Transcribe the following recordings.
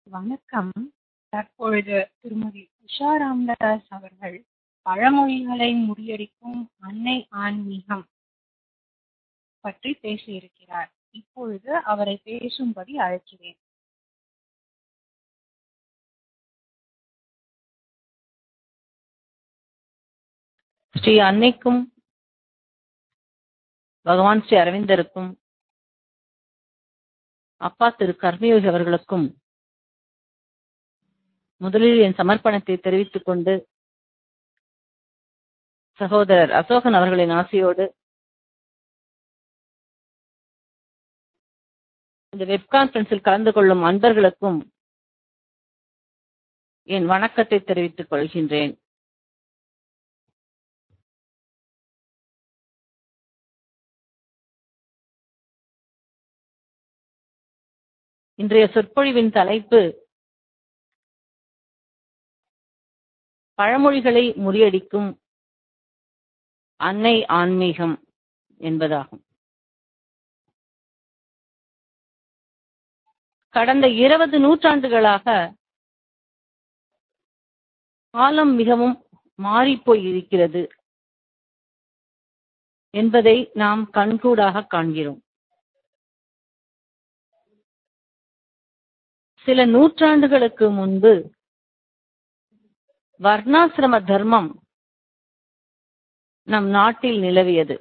வணக்கம் தற்பொழுது திருமதி உஷா ராமதாஸ் அவர்கள் பழமொழிகளை முறியடிக்கும் அன்னை ஆன்மீகம் பற்றி பேச இருக்கிறார் இப்பொழுது அவரை பேசும்படி அழைக்கிறேன் ஸ்ரீ அன்னைக்கும் பகவான் ஸ்ரீ அரவிந்தருக்கும் அப்பா திரு கர்மயோகி அவர்களுக்கும் முதலில் என் சமர்ப்பணத்தை தெரிவித்துக் கொண்டு சகோதரர் அசோகன் அவர்களின் ஆசையோடு இந்த வெப் கான்பரன்ஸில் கலந்து கொள்ளும் அன்பர்களுக்கும் என் வணக்கத்தை தெரிவித்துக் கொள்கின்றேன் இன்றைய சொற்பொழிவின் தலைப்பு பழமொழிகளை முறியடிக்கும் அன்னை ஆன்மீகம் என்பதாகும் கடந்த இருபது நூற்றாண்டுகளாக காலம் மிகவும் மாறிப்போய் இருக்கிறது என்பதை நாம் கண்கூடாக காண்கிறோம் சில நூற்றாண்டுகளுக்கு முன்பு வர்ணாசிரம தர்மம் நம் நாட்டில் நிலவியது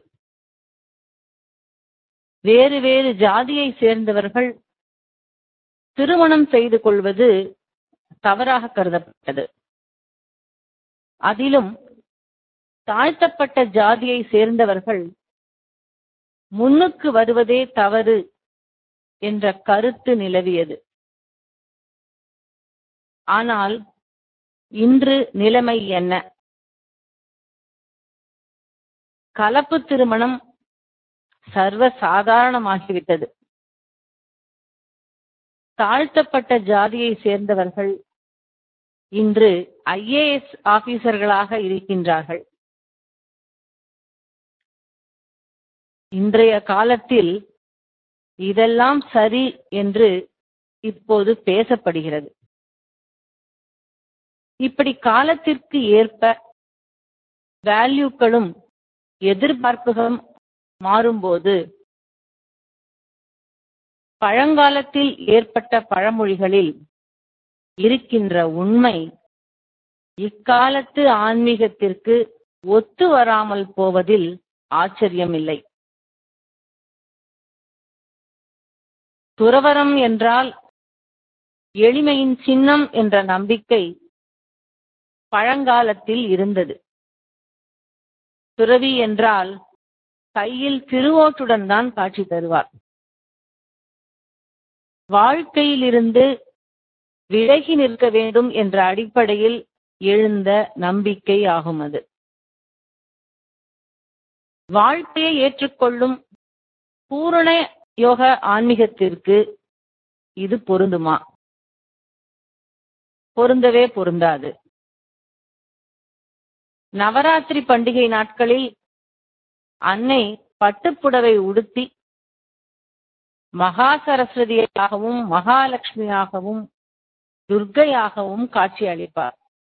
வேறு வேறு ஜாதியை சேர்ந்தவர்கள் திருமணம் செய்து கொள்வது தவறாக கருதப்பட்டது அதிலும் தாழ்த்தப்பட்ட ஜாதியை சேர்ந்தவர்கள் முன்னுக்கு வருவதே தவறு என்ற கருத்து நிலவியது ஆனால் இன்று நிலைமை என்ன கலப்பு திருமணம் சர்வ சாதாரணமாகிவிட்டது தாழ்த்தப்பட்ட ஜாதியை சேர்ந்தவர்கள் இன்று ஐஏஎஸ் ஆபீசர்களாக இருக்கின்றார்கள் இன்றைய காலத்தில் இதெல்லாம் சரி என்று இப்போது பேசப்படுகிறது இப்படி காலத்திற்கு ஏற்ப வேல்யூக்களும் எதிர்பார்ப்புகளும் மாறும்போது பழங்காலத்தில் ஏற்பட்ட பழமொழிகளில் இருக்கின்ற உண்மை இக்காலத்து ஆன்மீகத்திற்கு ஒத்து வராமல் போவதில் ஆச்சரியமில்லை துறவரம் என்றால் எளிமையின் சின்னம் என்ற நம்பிக்கை பழங்காலத்தில் இருந்தது துறவி என்றால் கையில் திருவோட்டுடன் தான் காட்சி தருவார் வாழ்க்கையிலிருந்து விலகி நிற்க வேண்டும் என்ற அடிப்படையில் எழுந்த நம்பிக்கை ஆகும் அது வாழ்க்கையை ஏற்றுக்கொள்ளும் பூரண யோக ஆன்மீகத்திற்கு இது பொருந்துமா பொருந்தவே பொருந்தாது நவராத்திரி பண்டிகை நாட்களில் அன்னை பட்டுப்புடவை உடுத்தி மகா சரஸ்வதியாகவும் மகாலட்சுமியாகவும் துர்கையாகவும் காட்சி அளிப்பார்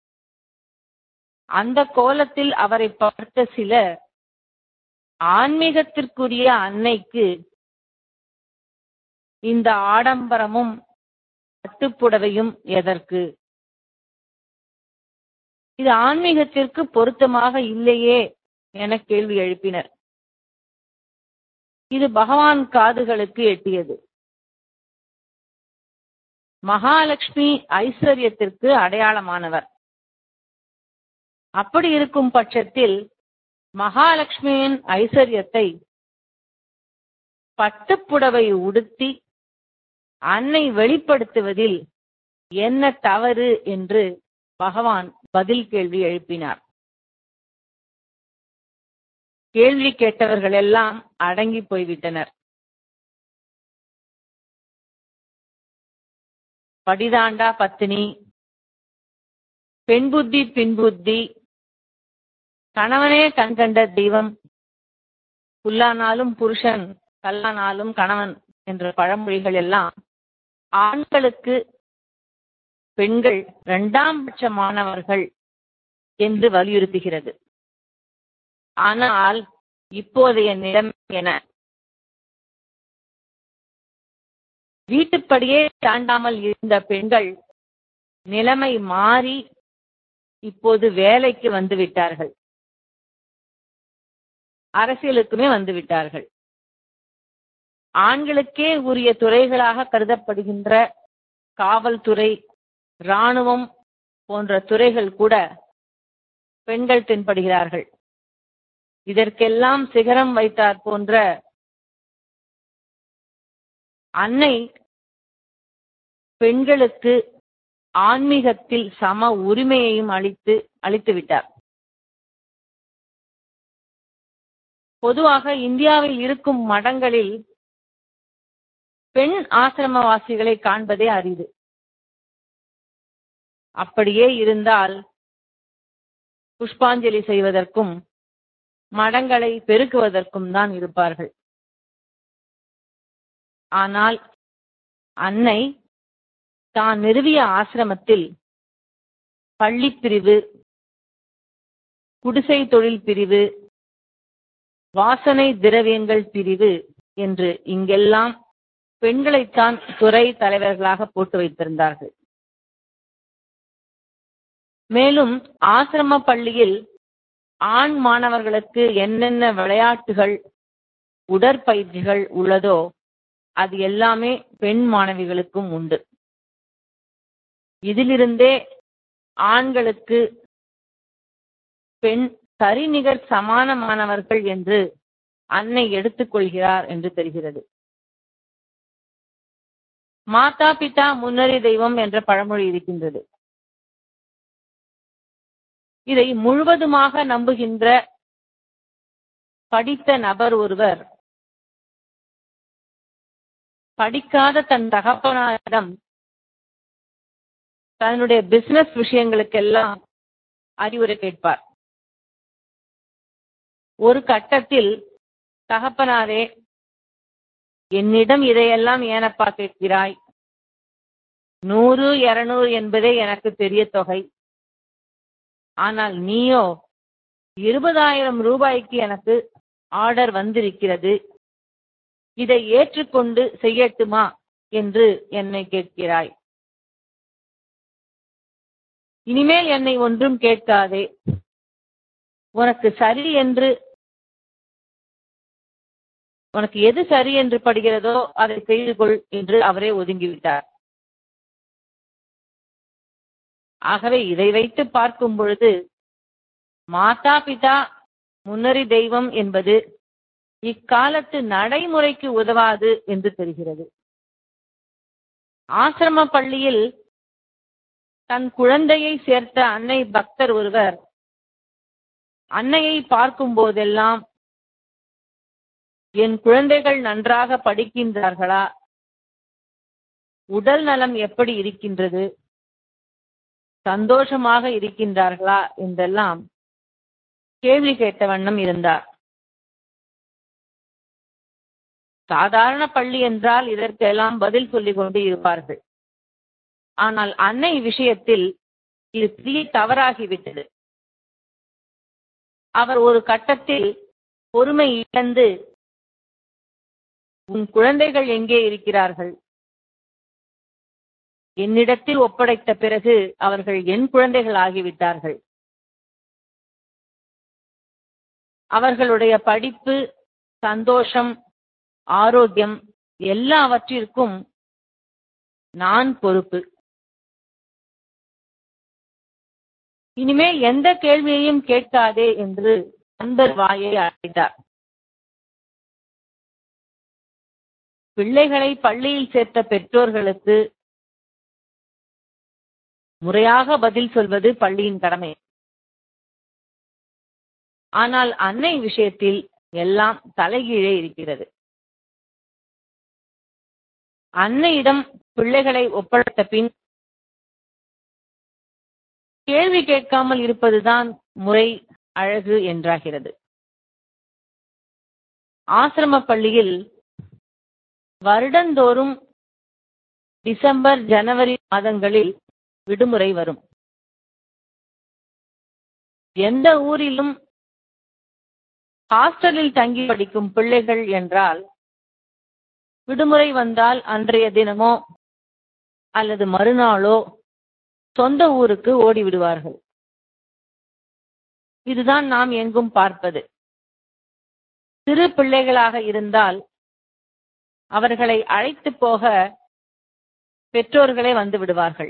அந்த கோலத்தில் அவரை பார்த்த சிலர் ஆன்மீகத்திற்குரிய அன்னைக்கு இந்த ஆடம்பரமும் பட்டுப்புடவையும் எதற்கு இது ஆன்மீகத்திற்கு பொருத்தமாக இல்லையே என கேள்வி எழுப்பினர் இது பகவான் காதுகளுக்கு எட்டியது மகாலட்சுமி ஐஸ்வர்யத்திற்கு அடையாளமானவர் அப்படி இருக்கும் பட்சத்தில் மகாலட்சுமியின் ஐஸ்வர்யத்தை பட்டுப்புடவை உடுத்தி அன்னை வெளிப்படுத்துவதில் என்ன தவறு என்று பகவான் பதில் கேள்வி எழுப்பினார் கேள்வி கேட்டவர்கள் எல்லாம் அடங்கி போய்விட்டனர் படிதாண்டா பத்தினி பெண் புத்தி பின் புத்தி கணவனே கண் கண்ட தெய்வம் புல்லானாலும் புருஷன் கல்லானாலும் கணவன் என்ற பழமொழிகள் எல்லாம் ஆண்களுக்கு பெண்கள் இரண்டாம் பட்ச மாணவர்கள் என்று வலியுறுத்துகிறது ஆனால் இப்போதைய நிலைமை என வீட்டுப்படியே தாண்டாமல் இருந்த பெண்கள் நிலைமை மாறி இப்போது வேலைக்கு வந்து விட்டார்கள் அரசியலுக்குமே வந்து விட்டார்கள் ஆண்களுக்கே உரிய துறைகளாக கருதப்படுகின்ற காவல்துறை ராணுவம் போன்ற துறைகள் கூட பெண்கள் தென்படுகிறார்கள் இதற்கெல்லாம் சிகரம் வைத்தார் போன்ற அன்னை பெண்களுக்கு ஆன்மீகத்தில் சம உரிமையையும் அளித்து அளித்து விட்டார் பொதுவாக இந்தியாவில் இருக்கும் மடங்களில் பெண் ஆசிரமவாசிகளை காண்பதே அரிது அப்படியே இருந்தால் புஷ்பாஞ்சலி செய்வதற்கும் மடங்களை பெருக்குவதற்கும் தான் இருப்பார்கள் ஆனால் அன்னை தான் நிறுவிய ஆசிரமத்தில் பள்ளிப்பிரிவு குடிசை தொழில் பிரிவு வாசனை திரவியங்கள் பிரிவு என்று இங்கெல்லாம் பெண்களைத்தான் துறை தலைவர்களாக போட்டு வைத்திருந்தார்கள் மேலும் ஆசிரம பள்ளியில் ஆண் மாணவர்களுக்கு என்னென்ன விளையாட்டுகள் உடற்பயிற்சிகள் உள்ளதோ அது எல்லாமே பெண் மாணவிகளுக்கும் உண்டு இதிலிருந்தே ஆண்களுக்கு பெண் சரிநிகர் சமானமானவர்கள் என்று அன்னை எடுத்துக்கொள்கிறார் என்று தெரிகிறது மாதா பிதா முன்னறி தெய்வம் என்ற பழமொழி இருக்கின்றது இதை முழுவதுமாக நம்புகின்ற படித்த நபர் ஒருவர் படிக்காத தன் தகப்பனாரிடம் தன்னுடைய பிசினஸ் விஷயங்களுக்கெல்லாம் அறிவுரை கேட்பார் ஒரு கட்டத்தில் தகப்பனாரே என்னிடம் இதையெல்லாம் ஏனப்பா கேட்கிறாய் நூறு இருநூறு என்பதே எனக்கு பெரிய தொகை ஆனால் நீயோ இருபதாயிரம் ரூபாய்க்கு எனக்கு ஆர்டர் வந்திருக்கிறது இதை ஏற்றுக்கொண்டு செய்யட்டுமா என்று என்னை கேட்கிறாய் இனிமேல் என்னை ஒன்றும் கேட்காதே உனக்கு சரி என்று உனக்கு எது சரி என்று படுகிறதோ அதை செய்து கொள் என்று அவரே ஒதுங்கிவிட்டார் ஆகவே இதை வைத்து பார்க்கும் பொழுது மாதா பிதா முன்னறி தெய்வம் என்பது இக்காலத்து நடைமுறைக்கு உதவாது என்று தெரிகிறது ஆசிரம பள்ளியில் தன் குழந்தையை சேர்த்த அன்னை பக்தர் ஒருவர் அன்னையை பார்க்கும் போதெல்லாம் என் குழந்தைகள் நன்றாக படிக்கின்றார்களா உடல் நலம் எப்படி இருக்கின்றது சந்தோஷமாக இருக்கின்றார்களா என்றெல்லாம் கேள்வி கேட்ட வண்ணம் இருந்தார் சாதாரண பள்ளி என்றால் இதற்கெல்லாம் பதில் சொல்லிக் கொண்டு இருப்பார்கள் ஆனால் அன்னை விஷயத்தில் இது பெரிய தவறாகிவிட்டது அவர் ஒரு கட்டத்தில் பொறுமை இழந்து உன் குழந்தைகள் எங்கே இருக்கிறார்கள் என்னிடத்தில் ஒப்படைத்த பிறகு அவர்கள் என் குழந்தைகள் ஆகிவிட்டார்கள் அவர்களுடைய படிப்பு சந்தோஷம் ஆரோக்கியம் எல்லாவற்றிற்கும் நான் பொறுப்பு இனிமேல் எந்த கேள்வியையும் கேட்காதே என்று அன்பர் வாயை அடைத்தார் பிள்ளைகளை பள்ளியில் சேர்த்த பெற்றோர்களுக்கு முறையாக பதில் சொல்வது பள்ளியின் கடமை ஆனால் அன்னை விஷயத்தில் எல்லாம் தலைகீழே இருக்கிறது அன்னையிடம் பிள்ளைகளை ஒப்படைத்த பின் கேள்வி கேட்காமல் இருப்பதுதான் முறை அழகு என்றாகிறது ஆசிரம பள்ளியில் வருடந்தோறும் டிசம்பர் ஜனவரி மாதங்களில் விடுமுறை வரும் எந்த ஊரிலும் ஹாஸ்டலில் தங்கி படிக்கும் பிள்ளைகள் என்றால் விடுமுறை வந்தால் அன்றைய தினமோ அல்லது மறுநாளோ சொந்த ஊருக்கு ஓடி விடுவார்கள் இதுதான் நாம் எங்கும் பார்ப்பது சிறு பிள்ளைகளாக இருந்தால் அவர்களை அழைத்து போக பெற்றோர்களே வந்து விடுவார்கள்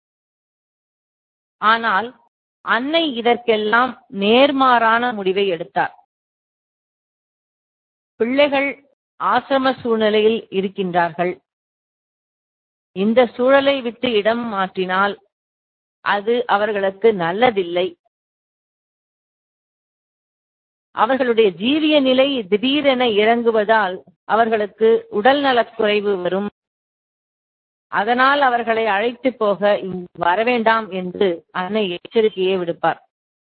ஆனால் அன்னை இதற்கெல்லாம் நேர்மாறான முடிவை எடுத்தார் பிள்ளைகள் ஆசிரம சூழ்நிலையில் இருக்கின்றார்கள் இந்த சூழலை விட்டு இடம் மாற்றினால் அது அவர்களுக்கு நல்லதில்லை அவர்களுடைய ஜீவிய நிலை திடீரென இறங்குவதால் அவர்களுக்கு உடல் நலக்குறைவு வரும் அதனால் அவர்களை அழைத்து போக இங்கு வரவேண்டாம் என்று அன்னை எச்சரிக்கையை விடுப்பார்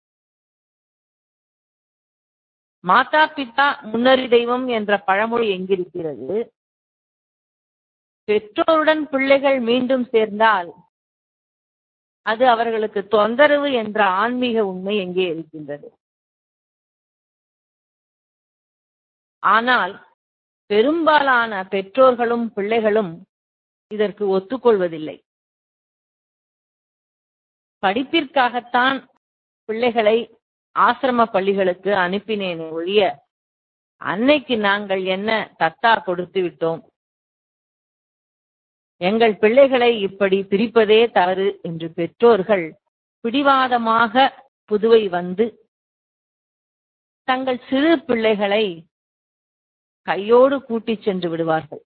மாதா பிதா முன்னறி தெய்வம் என்ற பழமொழி எங்கிருக்கிறது பெற்றோருடன் பிள்ளைகள் மீண்டும் சேர்ந்தால் அது அவர்களுக்கு தொந்தரவு என்ற ஆன்மீக உண்மை எங்கே இருக்கின்றது ஆனால் பெரும்பாலான பெற்றோர்களும் பிள்ளைகளும் இதற்கு ஒத்துக்கொள்வதில்லை படிப்பிற்காகத்தான் பிள்ளைகளை ஆசிரம பள்ளிகளுக்கு அனுப்பினேனே ஒழிய அன்னைக்கு நாங்கள் என்ன தத்தா கொடுத்து விட்டோம் எங்கள் பிள்ளைகளை இப்படி பிரிப்பதே தவறு என்று பெற்றோர்கள் பிடிவாதமாக புதுவை வந்து தங்கள் சிறு பிள்ளைகளை கையோடு கூட்டிச் சென்று விடுவார்கள்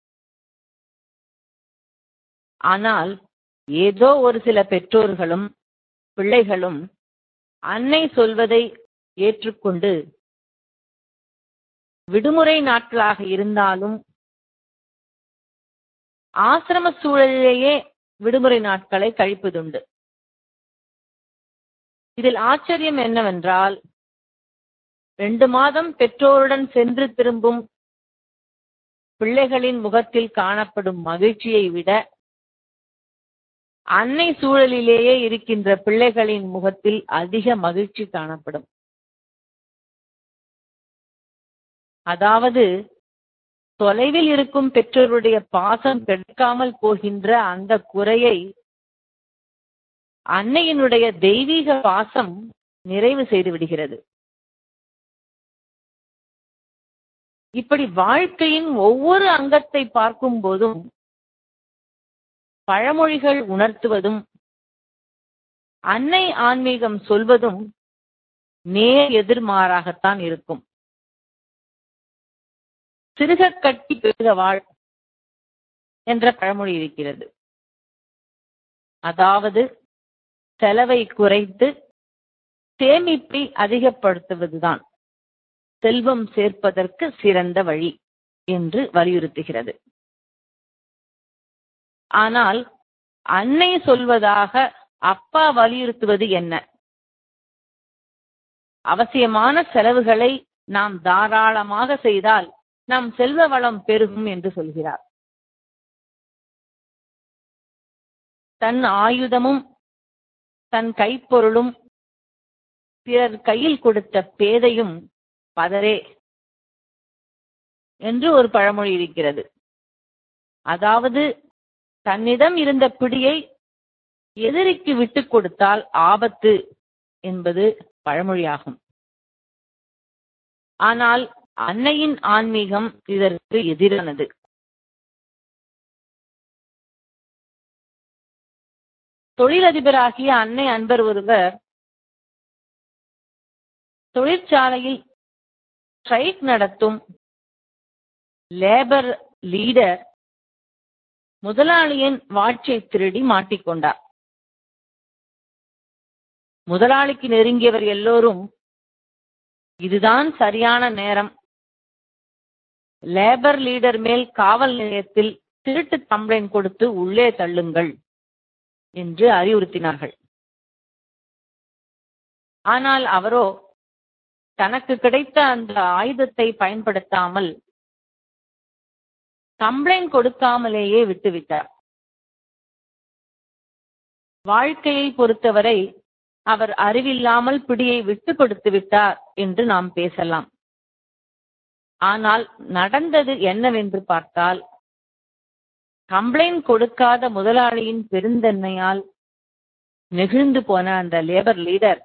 ஆனால் ஏதோ ஒரு சில பெற்றோர்களும் பிள்ளைகளும் அன்னை சொல்வதை ஏற்றுக்கொண்டு விடுமுறை நாட்களாக இருந்தாலும் ஆசிரம சூழலிலேயே விடுமுறை நாட்களை கழிப்பதுண்டு இதில் ஆச்சரியம் என்னவென்றால் ரெண்டு மாதம் பெற்றோருடன் சென்று திரும்பும் பிள்ளைகளின் முகத்தில் காணப்படும் மகிழ்ச்சியை விட அன்னை சூழலிலேயே இருக்கின்ற பிள்ளைகளின் முகத்தில் அதிக மகிழ்ச்சி காணப்படும் அதாவது தொலைவில் இருக்கும் பெற்றோருடைய பாசம் கிடைக்காமல் போகின்ற அந்த குறையை அன்னையினுடைய தெய்வீக பாசம் நிறைவு செய்து விடுகிறது இப்படி வாழ்க்கையின் ஒவ்வொரு அங்கத்தை பார்க்கும் போதும் பழமொழிகள் உணர்த்துவதும் அன்னை ஆன்மீகம் சொல்வதும் நேர் எதிர்மாறாகத்தான் இருக்கும் சிறுக கட்டி பெருக வாழ் என்ற பழமொழி இருக்கிறது அதாவது செலவை குறைத்து சேமிப்பை அதிகப்படுத்துவதுதான் செல்வம் சேர்ப்பதற்கு சிறந்த வழி என்று வலியுறுத்துகிறது ஆனால் அன்னை சொல்வதாக அப்பா வலியுறுத்துவது என்ன அவசியமான செலவுகளை நாம் தாராளமாக செய்தால் நம் செல்வ வளம் பெருகும் என்று சொல்கிறார் தன் ஆயுதமும் தன் கைப்பொருளும் பிறர் கையில் கொடுத்த பேதையும் பதரே என்று ஒரு பழமொழி இருக்கிறது அதாவது தன்னிடம் இருந்த பிடியை எதிரிக்கு விட்டுக் கொடுத்தால் ஆபத்து என்பது பழமொழியாகும் ஆனால் அன்னையின் ஆன்மீகம் இதற்கு எதிரானது தொழிலதிபராகிய அன்னை அன்பர் ஒருவர் தொழிற்சாலையில் ஸ்ட்ரைக் நடத்தும் லேபர் லீடர் முதலாளியின் வாட்சை திருடி மாட்டிக்கொண்டார் முதலாளிக்கு நெருங்கியவர் எல்லோரும் இதுதான் சரியான நேரம் லேபர் லீடர் மேல் காவல் நிலையத்தில் திருட்டு கம்ப்ளைண்ட் கொடுத்து உள்ளே தள்ளுங்கள் என்று அறிவுறுத்தினார்கள் ஆனால் அவரோ தனக்கு கிடைத்த அந்த ஆயுதத்தை பயன்படுத்தாமல் கம்ப்ளைண்ட் கொடுக்காமலேயே விட்டுவிட்டார் வாழ்க்கையை பொறுத்தவரை அவர் அறிவில்லாமல் பிடியை விட்டு கொடுத்து விட்டார் என்று நாம் பேசலாம் ஆனால் நடந்தது என்னவென்று பார்த்தால் கம்ப்ளைண்ட் கொடுக்காத முதலாளியின் பெருந்தன்மையால் நெகிழ்ந்து போன அந்த லேபர் லீடர்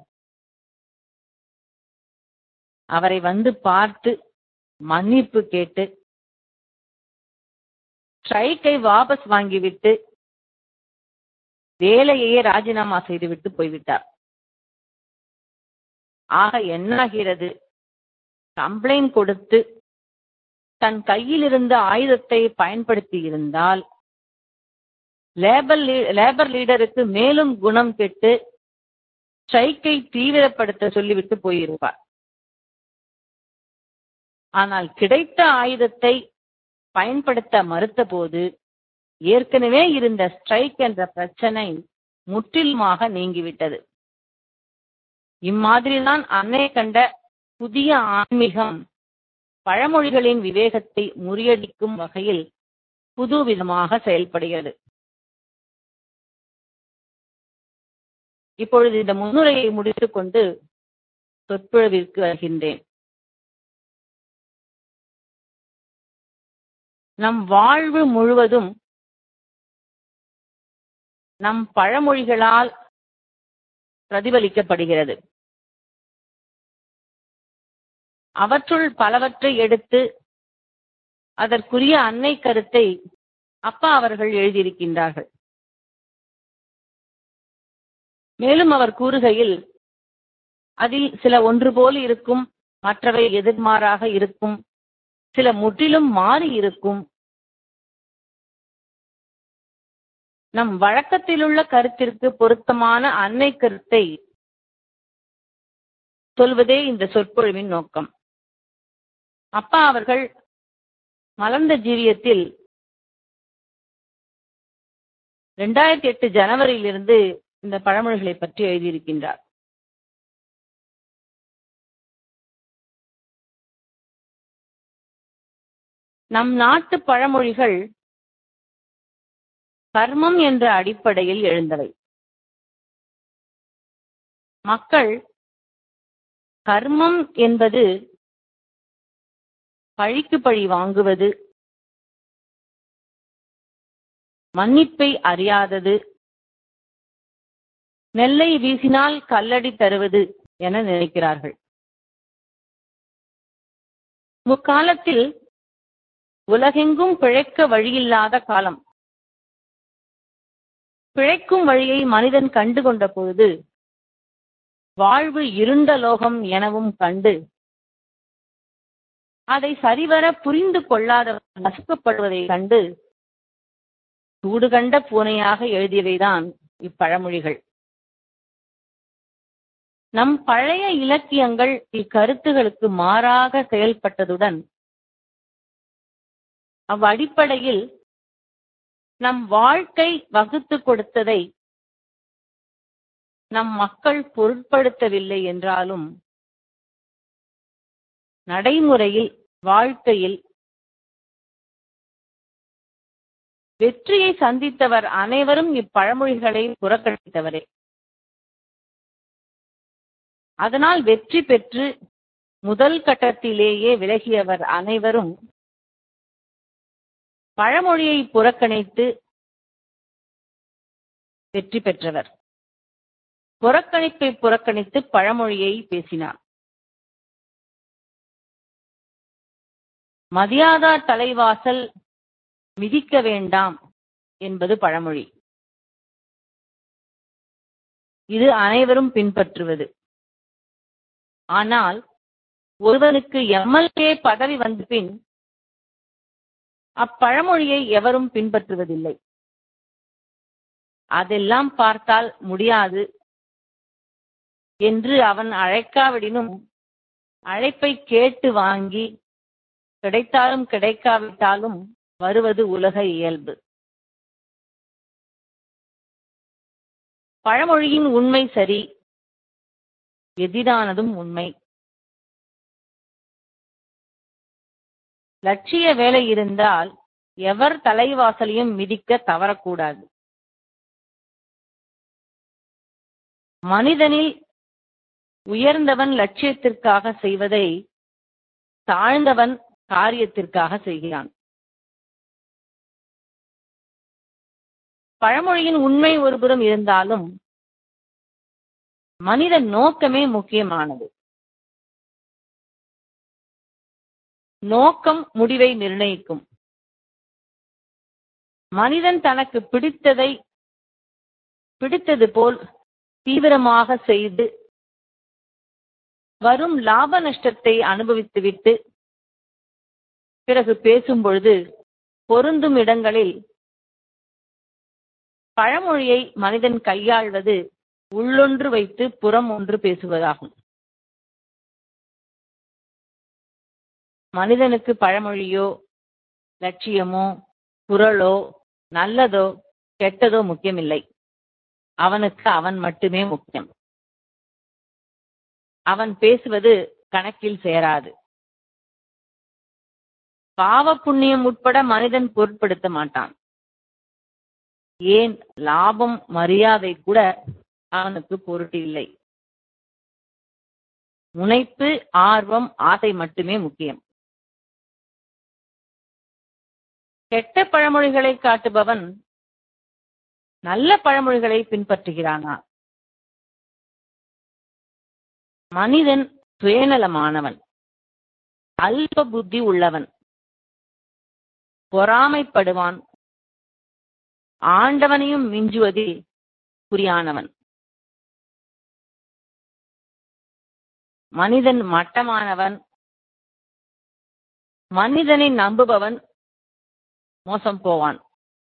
அவரை வந்து பார்த்து மன்னிப்பு கேட்டு ஸ்ட்ரைக்கை வாபஸ் வாங்கிவிட்டு வேலையையே ராஜினாமா செய்துவிட்டு போய்விட்டார் ஆக என்னாகிறது கம்ப்ளைண்ட் கொடுத்து தன் கையில் இருந்த ஆயுதத்தை பயன்படுத்தி இருந்தால் லேபர் லேபர் லீடருக்கு மேலும் குணம் கெட்டு ஸ்ட்ரைக்கை தீவிரப்படுத்த சொல்லிவிட்டு போயிருப்பார் ஆனால் கிடைத்த ஆயுதத்தை பயன்படுத்த மறுத்த போது ஏற்கனவே இருந்த ஸ்ட்ரைக் என்ற பிரச்சனை முற்றிலுமாக நீங்கிவிட்டது இம்மாதிரிதான் அன்னை கண்ட புதிய ஆன்மீகம் பழமொழிகளின் விவேகத்தை முறியடிக்கும் வகையில் புதுவிதமாக செயல்படுகிறது இப்பொழுது இந்த முன்னுரையை முடித்துக் கொண்டு சொற்பொழிவிற்கு வருகின்றேன் நம் வாழ்வு முழுவதும் நம் பழமொழிகளால் பிரதிபலிக்கப்படுகிறது அவற்றுள் பலவற்றை எடுத்து அதற்குரிய அன்னை கருத்தை அப்பா அவர்கள் எழுதியிருக்கின்றார்கள் மேலும் அவர் கூறுகையில் அதில் சில ஒன்று போல் இருக்கும் மற்றவை எதிர்மாறாக இருக்கும் சில முற்றிலும் மாறி இருக்கும் நம் வழக்கத்திலுள்ள கருத்திற்கு பொருத்தமான அன்னை கருத்தை சொல்வதே இந்த சொற்பொழிவின் நோக்கம் அப்பா அவர்கள் மலர்ந்த ஜீவியத்தில் இரண்டாயிரத்தி எட்டு ஜனவரியிலிருந்து இந்த பழமொழிகளை பற்றி எழுதியிருக்கின்றார் நம் நாட்டு பழமொழிகள் கர்மம் என்ற அடிப்படையில் எழுந்தவை மக்கள் கர்மம் என்பது பழிக்கு பழி வாங்குவது மன்னிப்பை அறியாதது நெல்லை வீசினால் கல்லடி தருவது என நினைக்கிறார்கள் முக்காலத்தில் உலகெங்கும் பிழைக்க வழியில்லாத காலம் பிழைக்கும் வழியை மனிதன் கண்டு கொண்ட பொழுது வாழ்வு இருண்ட லோகம் எனவும் கண்டு அதை சரிவர புரிந்து கொள்ளாதவர் நசுக்கப்படுவதைக் கண்டு சூடு கண்ட பூனையாக எழுதியவைதான் இப்பழமொழிகள் நம் பழைய இலக்கியங்கள் இக்கருத்துகளுக்கு மாறாக செயல்பட்டதுடன் அவ்வடிப்படையில் நம் வாழ்க்கை வகுத்து கொடுத்ததை நம் மக்கள் பொருட்படுத்தவில்லை என்றாலும் நடைமுறையில் வாழ்க்கையில் வெற்றியை சந்தித்தவர் அனைவரும் இப்பழமொழிகளை புறக்கணித்தவரே அதனால் வெற்றி பெற்று முதல் கட்டத்திலேயே விலகியவர் அனைவரும் பழமொழியை புறக்கணித்து வெற்றி பெற்றவர் புறக்கணிப்பை புறக்கணித்து பழமொழியை பேசினார் மதியாதா தலைவாசல் மிதிக்க வேண்டாம் என்பது பழமொழி இது அனைவரும் பின்பற்றுவது ஆனால் ஒருவனுக்கு எம்எல்ஏ பதவி வந்த பின் அப்பழமொழியை எவரும் பின்பற்றுவதில்லை அதெல்லாம் பார்த்தால் முடியாது என்று அவன் அழைக்காவிடினும் அழைப்பை கேட்டு வாங்கி கிடைத்தாலும் கிடைக்காவிட்டாலும் வருவது உலக இயல்பு பழமொழியின் உண்மை சரி எதிரானதும் உண்மை லட்சிய வேலை இருந்தால் எவர் தலைவாசலையும் மிதிக்க தவறக்கூடாது மனிதனில் உயர்ந்தவன் லட்சியத்திற்காக செய்வதை தாழ்ந்தவன் காரியத்திற்காக செய்கிறான் பழமொழியின் உண்மை ஒருபுறம் இருந்தாலும் மனித நோக்கமே முக்கியமானது நோக்கம் முடிவை நிர்ணயிக்கும் மனிதன் தனக்கு பிடித்ததை பிடித்தது போல் தீவிரமாக செய்து வரும் லாப நஷ்டத்தை அனுபவித்துவிட்டு பிறகு பேசும் பொழுது பொருந்தும் இடங்களில் பழமொழியை மனிதன் கையாள்வது உள்ளொன்று வைத்து புறம் ஒன்று பேசுவதாகும் மனிதனுக்கு பழமொழியோ லட்சியமோ குரலோ நல்லதோ கெட்டதோ முக்கியமில்லை அவனுக்கு அவன் மட்டுமே முக்கியம் அவன் பேசுவது கணக்கில் சேராது பாவ புண்ணியம் உட்பட மனிதன் பொருட்படுத்த மாட்டான் ஏன் லாபம் மரியாதை கூட அவனுக்கு பொருட்டு இல்லை முனைப்பு ஆர்வம் ஆசை மட்டுமே முக்கியம் கெட்ட பழமொழிகளை காட்டுபவன் நல்ல பழமொழிகளை பின்பற்றுகிறானா மனிதன் சுயநலமானவன் அல்ப புத்தி உள்ளவன் பொறாமைப்படுவான் ஆண்டவனையும் மிஞ்சுவதில் குறியானவன் மனிதன் மட்டமானவன் மனிதனை நம்புபவன் மோசம் போவான்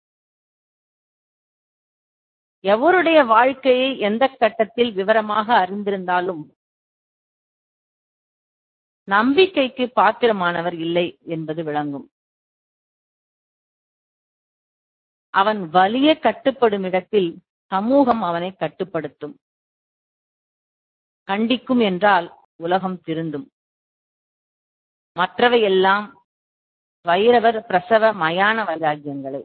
எவருடைய வாழ்க்கையை எந்த கட்டத்தில் விவரமாக அறிந்திருந்தாலும் நம்பிக்கைக்கு பாத்திரமானவர் இல்லை என்பது விளங்கும் அவன் வலிய கட்டுப்படும் இடத்தில் சமூகம் அவனை கட்டுப்படுத்தும் கண்டிக்கும் என்றால் உலகம் திருந்தும் மற்றவை எல்லாம் வைரவர் பிரசவ மயான வைராக்கியங்களே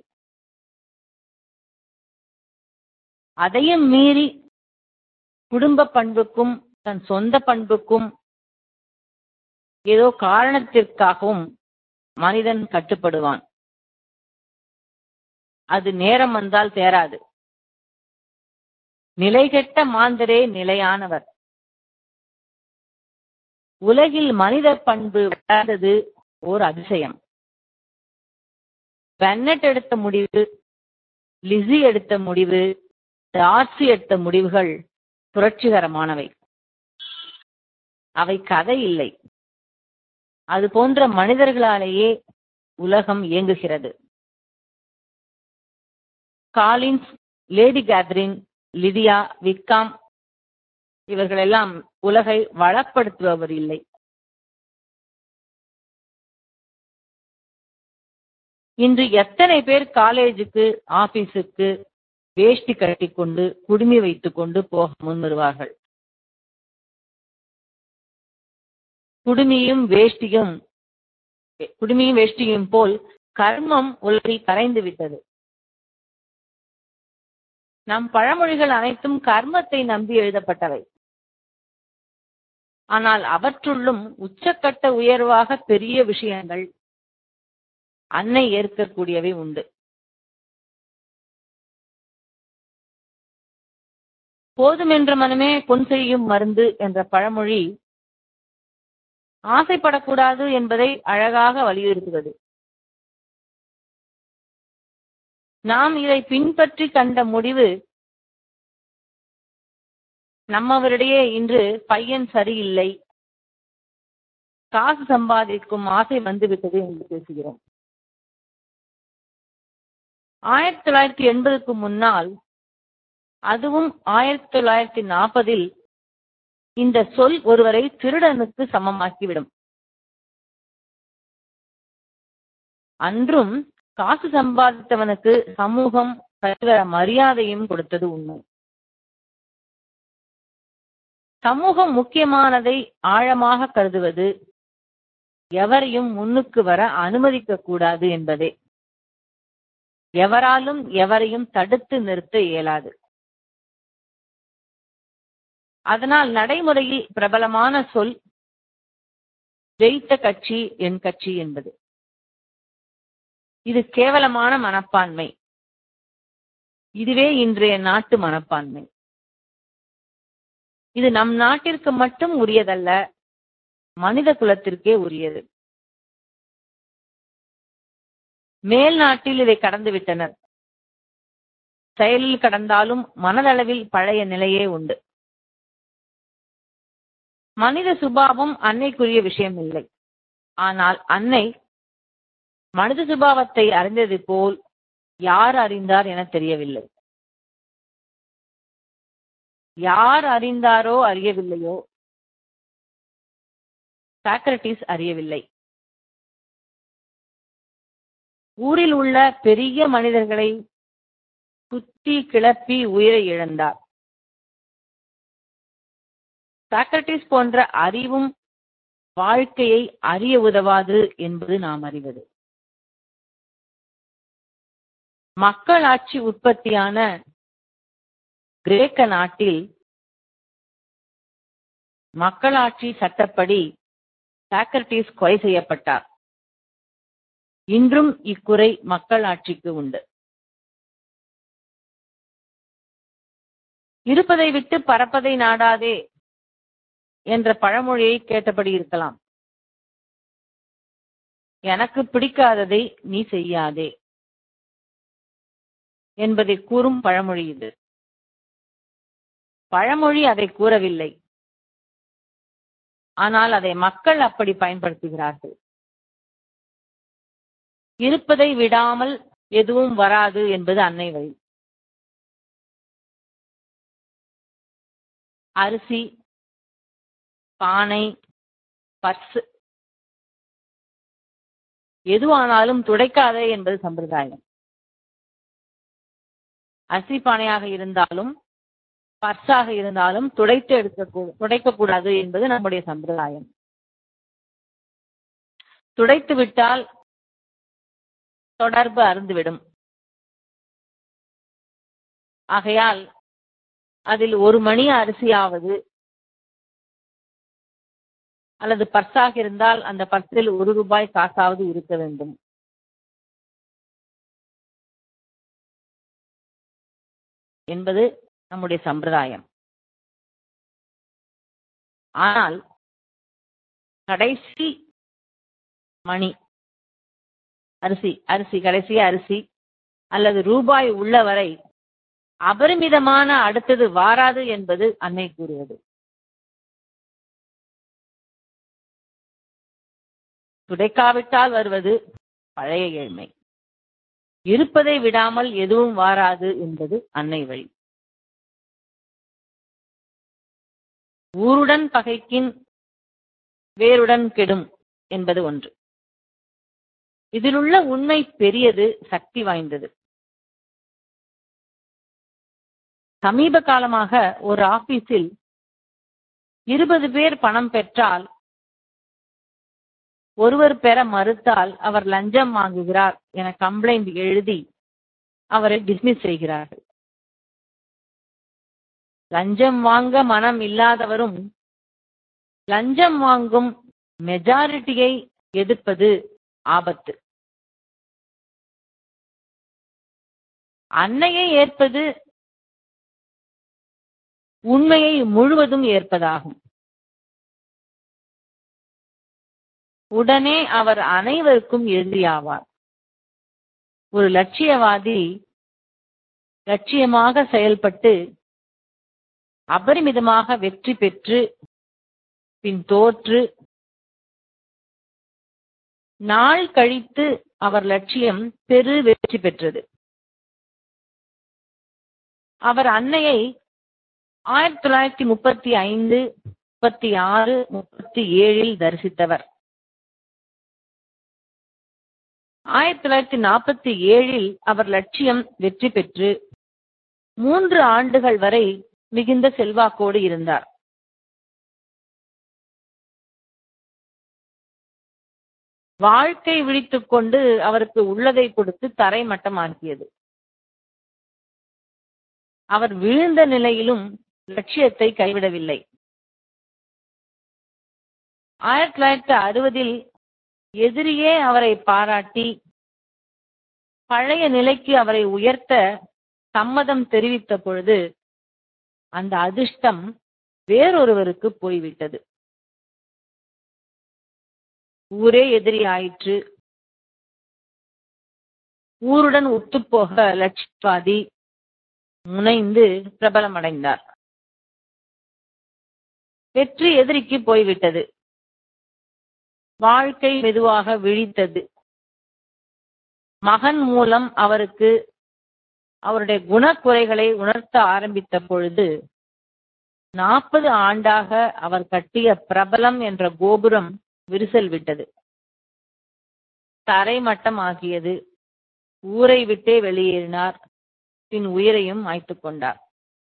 அதையும் மீறி குடும்ப பண்புக்கும் தன் சொந்த பண்புக்கும் ஏதோ காரணத்திற்காகவும் மனிதன் கட்டுப்படுவான் அது நேரம் வந்தால் தேராது நிலைகெட்ட மாந்தரே நிலையானவர் உலகில் மனித பண்பு வளர்ந்தது ஓர் அதிசயம் பென்னட் எடுத்த முடிவு லிசி எடுத்த முடிவு டார்சி எடுத்த முடிவுகள் புரட்சிகரமானவை அவை கதை இல்லை அது போன்ற மனிதர்களாலேயே உலகம் இயங்குகிறது Collins Lady Catherine Lydia Wickham இவர்களெல்லாம் உலகை வளப்படுத்துபவர் இல்லை இன்று எத்தனை பேர் காலேஜுக்கு ஆபீஸுக்கு வேஷ்டி கட்டிக்கொண்டு குடுமி வைத்துக் கொண்டு போக முன் வருவார்கள் குடுமியும் வேஷ்டியும் குடுமியும் வேஷ்டியும் போல் கர்மம் உலகில் கரைந்து விட்டது நம் பழமொழிகள் அனைத்தும் கர்மத்தை நம்பி எழுதப்பட்டவை ஆனால் அவற்றுள்ளும் உச்சக்கட்ட உயர்வாக பெரிய விஷயங்கள் அன்னை ஏற்கக்கூடியவை உண்டு போதுமென்ற மனமே பொன் செய்யும் மருந்து என்ற பழமொழி ஆசைப்படக்கூடாது என்பதை அழகாக வலியுறுத்துவது நாம் இதை பின்பற்றி கண்ட முடிவு நம்மவரிடையே இன்று பையன் சரியில்லை காசு சம்பாதிக்கும் ஆசை வந்துவிட்டது என்று பேசுகிறோம் ஆயிரத்தி தொள்ளாயிரத்தி எண்பதுக்கு முன்னால் அதுவும் ஆயிரத்தி தொள்ளாயிரத்தி நாற்பதில் இந்த சொல் ஒருவரை திருடனுக்கு சமமாக்கிவிடும் அன்றும் காசு சம்பாதித்தவனுக்கு சமூகம் சரிவர மரியாதையும் கொடுத்தது உண்மை சமூகம் முக்கியமானதை ஆழமாக கருதுவது எவரையும் முன்னுக்கு வர அனுமதிக்க கூடாது என்பதே எவராலும் எவரையும் தடுத்து நிறுத்த இயலாது அதனால் நடைமுறையில் பிரபலமான சொல் ஜெயித்த கட்சி என் கட்சி என்பது இது கேவலமான மனப்பான்மை இதுவே இன்றைய நாட்டு மனப்பான்மை இது நம் நாட்டிற்கு மட்டும் உரியதல்ல மனித குலத்திற்கே உரியது மேல் நாட்டில் இதை கடந்து விட்டனர் செயலில் கடந்தாலும் மனதளவில் பழைய நிலையே உண்டு மனித சுபாவம் அன்னைக்குரிய விஷயம் இல்லை ஆனால் அன்னை மனித சுபாவத்தை அறிந்தது போல் யார் அறிந்தார் என தெரியவில்லை யார் அறிந்தாரோ அறியவில்லையோ சாக்ரட்டிஸ் அறியவில்லை ஊரில் உள்ள பெரிய மனிதர்களை குத்தி கிளப்பி உயிரை இழந்தார் சாக்ரட்டிஸ் போன்ற அறிவும் வாழ்க்கையை அறிய உதவாது என்பது நாம் அறிவது மக்களாட்சி உற்பத்தியான கிரேக்க நாட்டில் மக்களாட்சி சட்டப்படி சாக்ரட்டிஸ் கொலை செய்யப்பட்டார் இன்றும் இக்குறை மக்களாட்சிக்கு உண்டு இருப்பதை விட்டு பறப்பதை நாடாதே என்ற பழமொழியை கேட்டபடி இருக்கலாம் எனக்கு பிடிக்காததை நீ செய்யாதே என்பதை கூறும் பழமொழி இது பழமொழி அதை கூறவில்லை ஆனால் அதை மக்கள் அப்படி பயன்படுத்துகிறார்கள் இருப்பதை விடாமல் எதுவும் வராது என்பது அன்னை வழி அரிசி பானை பர்ஸ் எதுவானாலும் துடைக்காதே என்பது சம்பிரதாயம் அரிசி பானையாக இருந்தாலும் பர்ஸாக இருந்தாலும் துடைத்து எடுக்க துடைக்க கூடாது என்பது நம்முடைய சம்பிரதாயம் துடைத்து விட்டால் தொடர்பு அருந்துவிடும் ஆகையால் அதில் ஒரு மணி அரிசியாவது அல்லது பர்ஸாக இருந்தால் அந்த பர்ஸில் ஒரு ரூபாய் காசாவது இருக்க வேண்டும் என்பது நம்முடைய சம்பிரதாயம் ஆனால் கடைசி மணி அரிசி அரிசி கடைசி அரிசி அல்லது ரூபாய் உள்ளவரை அபரிமிதமான அடுத்தது வாராது என்பது அன்னை கூறுவது துடைக்காவிட்டால் வருவது பழைய ஏழ்மை இருப்பதை விடாமல் எதுவும் வாராது என்பது அன்னை வழி ஊருடன் பகைக்கின் வேருடன் கெடும் என்பது ஒன்று இதிலுள்ள உண்மை பெரியது சக்தி வாய்ந்தது சமீப காலமாக ஒரு ஆபீஸில் இருபது பேர் பணம் பெற்றால் ஒருவர் பெற மறுத்தால் அவர் லஞ்சம் வாங்குகிறார் என கம்ப்ளைண்ட் எழுதி அவரை டிஸ்மிஸ் செய்கிறார்கள் லஞ்சம் வாங்க மனம் இல்லாதவரும் லஞ்சம் வாங்கும் மெஜாரிட்டியை எதிர்ப்பது ஆபத்து அன்னையை ஏற்பது உண்மையை முழுவதும் ஏற்பதாகும் உடனே அவர் அனைவருக்கும் எதிரியாவார் ஒரு லட்சியவாதி லட்சியமாக செயல்பட்டு அபரிமிதமாக வெற்றி பெற்று பின் தோற்று நாள் கழித்து அவர் லட்சியம் பெரு வெற்றி பெற்றது அவர் அன்னையை ஆயிரத்தி தொள்ளாயிரத்தி முப்பத்தி ஐந்து முப்பத்தி ஆறு முப்பத்தி ஏழில் தரிசித்தவர் ஆயிரத்தி தொள்ளாயிரத்தி நாற்பத்தி ஏழில் அவர் லட்சியம் வெற்றி பெற்று மூன்று ஆண்டுகள் வரை மிகுந்த செல்வாக்கோடு இருந்தார் வாழ்க்கை விழித்துக் கொண்டு அவருக்கு உள்ளதை கொடுத்து தரை மட்டமாக்கியது அவர் வீழ்ந்த நிலையிலும் லட்சியத்தை கைவிடவில்லை ஆயிரத்தி தொள்ளாயிரத்தி அறுபதில் எதிரியே அவரை பாராட்டி பழைய நிலைக்கு அவரை உயர்த்த சம்மதம் தெரிவித்த பொழுது அந்த அதிர்ஷ்டம் வேறொருவருக்கு போய்விட்டது ஊரே எதிரி ஆயிற்று ஊருடன் ஒத்துப்போக லட்சியவாதி முனைந்து பிரபலமடைந்தார் வெற்றி எதிரிக்கு போய்விட்டது வாழ்க்கை மெதுவாக விழித்தது மகன் மூலம் அவருக்கு அவருடைய குணக்குறைகளை உணர்த்த ஆரம்பித்த பொழுது நாற்பது ஆண்டாக அவர் கட்டிய பிரபலம் என்ற கோபுரம் விரிசல் விட்டது தரைமட்டம் ஆகியது ஊரை விட்டே வெளியேறினார் பின் உயிரையும் மாய்த்துக் கொண்டார்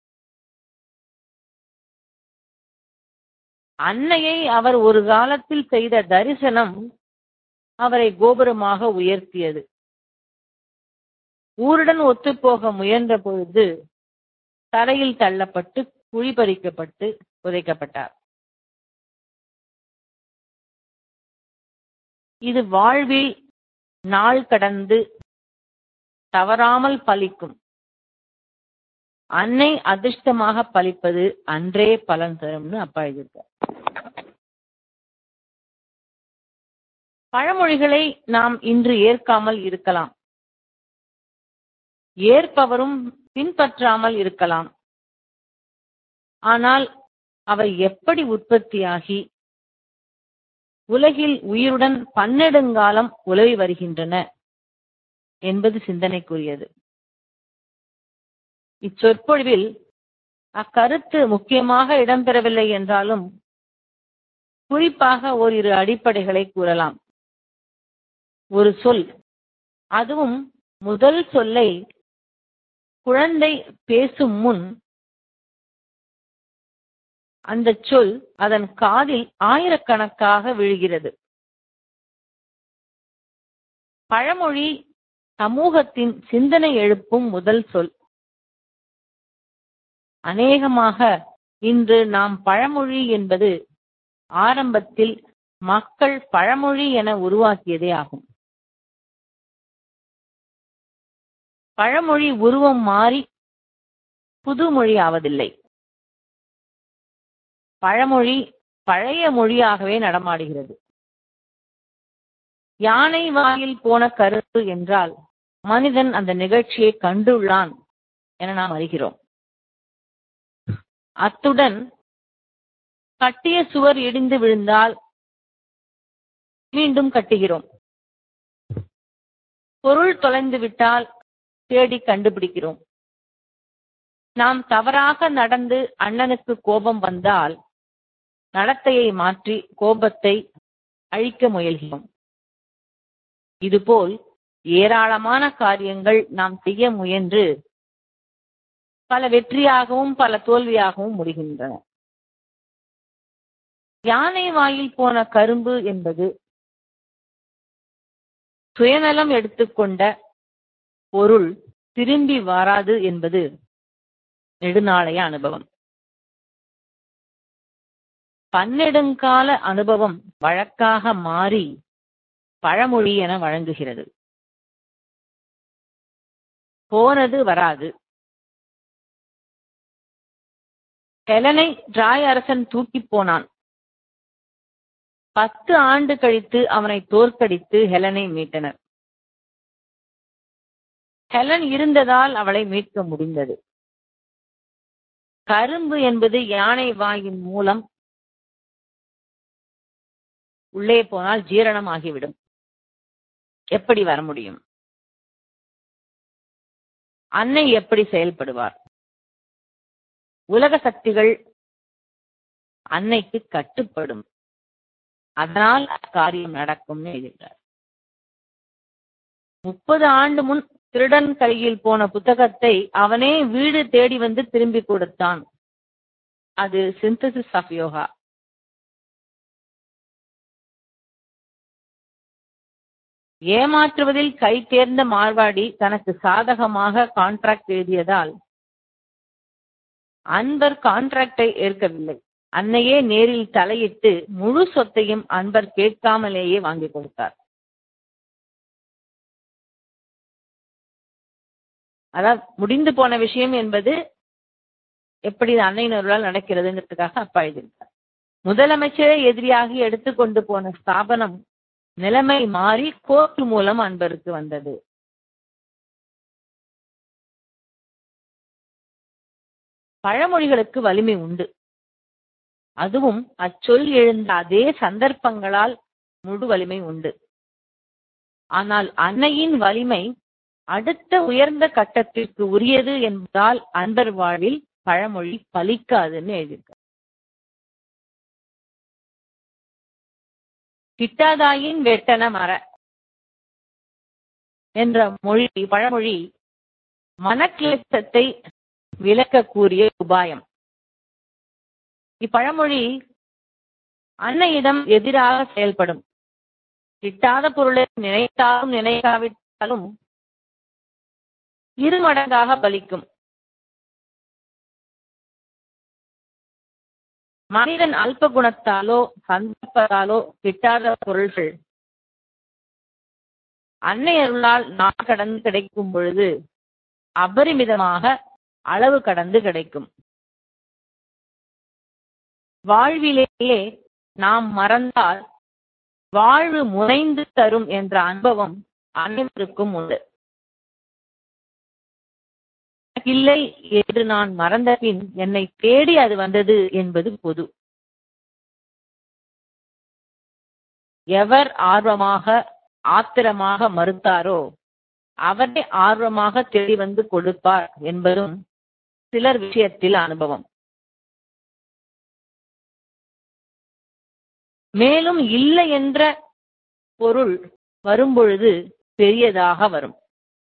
அன்னையை அவர் ஒரு காலத்தில் செய்த தரிசனம் அவரை கோபுரமாக உயர்த்தியது ஊருடன் ஒத்துப்போக முயன்ற பொழுது தரையில் தள்ளப்பட்டு குழி பறிக்கப்பட்டு புதைக்கப்பட்டார் இது வாழ்வில் நாள் கடந்து தவறாமல் பலிக்கும் அன்னை அதிர்ஷ்டமாக பலிப்பது அன்றே பலன் தரும்னு அப்பா எழுதியிருக்கார் பழமொழிகளை நாம் இன்று ஏற்காமல் இருக்கலாம் ஏற்பவரும் பின்பற்றாமல் இருக்கலாம் ஆனால் அவை எப்படி உற்பத்தியாகி உலகில் உயிருடன் பன்னெடுங்காலம் உலவி வருகின்றன என்பது சிந்தனைக்குரியது இச்சொற்பொழிவில் அக்கருத்து முக்கியமாக இடம்பெறவில்லை என்றாலும் குறிப்பாக ஓரிரு அடிப்படைகளை கூறலாம் ஒரு சொல் அதுவும் முதல் சொல்லை குழந்தை பேசும் முன் அந்த சொல் அதன் காதில் ஆயிரக்கணக்காக விழுகிறது பழமொழி சமூகத்தின் சிந்தனை எழுப்பும் முதல் சொல் அநேகமாக இன்று நாம் பழமொழி என்பது ஆரம்பத்தில் மக்கள் பழமொழி என உருவாக்கியதே ஆகும் பழமொழி உருவம் மாறி புது மொழி ஆவதில்லை பழமொழி பழைய மொழியாகவே நடமாடுகிறது யானை வாயில் போன கருத்து என்றால் மனிதன் அந்த நிகழ்ச்சியை கண்டுள்ளான் என நாம் அறிகிறோம் அத்துடன் கட்டிய சுவர் இடிந்து விழுந்தால் மீண்டும் கட்டுகிறோம் பொருள் தொலைந்து விட்டால் தேடி கண்டுபிடிக்கிறோம் நாம் தவறாக நடந்து அண்ணனுக்கு கோபம் வந்தால் நடத்தையை மாற்றி கோபத்தை அழிக்க முயல்கிறோம் இதுபோல் ஏராளமான காரியங்கள் நாம் செய்ய முயன்று பல வெற்றியாகவும் பல தோல்வியாகவும் முடிகின்றன யானை வாயில் போன கரும்பு என்பது சுயநலம் எடுத்துக்கொண்ட பொருள் திரும்பி வராது என்பது நெடுநாளைய அனுபவம் பன்னெடுங்கால அனுபவம் வழக்காக மாறி பழமொழி என வழங்குகிறது போனது வராது ஹெலனை டிராய் அரசன் தூக்கி போனான் பத்து ஆண்டு கழித்து அவனை தோற்கடித்து ஹெலனை மீட்டனர் ஹெலன் இருந்ததால் அவளை மீட்க முடிந்தது கரும்பு என்பது யானை வாயின் மூலம் உள்ளே போனால் ஜீரணம் ஆகிவிடும் எப்படி வர முடியும் அன்னை எப்படி செயல்படுவார் உலக சக்திகள் அன்னைக்கு கட்டுப்படும் அதனால் காரியம் நடக்கும்னு எழுதிட்டார் முப்பது ஆண்டு முன் திருடன் கையில் போன புத்தகத்தை அவனே வீடு தேடி வந்து திரும்பி கொடுத்தான் அது சிந்தசிஸ் ஆஃப் யோகா ஏமாற்றுவதில் கை தேர்ந்த மார்வாடி தனக்கு சாதகமாக கான்ட்ராக்ட் எழுதியதால் அன்பர் கான்ட்ராக்டை ஏற்கவில்லை அன்னையே நேரில் தலையிட்டு முழு சொத்தையும் அன்பர் கேட்காமலேயே வாங்கி கொடுத்தார் அதாவது முடிந்து போன விஷயம் என்பது எப்படி அன்னையினர்களால் நடக்கிறதுங்கிறதுக்காக அப்பா எழுதியிருக்கார் முதலமைச்சரே எதிரியாகி எடுத்துக்கொண்டு போன ஸ்தாபனம் நிலைமை மாறி கோர்ட் மூலம் அன்பருக்கு வந்தது பழமொழிகளுக்கு வலிமை உண்டு அதுவும் அச்சொல் எழுந்த அதே சந்தர்ப்பங்களால் முழு வலிமை உண்டு ஆனால் அன்னையின் வலிமை அடுத்த உயர்ந்த கட்டத்திற்கு உரியது என்பதால் அன்பர் வாழ்வில் பழமொழி பலிக்காதுன்னு எழுதியிருக்க கிட்டாதாயின் வெட்டன மர என்ற மொழி பழமொழி மனக்கிளேசத்தை விளக்கக்கூடிய உபாயம் இப்பழமொழி அன்னையிடம் எதிராக செயல்படும் கிட்டாத பொருளை நினைத்தாலும் நினைக்காவிட்டாலும் இரு மடங்காக பலிக்கும் மனிதன் அல்ப குணத்தாலோ சந்தர்ப்பத்தாலோ கிட்டாத பொருள்கள் அன்னை அருளால் நாள் கடந்து கிடைக்கும் பொழுது அபரிமிதமாக அளவு கடந்து கிடைக்கும் வாழ்விலேயே நாம் மறந்தால் வாழ்வு முனைந்து தரும் என்ற அனுபவம் அனைவருக்கும் உண்டு இல்லை என்று நான் மறந்த பின் என்னை தேடி அது வந்தது என்பது பொது எவர் ஆர்வமாக ஆத்திரமாக மறுத்தாரோ அவரை ஆர்வமாக தேடி வந்து கொடுப்பார் என்பதும் சிலர் விஷயத்தில் அனுபவம் மேலும் இல்லை என்ற பொருள் வரும்பொழுது பெரியதாக வரும்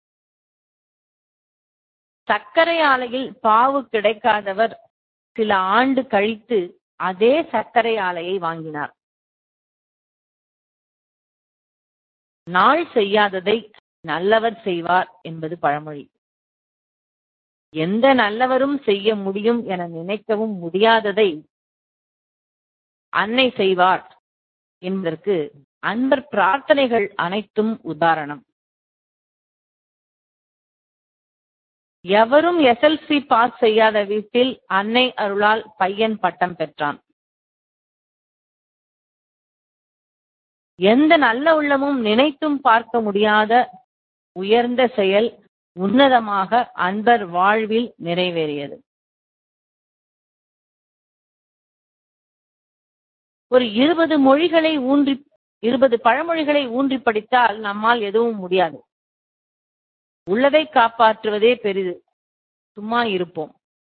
சர்க்கரை ஆலையில் பாவு கிடைக்காதவர் சில ஆண்டு கழித்து அதே சர்க்கரை ஆலையை வாங்கினார் நாள் செய்யாததை நல்லவர் செய்வார் என்பது பழமொழி எந்த நல்லவரும் செய்ய முடியும் என நினைக்கவும் முடியாததை அன்னை செய்வார் என்பதற்கு அன்பர் பிரார்த்தனைகள் அனைத்தும் உதாரணம் எவரும் எஸ்எல்சி பாஸ் செய்யாத வீட்டில் அன்னை அருளால் பையன் பட்டம் பெற்றான் எந்த நல்ல உள்ளமும் நினைத்தும் பார்க்க முடியாத உயர்ந்த செயல் உன்னதமாக அன்பர் வாழ்வில் நிறைவேறியது ஒரு இருபது மொழிகளை ஊன்றி இருபது பழமொழிகளை ஊன்றி படித்தால் நம்மால் எதுவும் முடியாது உள்ளதை காப்பாற்றுவதே பெரிது சும்மா இருப்போம்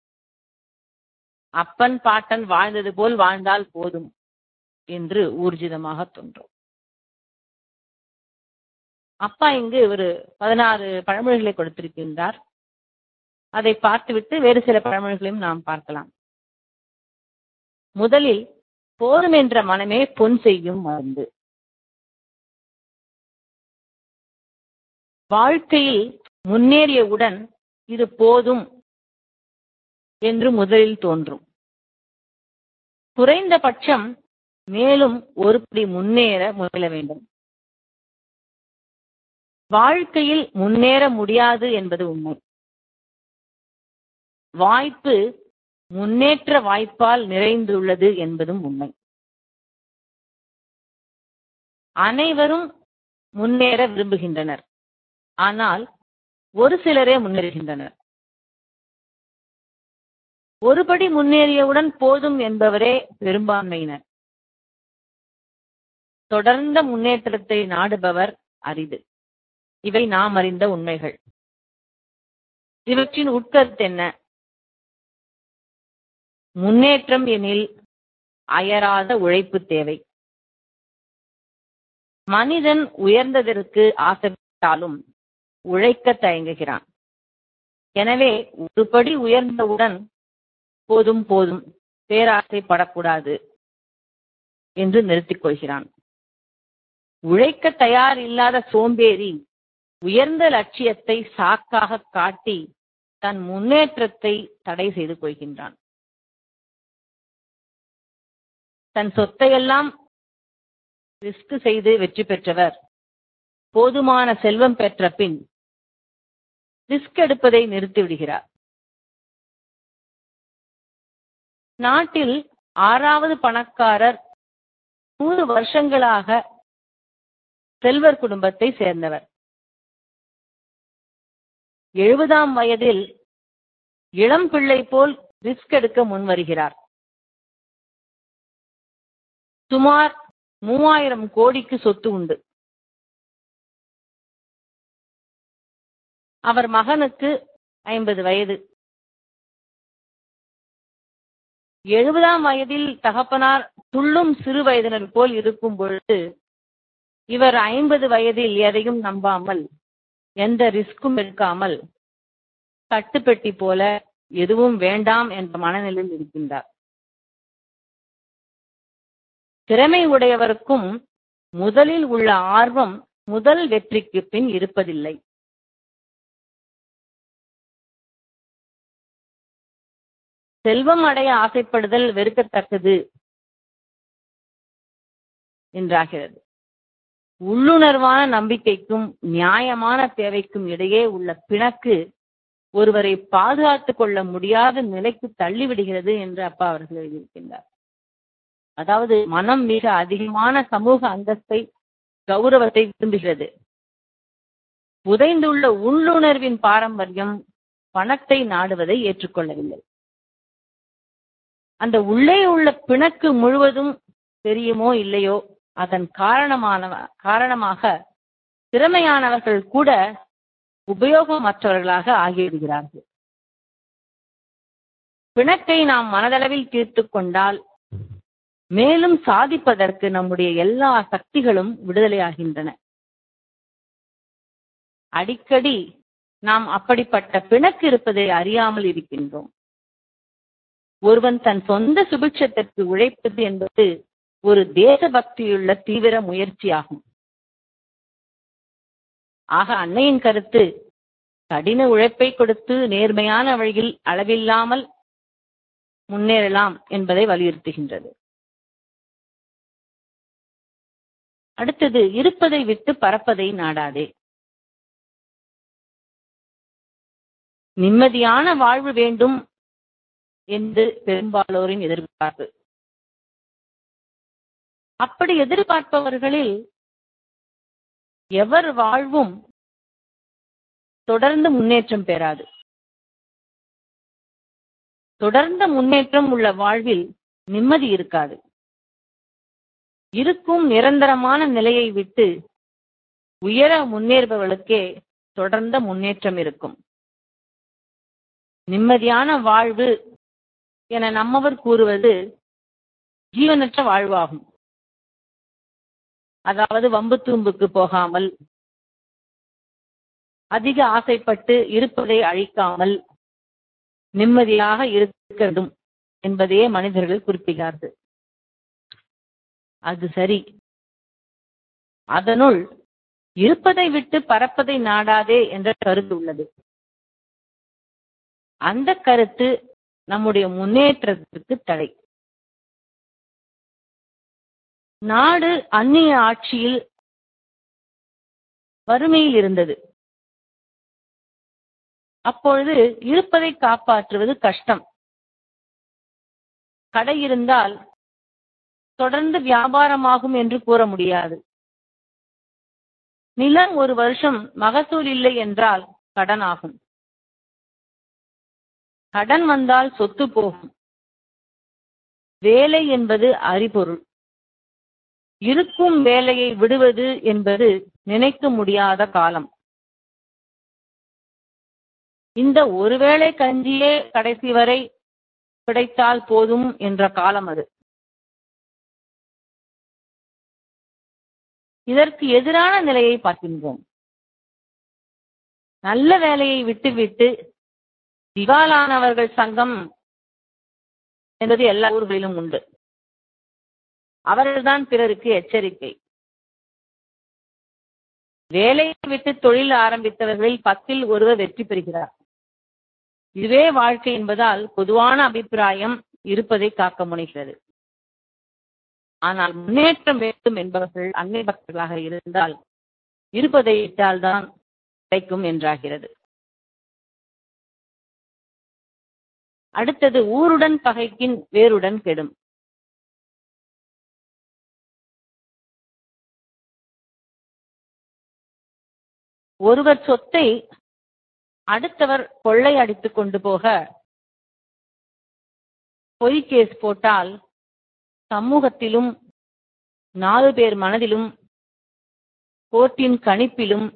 அப்பன் பாட்டன் வாழ்ந்தது போல் வாழ்ந்தால் போதும் என்று ஊர்ஜிதமாக தோன்றும் அப்பா இங்கு ஒரு பதினாறு பழமொழிகளை கொடுத்திருக்கின்றார் அதை பார்த்துவிட்டு வேறு சில பழமொழிகளையும் நாம் பார்க்கலாம் முதலில் போதும் என்ற மனமே பொன் செய்யும் மருந்து வாழ்க்கையில் முன்னேறியவுடன் இது போதும் என்று முதலில் தோன்றும் குறைந்தபட்சம் மேலும் ஒருபடி முன்னேற முயல வேண்டும் வாழ்க்கையில் முன்னேற முடியாது என்பது உண்மை வாய்ப்பு முன்னேற்ற வாய்ப்பால் நிறைந்துள்ளது என்பதும் உண்மை அனைவரும் முன்னேற விரும்புகின்றனர் ஆனால் ஒரு சிலரே முன்னேறுகின்றனர் ஒருபடி முன்னேறியவுடன் போதும் என்பவரே பெரும்பான்மையினர் தொடர்ந்த முன்னேற்றத்தை நாடுபவர் அரிது இவை நாம் அறிந்த உண்மைகள் இவற்றின் உட்கருத்து என்ன முன்னேற்றம் எனில் அயராத உழைப்பு தேவை மனிதன் உயர்ந்ததற்கு ஆசைப்பட்டாலும் உழைக்க தயங்குகிறான் எனவே ஒருபடி உயர்ந்தவுடன் போதும் போதும் பேராசைப்படக்கூடாது என்று நிறுத்திக் கொள்கிறான் உழைக்க தயார் இல்லாத சோம்பேறி உயர்ந்த லட்சியத்தை சாக்காக காட்டி தன் முன்னேற்றத்தை தடை செய்து கொள்கின்றான் தன் சொத்தையெல்லாம் ரிஸ்க் செய்து வெற்றி பெற்றவர் போதுமான செல்வம் பெற்ற பின் ரிஸ்க் எடுப்பதை நிறுத்திவிடுகிறார் நாட்டில் ஆறாவது பணக்காரர் நூறு வருஷங்களாக செல்வர் குடும்பத்தை சேர்ந்தவர் எழுபதாம் வயதில் இளம் பிள்ளை போல் ரிஸ்க் எடுக்க முன் வருகிறார் சுமார் மூவாயிரம் கோடிக்கு சொத்து உண்டு அவர் மகனுக்கு ஐம்பது வயது எழுபதாம் வயதில் தகப்பனார் துள்ளும் சிறு வயதினர் போல் இருக்கும் பொழுது இவர் ஐம்பது வயதில் எதையும் நம்பாமல் எந்த ரிஸ்க்கும் எடுக்காமல் கட்டுப்பெட்டி போல எதுவும் வேண்டாம் என்ற மனநிலையில் இருக்கின்றார் திறமை உடையவருக்கும் முதலில் உள்ள ஆர்வம் முதல் வெற்றிக்கு பின் இருப்பதில்லை செல்வம் அடைய ஆசைப்படுதல் வெறுக்கத்தக்கது என்றாகிறது உள்ளுணர்வான நம்பிக்கைக்கும் நியாயமான தேவைக்கும் இடையே உள்ள பிணக்கு ஒருவரை பாதுகாத்துக் கொள்ள முடியாத நிலைக்கு தள்ளிவிடுகிறது என்று அப்பா அவர்கள் எழுதியிருக்கின்றார் அதாவது மனம் மிக அதிகமான சமூக அந்தஸ்தை கௌரவத்தை விரும்புகிறது புதைந்துள்ள உள்ளுணர்வின் பாரம்பரியம் பணத்தை நாடுவதை ஏற்றுக்கொள்ளவில்லை அந்த உள்ளே உள்ள பிணக்கு முழுவதும் தெரியுமோ இல்லையோ அதன் காரணமான காரணமாக திறமையானவர்கள் கூட உபயோகமற்றவர்களாக ஆகிவிடுகிறார்கள் பிணக்கை நாம் மனதளவில் தீர்த்து கொண்டால் மேலும் சாதிப்பதற்கு நம்முடைய எல்லா சக்திகளும் விடுதலையாகின்றன அடிக்கடி நாம் அப்படிப்பட்ட பிணக்கு இருப்பதை அறியாமல் இருக்கின்றோம் ஒருவன் தன் சொந்த சுபிட்சத்திற்கு உழைப்பது என்பது ஒரு தேசபக்தியுள்ள தீவிர முயற்சியாகும் ஆக அன்னையின் கருத்து கடின உழைப்பை கொடுத்து நேர்மையான வழியில் அளவில்லாமல் முன்னேறலாம் என்பதை வலியுறுத்துகின்றது அடுத்தது இருப்பதை விட்டு பறப்பதை நாடாதே நிம்மதியான வாழ்வு வேண்டும் என்று பெரும்பாலோரின் எதிர்பார்ப்பு அப்படி எதிர்பார்ப்பவர்களில் எவர் வாழ்வும் தொடர்ந்து முன்னேற்றம் பெறாது தொடர்ந்த முன்னேற்றம் உள்ள வாழ்வில் நிம்மதி இருக்காது இருக்கும் நிரந்தரமான நிலையை விட்டு உயர முன்னேறுபவர்களுக்கே தொடர்ந்த முன்னேற்றம் இருக்கும் நிம்மதியான வாழ்வு என நம்மவர் கூறுவது ஜீவனற்ற வாழ்வாகும் அதாவது வம்பு தும்புக்கு போகாமல் அதிக ஆசைப்பட்டு இருப்பதை அழிக்காமல் நிம்மதியாக இருக்க வேண்டும் என்பதையே மனிதர்கள் குறிப்பிட்டார்கள் அது சரி அதனுள் இருப்பதை விட்டு பறப்பதை நாடாதே என்ற கருத்து உள்ளது அந்த கருத்து நம்முடைய முன்னேற்றத்திற்கு தடை நாடு அந்நிய ஆட்சியில் வறுமையில் இருந்தது அப்பொழுது இருப்பதை காப்பாற்றுவது கஷ்டம் கடை இருந்தால் தொடர்ந்து வியாபாரமாகும் என்று கூற முடியாது நிலம் ஒரு வருஷம் மகசூல் இல்லை என்றால் கடன் ஆகும் கடன் வந்தால் சொத்து போகும் வேலை என்பது அறிபொருள் இருக்கும் வேலையை விடுவது என்பது நினைக்க முடியாத காலம் இந்த ஒருவேளை கஞ்சியே கடைசி வரை கிடைத்தால் போதும் என்ற காலம் அது இதற்கு எதிரான நிலையை பார்க்கின்றோம் நல்ல வேலையை விட்டுவிட்டு திவாலானவர்கள் சங்கம் என்பது எல்லா ஊர்களிலும் உண்டு அவர்கள்தான் பிறருக்கு எச்சரிக்கை வேலையை விட்டு தொழில் ஆரம்பித்தவர்களில் பத்தில் ஒருவர் வெற்றி பெறுகிறார் இதுவே வாழ்க்கை என்பதால் பொதுவான அபிப்பிராயம் இருப்பதை காக்க முனைகிறது ஆனால் முன்னேற்றம் வேண்டும் என்பவர்கள் அன்னை பக்தர்களாக இருந்தால் இருப்பதை இட்டால்தான் கிடைக்கும் என்றாகிறது அடுத்தது ஊருடன் பகைக்கின் வேருடன் கெடும் ஒருவர் சொத்தை அடுத்தவர் கொள்ளை அடித்துக் கொண்டு போக பொய் கேஸ் போட்டால் சமூகத்திலும் நாலு பேர் மனதிலும் கோர்ட்டின் கணிப்பிலும்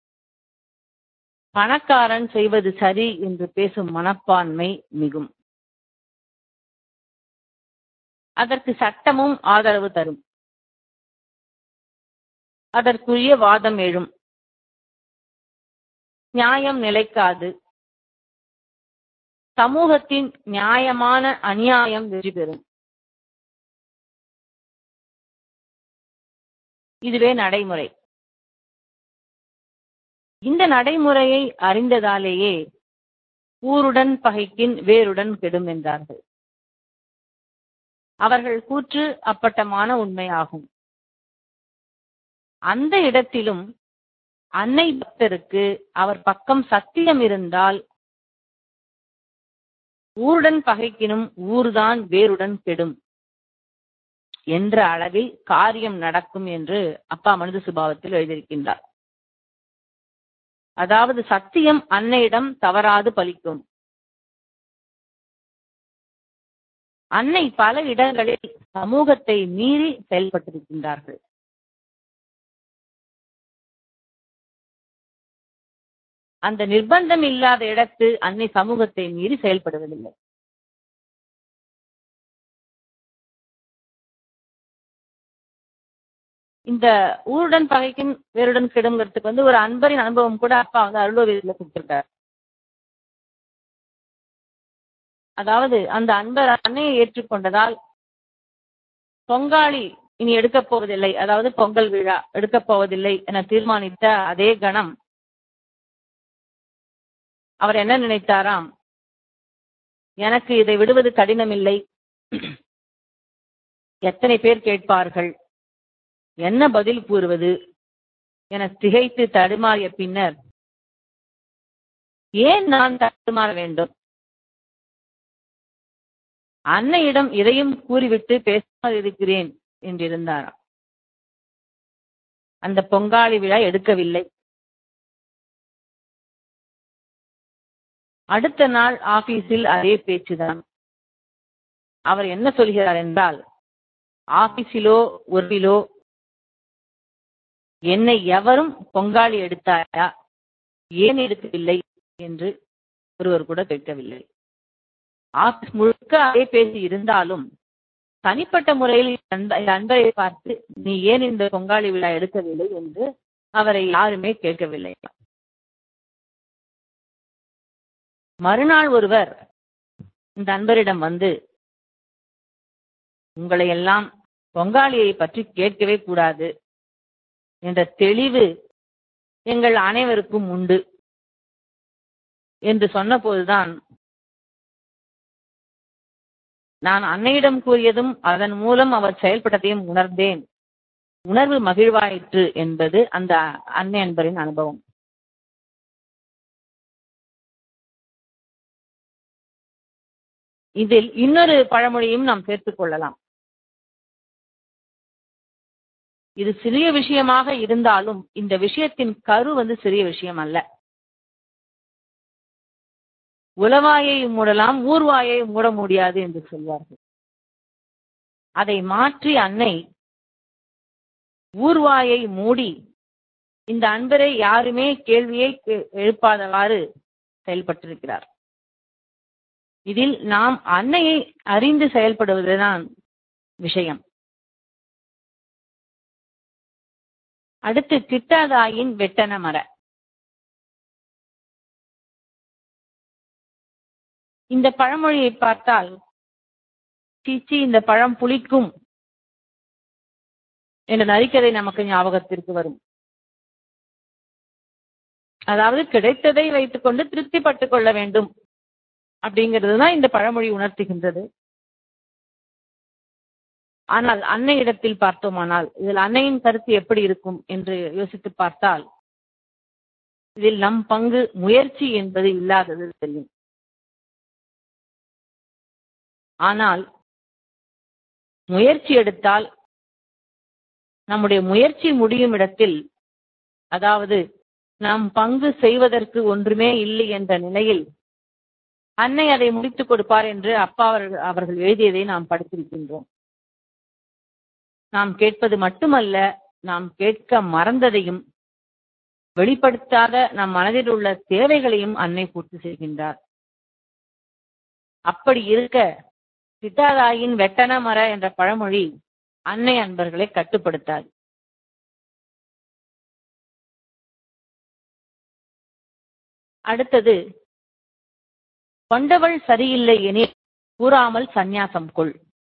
பணக்காரன் செய்வது சரி என்று பேசும் மனப்பான்மை மிகும் அதற்கு சட்டமும் ஆதரவு தரும் அதற்குரிய வாதம் எழும் நியாயம் நிலைக்காது சமூகத்தின் நியாயமான அநியாயம் வெற்றி பெறும் இதுவே நடைமுறை இந்த நடைமுறையை அறிந்ததாலேயே ஊருடன் பகைக்கின் வேருடன் கெடும் என்றார்கள் அவர்கள் கூற்று அப்பட்டமான உண்மையாகும் அந்த இடத்திலும் அன்னை பக்தருக்கு அவர் பக்கம் சத்தியம் இருந்தால் ஊருடன் பகைக்கினும் ஊர்தான் வேருடன் கெடும் என்ற அளவில் காரியம் நடக்கும் என்று அப்பா மனித சுபாவத்தில் எழுதியிருக்கின்றார் அதாவது சத்தியம் அன்னையிடம் தவறாது பலிக்கும் அன்னை பல இடங்களில் சமூகத்தை மீறி செயல்பட்டிருக்கின்றார்கள் அந்த நிர்பந்தம் இல்லாத இடத்து அன்னை சமூகத்தை மீறி செயல்படுவதில்லை இந்த ஊருடன் பகைக்கும் வேருடன் கெடுங்கிறதுக்கு வந்து ஒரு அன்பரின் அனுபவம் கூட அப்பா வந்து அருளோவியத்துல கொடுத்திருக்காரு அதாவது அந்த அன்பர் அன்னையை ஏற்றுக்கொண்டதால் பொங்காளி இனி எடுக்கப் போவதில்லை அதாவது பொங்கல் விழா எடுக்கப் போவதில்லை என தீர்மானித்த அதே கணம் அவர் என்ன நினைத்தாராம் எனக்கு இதை விடுவது கடினமில்லை எத்தனை பேர் கேட்பார்கள் என்ன பதில் கூறுவது என திகைத்து தடுமாறிய பின்னர் ஏன் நான் தடுமாற வேண்டும் அன்னையிடம் இதையும் கூறிவிட்டு பேசாமல் இருக்கிறேன் என்றிருந்தாராம் அந்த பொங்காளி விழா எடுக்கவில்லை அடுத்த நாள் ஆபீஸில் அதே பேச்சுதான் அவர் என்ன சொல்கிறார் என்றால் ஆபீஸிலோ ஒருவிலோ என்னை எவரும் பொங்காளி எடுத்தாயா ஏன் எடுக்கவில்லை என்று ஒருவர் கூட கேட்கவில்லை ஆபீஸ் முழுக்க அதே பேசி இருந்தாலும் தனிப்பட்ட முறையில் அன்பரை பார்த்து நீ ஏன் இந்த பொங்காளி விழா எடுக்கவில்லை என்று அவரை யாருமே கேட்கவில்லை மறுநாள் ஒருவர் இந்த அன்பரிடம் வந்து உங்களை எல்லாம் பொங்காளியை பற்றி கேட்கவே கூடாது என்ற தெளிவு எங்கள் அனைவருக்கும் உண்டு என்று சொன்னபோதுதான் நான் அன்னையிடம் கூறியதும் அதன் மூலம் அவர் செயல்பட்டதையும் உணர்ந்தேன் உணர்வு மகிழ்வாயிற்று என்பது அந்த அன்னை அன்பரின் அனுபவம் இதில் இன்னொரு பழமொழியும் நாம் சேர்த்துக் கொள்ளலாம் இது சிறிய விஷயமாக இருந்தாலும் இந்த விஷயத்தின் கரு வந்து சிறிய விஷயம் அல்ல உலவாயை மூடலாம் ஊர்வாயை மூட முடியாது என்று சொல்வார்கள் அதை மாற்றி அன்னை ஊர்வாயை மூடி இந்த அன்பரை யாருமே கேள்வியை எழுப்பாதவாறு செயல்பட்டிருக்கிறார் இதில் நாம் அன்னையை அறிந்து செயல்படுவதுதான் விஷயம் அடுத்து திட்டாதாயின் வெட்டன மர இந்த பழமொழியை பார்த்தால் சீச்சி இந்த பழம் புளிக்கும் என்ற நரிக்கதை நமக்கு ஞாபகத்திற்கு வரும் அதாவது கிடைத்ததை வைத்துக் கொண்டு திருப்திப்பட்டுக் கொள்ள வேண்டும் அப்படிங்கிறது தான் இந்த பழமொழி உணர்த்துகின்றது ஆனால் அன்னையிடத்தில் பார்த்தோமானால் இதில் அன்னையின் கருத்து எப்படி இருக்கும் என்று யோசித்து பார்த்தால் இதில் நம் பங்கு முயற்சி என்பது இல்லாதது தெரியும் ஆனால் முயற்சி எடுத்தால் நம்முடைய முயற்சி முடியும் இடத்தில் அதாவது நாம் பங்கு செய்வதற்கு ஒன்றுமே இல்லை என்ற நிலையில் அன்னை அதை முடித்துக் கொடுப்பார் என்று அப்பா அவர்கள் அவர்கள் எழுதியதை நாம் படித்திருக்கின்றோம் நாம் கேட்பது மட்டுமல்ல நாம் கேட்க மறந்ததையும் வெளிப்படுத்தாத நம் மனதில் உள்ள தேவைகளையும் அன்னை பூர்த்தி செய்கின்றார் அப்படி இருக்க சித்தாதாயின் வெட்டன மர என்ற பழமொழி அன்னை அன்பர்களை கட்டுப்படுத்தாது அடுத்தது கொண்டவள் சரியில்லை எனில் கூறாமல் சந்நியாசம் கொள்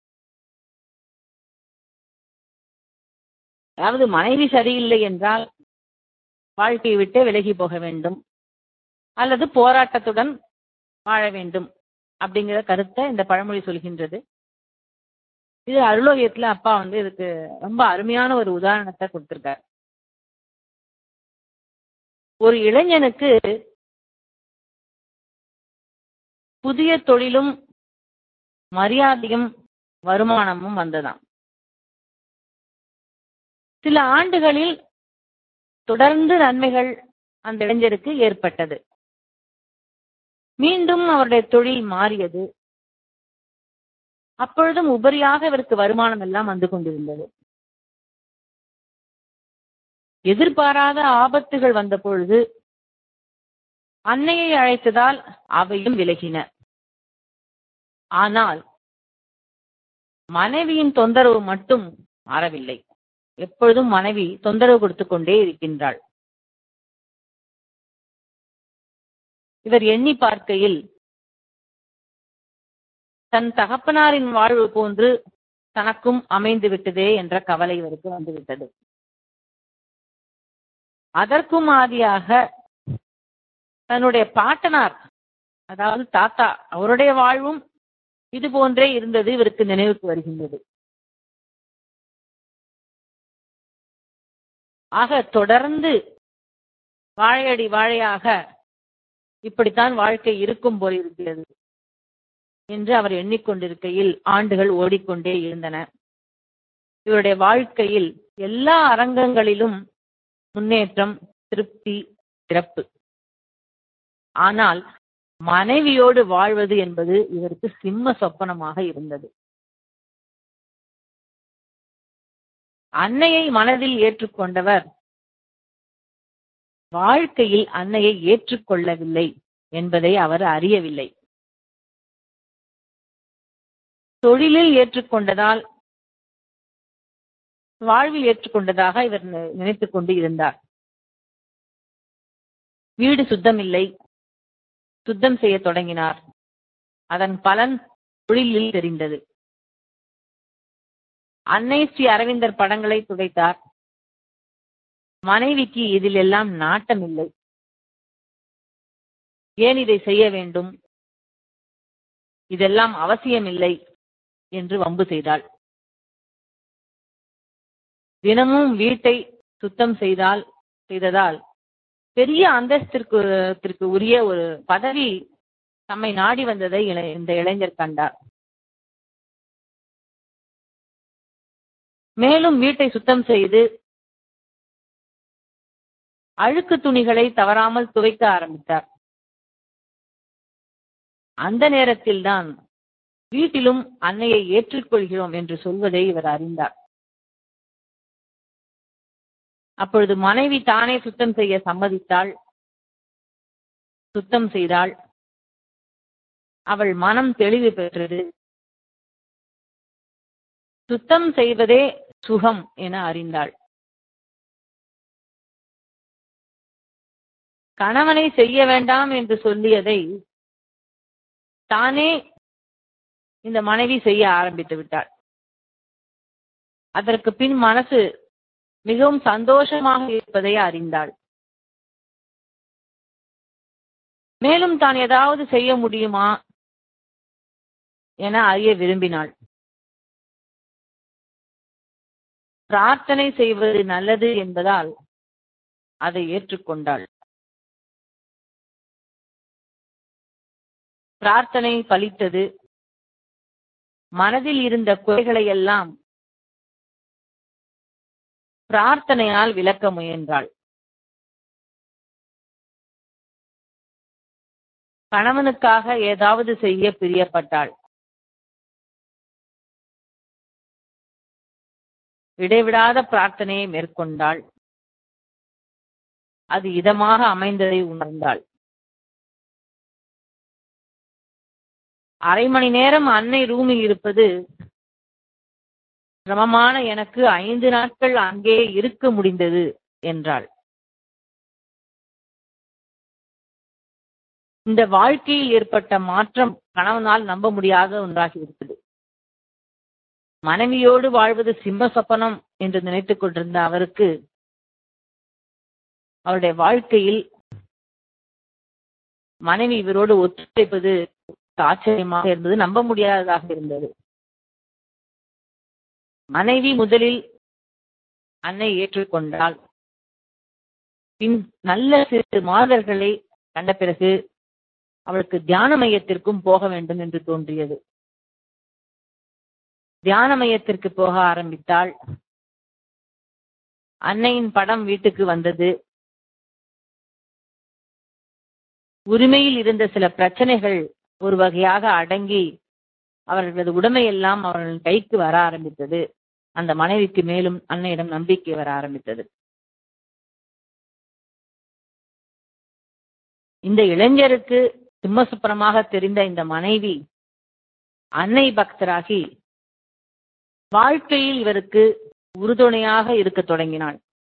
அதாவது மனைவி சரியில்லை என்றால் வாழ்க்கையை விட்டு விலகி போக வேண்டும் அல்லது போராட்டத்துடன் வாழ வேண்டும் அப்படிங்கிற கருத்தை இந்த பழமொழி சொல்கின்றது இது அருளோகியத்துல அப்பா வந்து இதுக்கு ரொம்ப அருமையான ஒரு உதாரணத்தை கொடுத்திருக்காரு ஒரு இளைஞனுக்கு புதிய தொழிலும் மரியாதையும் வருமானமும் வந்ததாம் சில ஆண்டுகளில் தொடர்ந்து நன்மைகள் அந்த இளைஞருக்கு ஏற்பட்டது மீண்டும் அவருடைய தொழில் மாறியது அப்பொழுதும் உபரியாக இவருக்கு வருமானம் எல்லாம் வந்து கொண்டிருந்தது எதிர்பாராத ஆபத்துகள் வந்த பொழுது அன்னையை அழைத்ததால் அவையும் விலகின ஆனால் மனைவியின் தொந்தரவு மட்டும் மாறவில்லை எப்பொழுதும் மனைவி தொந்தரவு கொடுத்து கொண்டே இருக்கின்றாள் இவர் எண்ணி பார்க்கையில் தன் தகப்பனாரின் வாழ்வு போன்று தனக்கும் அமைந்து விட்டதே என்ற கவலை இவருக்கு வந்துவிட்டது அதற்கும் ஆதியாக தன்னுடைய பாட்டனார் அதாவது தாத்தா அவருடைய வாழ்வும் இது போன்றே இருந்தது இவருக்கு நினைவுக்கு வருகின்றது ஆக தொடர்ந்து வாழையடி வாழையாக இப்படித்தான் வாழ்க்கை இருக்கும் போல் இருக்கிறது என்று அவர் எண்ணிக்கொண்டிருக்கையில் ஆண்டுகள் ஓடிக்கொண்டே இருந்தன இவருடைய வாழ்க்கையில் எல்லா அரங்கங்களிலும் முன்னேற்றம் திருப்தி சிறப்பு ஆனால் மனைவியோடு வாழ்வது என்பது இவருக்கு சிம்ம சொப்பனமாக இருந்தது அன்னையை மனதில் ஏற்றுக்கொண்டவர் வாழ்க்கையில் அன்னையை ஏற்றுக்கொள்ளவில்லை என்பதை அவர் அறியவில்லை தொழிலில் ஏற்றுக்கொண்டதால் வாழ்வில் ஏற்றுக்கொண்டதாக இவர் நினைத்துக் கொண்டு இருந்தார் வீடு சுத்தமில்லை சுத்தம் செய்ய தொடங்கினார் அதன் பலன் தொழிலில் தெரிந்தது அன்னை ஸ்ரீ அரவிந்தர் படங்களை துடைத்தார் மனைவிக்கு இதில் எல்லாம் நாட்டம் இல்லை ஏன் இதை செய்ய வேண்டும் இதெல்லாம் அவசியமில்லை என்று வம்பு செய்தாள் தினமும் வீட்டை சுத்தம் செய்தால் செய்ததால் பெரிய அந்தஸ்திற்கு உரிய ஒரு பதவி தம்மை நாடி வந்ததை இந்த இளைஞர் கண்டார் மேலும் வீட்டை சுத்தம் செய்து அழுக்கு துணிகளை தவறாமல் துவைக்க ஆரம்பித்தார் அந்த நேரத்தில் தான் வீட்டிலும் அன்னையை ஏற்றுக்கொள்கிறோம் என்று சொல்வதை இவர் அறிந்தார் அப்பொழுது மனைவி தானே சுத்தம் செய்ய சம்மதித்தாள் சுத்தம் செய்தாள் அவள் மனம் தெளிவு பெற்றது சுத்தம் செய்வதே சுகம் என அறிந்தாள் கணவனை செய்ய வேண்டாம் என்று சொல்லியதை தானே இந்த மனைவி செய்ய ஆரம்பித்து விட்டாள் அதற்கு பின் மனசு மிகவும் சந்தோஷமாக இருப்பதை அறிந்தாள் மேலும் தான் ஏதாவது செய்ய முடியுமா என அறிய விரும்பினாள் பிரார்த்தனை செய்வது நல்லது என்பதால் அதை ஏற்றுக்கொண்டாள் பிரார்த்தனை பலித்தது மனதில் இருந்த குறைகளை எல்லாம் பிரார்த்தனையால் விளக்க முயன்றாள் கணவனுக்காக ஏதாவது செய்ய பிரியப்பட்டாள் இடைவிடாத பிரார்த்தனையை மேற்கொண்டாள் அது இதமாக அமைந்ததை உணர்ந்தாள் அரை மணி நேரம் அன்னை ரூமில் இருப்பது சிரமமான எனக்கு ஐந்து நாட்கள் அங்கே இருக்க முடிந்தது என்றாள் இந்த வாழ்க்கையில் ஏற்பட்ட மாற்றம் கணவனால் நம்ப முடியாத ஒன்றாகிவிட்டது மனைவியோடு வாழ்வது சிம்ம சொப்பனம் என்று நினைத்துக் கொண்டிருந்த அவருக்கு அவருடைய வாழ்க்கையில் மனைவி இவரோடு ஒத்துழைப்பது ஆச்சரியமாக இருந்தது நம்ப முடியாததாக இருந்தது மனைவி முதலில் அன்னை ஏற்றுக்கொண்டால் பின் நல்ல சிறு மாதர்களை கண்ட பிறகு அவளுக்கு தியான மையத்திற்கும் போக வேண்டும் என்று தோன்றியது தியான மையத்திற்கு போக ஆரம்பித்தாள் அன்னையின் படம் வீட்டுக்கு வந்தது உரிமையில் இருந்த சில பிரச்சனைகள் ஒரு வகையாக அடங்கி அவர்களது உடைமையெல்லாம் அவர்கள் கைக்கு வர ஆரம்பித்தது அந்த மனைவிக்கு மேலும் அன்னையிடம் நம்பிக்கை வர ஆரம்பித்தது இந்த இளைஞருக்கு சிம்மசுப்பரமாக தெரிந்த இந்த மனைவி அன்னை பக்தராகி வாழ்க்கையில் இவருக்கு உறுதுணையாக இருக்க தொடங்கினாள்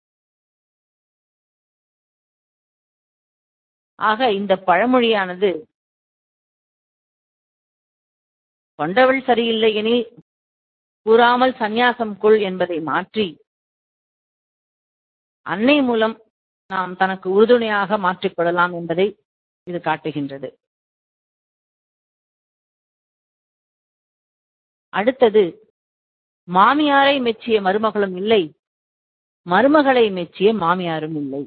ஆக இந்த பழமொழியானது கொண்டவள் சரியில்லை எனில் கூறாமல் சந்நியாசம் கொள் என்பதை மாற்றி அன்னை மூலம் நாம் தனக்கு உறுதுணையாக மாற்றிக்கொள்ளலாம் என்பதை இது காட்டுகின்றது அடுத்தது மாமியாரை மெச்சிய மருமகளும் இல்லை மருமகளை மெச்சிய மாமியாரும் இல்லை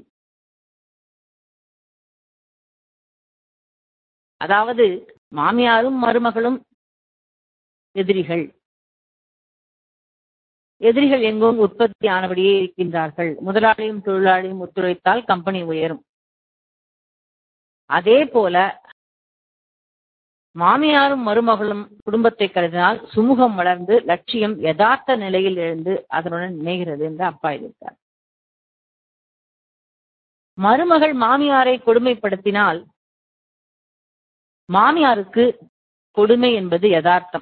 அதாவது மாமியாரும் மருமகளும் எதிரிகள் எதிரிகள் எங்கும் உற்பத்தி ஆனபடியே இருக்கின்றார்கள் முதலாளியும் தொழிலாளியும் ஒத்துழைத்தால் கம்பெனி உயரும் அதே போல மாமியாரும் மருமகளும் குடும்பத்தை கருதினால் சுமூகம் வளர்ந்து லட்சியம் யதார்த்த நிலையில் எழுந்து அதனுடன் இணைகிறது என்று அப்பா எழுதியிருக்கார் மருமகள் மாமியாரை கொடுமைப்படுத்தினால் மாமியாருக்கு கொடுமை என்பது யதார்த்தம்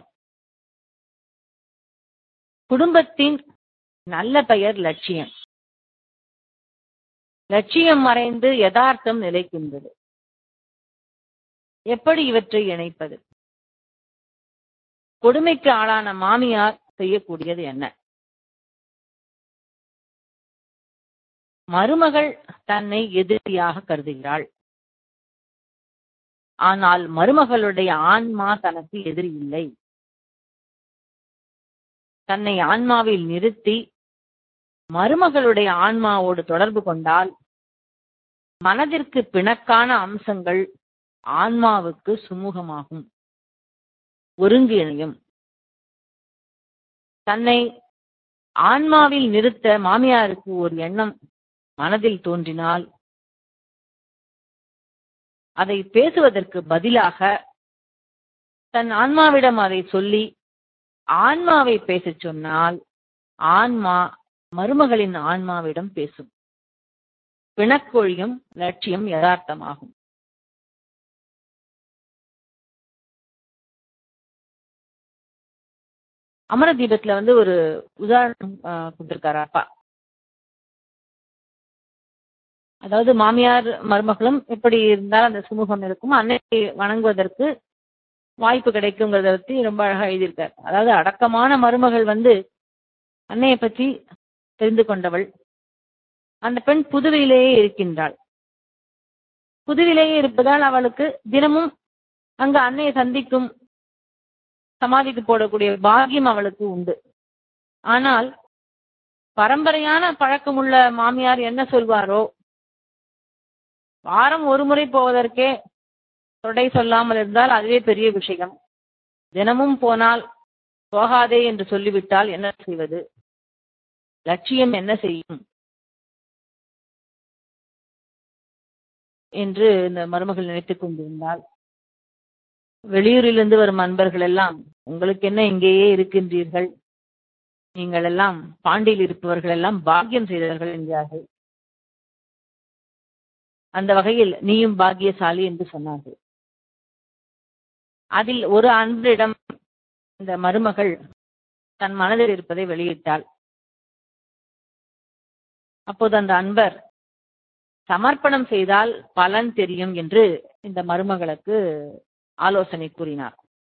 குடும்பத்தின் நல்ல பெயர் லட்சியம் லட்சியம் மறைந்து யதார்த்தம் நிலைக்கின்றது எப்படி இவற்றை இணைப்பது கொடுமைக்கு ஆளான மாமியார் செய்யக்கூடியது என்ன மருமகள் தன்னை எதிரியாக கருதுகிறாள் ஆனால் மருமகளுடைய ஆன்மா தனக்கு எதிரி இல்லை தன்னை ஆன்மாவில் நிறுத்தி மருமகளுடைய ஆன்மாவோடு தொடர்பு கொண்டால் மனதிற்கு பிணக்கான அம்சங்கள் ஆன்மாவுக்கு சுமூகமாகும் ஒருங்கிணையும் தன்னை ஆன்மாவில் நிறுத்த மாமியாருக்கு ஒரு எண்ணம் மனதில் தோன்றினால் அதை பேசுவதற்கு பதிலாக தன் ஆன்மாவிடம் அதை சொல்லி ஆன்மாவை பேசச் சொன்னால் ஆன்மா மருமகளின் ஆன்மாவிடம் பேசும் பிணக்கொழியும் லட்சியம் யதார்த்தமாகும் அமரதீபத்துல வந்து ஒரு உதாரணம் கொடுத்திருக்காரு அப்பா அதாவது மாமியார் மருமகளும் எப்படி இருந்தால் அந்த சுமூகம் இருக்கும் அன்னை வணங்குவதற்கு வாய்ப்பு கிடைக்குங்கிறத பத்தி ரொம்ப அழகா எழுதியிருக்கார் அதாவது அடக்கமான மருமகள் வந்து அன்னையை பற்றி தெரிந்து கொண்டவள் அந்த பெண் புதுவையிலேயே இருக்கின்றாள் புதுவிலேயே இருப்பதால் அவளுக்கு தினமும் அங்கு அன்னையை சந்திக்கும் சமாதிக்கு போடக்கூடிய பாக்கியம் அவளுக்கு உண்டு ஆனால் பரம்பரையான பழக்கமுள்ள மாமியார் என்ன சொல்வாரோ வாரம் ஒரு முறை போவதற்கே தொடை சொல்லாமல் இருந்தால் அதுவே பெரிய விஷயம் தினமும் போனால் போகாதே என்று சொல்லிவிட்டால் என்ன செய்வது லட்சியம் என்ன செய்யும் என்று இந்த மருமகள் நினைத்துக் கொண்டிருந்தால் வெளியூரிலிருந்து வரும் அன்பர்கள் எல்லாம் உங்களுக்கு என்ன இங்கேயே இருக்கின்றீர்கள் நீங்கள் எல்லாம் பாண்டியில் இருப்பவர்கள் எல்லாம் பாக்கியம் செய்தவர்கள் என்கிறார்கள் அந்த வகையில் நீயும் பாக்கியசாலி என்று சொன்னார்கள் அதில் ஒரு அன்பிடம் இந்த மருமகள் தன் மனதில் இருப்பதை வெளியிட்டாள் அப்போது அந்த அன்பர் சமர்ப்பணம் செய்தால் பலன் தெரியும் என்று இந்த மருமகளுக்கு ஆலோசனை கூறினார்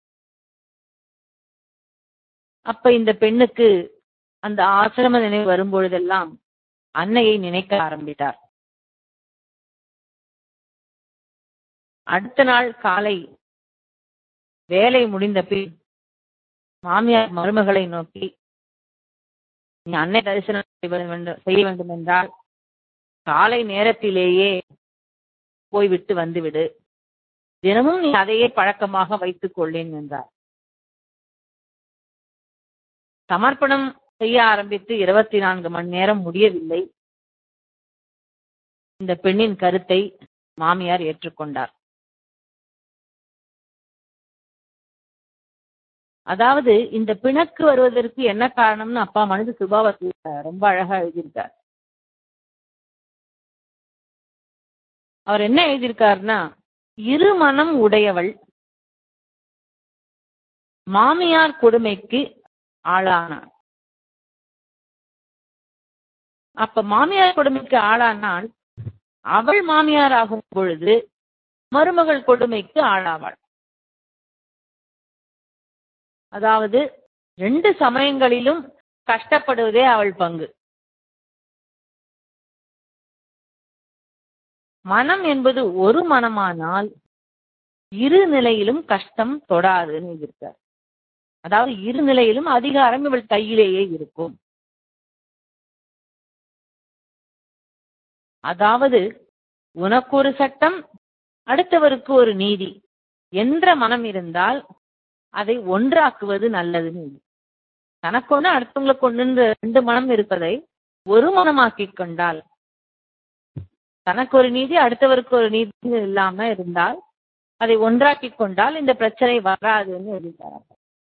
அப்ப இந்த பெண்ணுக்கு அந்த ஆசிரம நினைவு வரும்பொழுதெல்லாம் அன்னையை நினைக்க ஆரம்பித்தார் அடுத்த நாள் காலை வேலை முடிந்த பின் மாமியார் மருமகளை நோக்கி நீ அன்னை தரிசனம் செய்ய வேண்டும் என்றால் காலை நேரத்திலேயே போய்விட்டு வந்துவிடு தினமும் நீ அதையே பழக்கமாக வைத்துக் கொள்ளேன் என்றார் சமர்ப்பணம் செய்ய ஆரம்பித்து இருபத்தி நான்கு மணி நேரம் முடியவில்லை இந்த பெண்ணின் கருத்தை மாமியார் ஏற்றுக்கொண்டார் அதாவது இந்த பிணக்கு வருவதற்கு என்ன காரணம்னு அப்பா மனித சுபாவத்தில் ரொம்ப அழகா எழுதியிருக்கார் அவர் என்ன எழுதியிருக்காருன்னா இரு மனம் உடையவள் மாமியார் கொடுமைக்கு ஆளானாள் அப்ப மாமியார் கொடுமைக்கு ஆளானால் அவள் மாமியார் ஆகும் பொழுது மருமகள் கொடுமைக்கு ஆளாவாள் அதாவது ரெண்டு சமயங்களிலும் கஷ்டப்படுவதே அவள் பங்கு மனம் என்பது ஒரு மனமானால் இரு நிலையிலும் கஷ்டம் தொடாதுன்னு இருக்கார் அதாவது இரு நிலையிலும் அதிகாரம் இவள் கையிலேயே இருக்கும் அதாவது உனக்கு ஒரு சட்டம் அடுத்தவருக்கு ஒரு நீதி என்ற மனம் இருந்தால் அதை ஒன்றாக்குவது நல்லதுன்னு தனக்கு ஒண்ணு அடுத்தவங்களுக்கு ஒண்ணு ரெண்டு மனம் இருப்பதை ஒரு மனமாக்கிக் கொண்டால் தனக்கு ஒரு நீதி அடுத்தவருக்கு ஒரு நீதி இல்லாம இருந்தால் அதை ஒன்றாக்கி கொண்டால் இந்த பிரச்சனை வராதுன்னு எழுதிட்டாங்க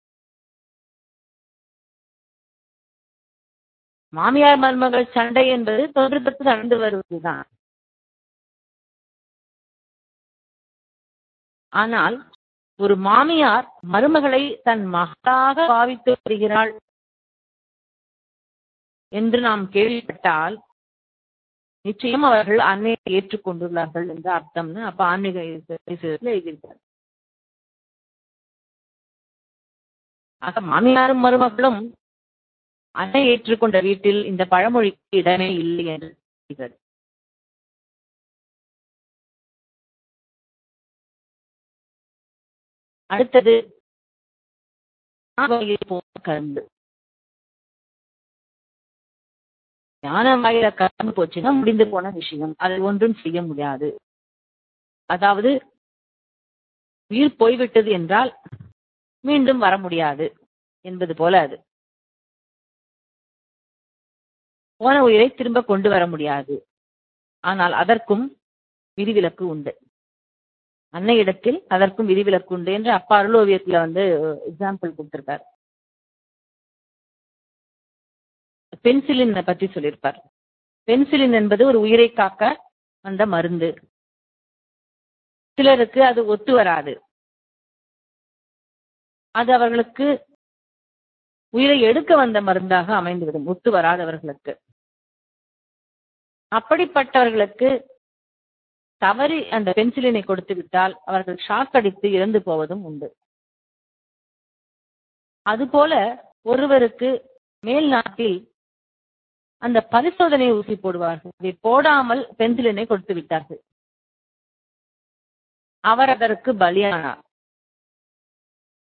மாமியார் மருமகள் சண்டை என்பது தொன்று தொட்டு நடந்து வருவதுதான் ஆனால் ஒரு மாமியார் மருமகளை தன் மகளாக பாவித்து வருகிறாள் என்று நாம் கேள்விப்பட்டால் நிச்சயம் அவர்கள் அன்னையை ஏற்றுக்கொண்டுள்ளார்கள் என்று அர்த்தம்னு அப்ப ஆன்மீக எழுதியிருக்கார் ஆக மாமியாரும் மருமகளும் அன்னை ஏற்றுக்கொண்ட வீட்டில் இந்த பழமொழிக்கு இடமே இல்லை என்று சொல்கிறது அடுத்தது கரும்பு ஞான வாயில கலந்து போச்சுன்னா முடிந்து போன விஷயம் அதை ஒன்றும் செய்ய முடியாது அதாவது உயிர் போய்விட்டது என்றால் மீண்டும் வர முடியாது என்பது போல அது போன உயிரை திரும்ப கொண்டு வர முடியாது ஆனால் அதற்கும் விதிவிலக்கு உண்டு அன்னையிடத்தில் அதற்கும் விதிவிலக்கு உண்டு என்று அப்பா அருளோவியத்துல வந்து எக்ஸாம்பிள் கொடுத்திருக்காரு பென்சிலின் பத்தி சொல்லியிருப்பார் பென்சிலின் என்பது ஒரு உயிரை காக்க வந்த மருந்து சிலருக்கு அது ஒத்து வராது அது அவர்களுக்கு உயிரை எடுக்க வந்த மருந்தாக அமைந்துவிடும் ஒத்து வராதவர்களுக்கு அப்படிப்பட்டவர்களுக்கு தவறி அந்த பென்சிலினை கொடுத்து விட்டால் அவர்கள் ஷாக் அடித்து இறந்து போவதும் உண்டு அதுபோல ஒருவருக்கு மேல் நாட்டில் அந்த பரிசோதனை ஊசி போடுவார்கள் அதை போடாமல் பென்சிலினை கொடுத்து விட்டார்கள் அவர் அதற்கு பலியானார்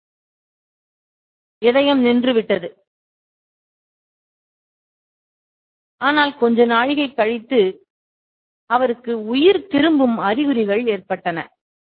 இதயம் நின்று விட்டது ஆனால் கொஞ்ச நாழிகை கழித்து அவருக்கு உயிர் திரும்பும் அறிகுறிகள் ஏற்பட்டன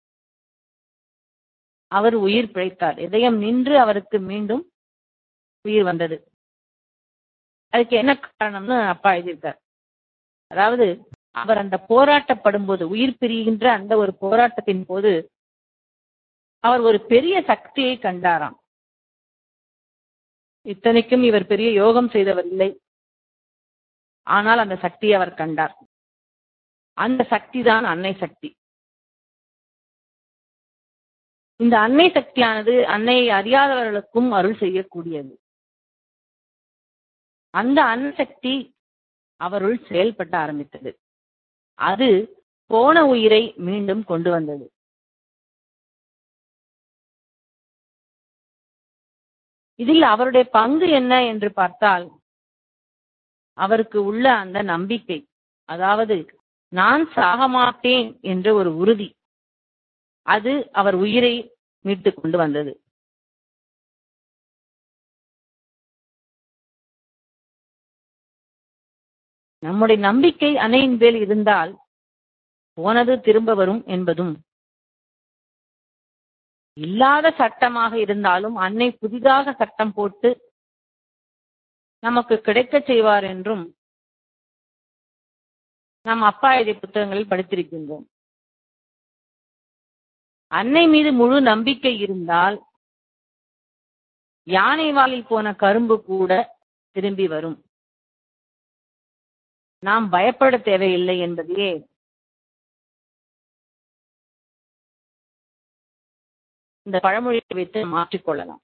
அவர் உயிர் பிழைத்தார் இதயம் நின்று அவருக்கு மீண்டும் உயிர் வந்தது அதுக்கு என்ன காரணம்னு அப்பா எழுதியிருக்கார் அதாவது அவர் அந்த போராட்டப்படும் போது உயிர் பிரிகின்ற அந்த ஒரு போராட்டத்தின் போது அவர் ஒரு பெரிய சக்தியை கண்டாராம் இத்தனைக்கும் இவர் பெரிய யோகம் செய்தவர் இல்லை ஆனால் அந்த சக்தியை அவர் கண்டார் அந்த சக்தி தான் அன்னை சக்தி இந்த அன்னை சக்தியானது அன்னையை அறியாதவர்களுக்கும் அருள் செய்யக்கூடியது அந்த அன்னை சக்தி அவருள் செயல்பட ஆரம்பித்தது அது போன உயிரை மீண்டும் கொண்டு வந்தது இதில் அவருடைய பங்கு என்ன என்று பார்த்தால் அவருக்கு உள்ள அந்த நம்பிக்கை அதாவது நான் சாக மாட்டேன் என்ற ஒரு உறுதி அது அவர் உயிரை மீட்டு கொண்டு வந்தது நம்முடைய நம்பிக்கை அன்னையின் மேல் இருந்தால் போனது திரும்ப வரும் என்பதும் இல்லாத சட்டமாக இருந்தாலும் அன்னை புதிதாக சட்டம் போட்டு நமக்கு கிடைக்கச் செய்வார் என்றும் நாம் அப்பா எழுதிய புத்தகங்களில் படித்திருக்கின்றோம் அன்னை மீது முழு நம்பிக்கை இருந்தால் யானை வாலில் போன கரும்பு கூட திரும்பி வரும் நாம் பயப்பட தேவையில்லை என்பதையே இந்த பழமொழியை வைத்து மாற்றிக்கொள்ளலாம்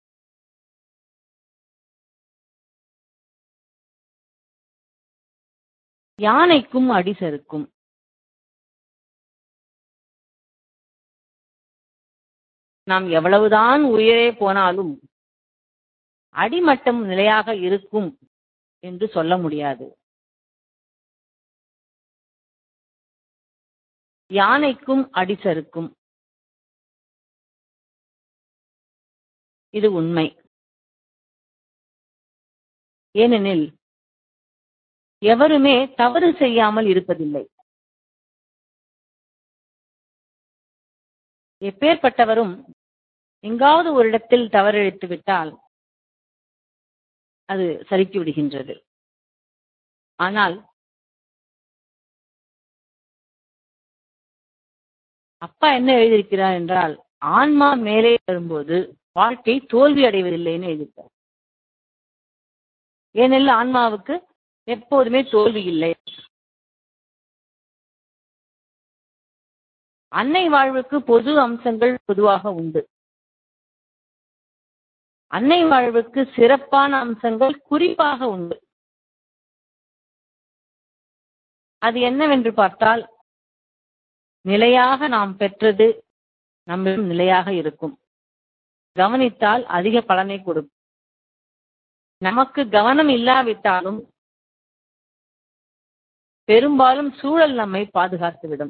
யானைக்கும் அடிசருக்கும் நாம் எவ்வளவுதான் உயரே போனாலும் அடிமட்டம் நிலையாக இருக்கும் என்று சொல்ல முடியாது யானைக்கும் அடிசருக்கும் இது உண்மை ஏனெனில் எவருமே தவறு செய்யாமல் இருப்பதில்லை எப்பேற்பட்டவரும் எங்காவது ஒரு இடத்தில் தவறிழைத்து விட்டால் அது சறுக்கி விடுகின்றது ஆனால் அப்பா என்ன எழுதியிருக்கிறார் என்றால் ஆன்மா மேலே வரும்போது வாழ்க்கை தோல்வி அடைவதில்லைன்னு எழுதியிருக்கார் ஏனெனில் ஆன்மாவுக்கு எப்போதுமே தோல்வி இல்லை அன்னை வாழ்வுக்கு பொது அம்சங்கள் பொதுவாக உண்டு அன்னை வாழ்வுக்கு சிறப்பான அம்சங்கள் குறிப்பாக உண்டு அது என்னவென்று பார்த்தால் நிலையாக நாம் பெற்றது நம்மிடம் நிலையாக இருக்கும் கவனித்தால் அதிக பலனை கொடுக்கும் நமக்கு கவனம் இல்லாவிட்டாலும் பெரும்பாலும் சூழல் நம்மை பாதுகாத்துவிடும்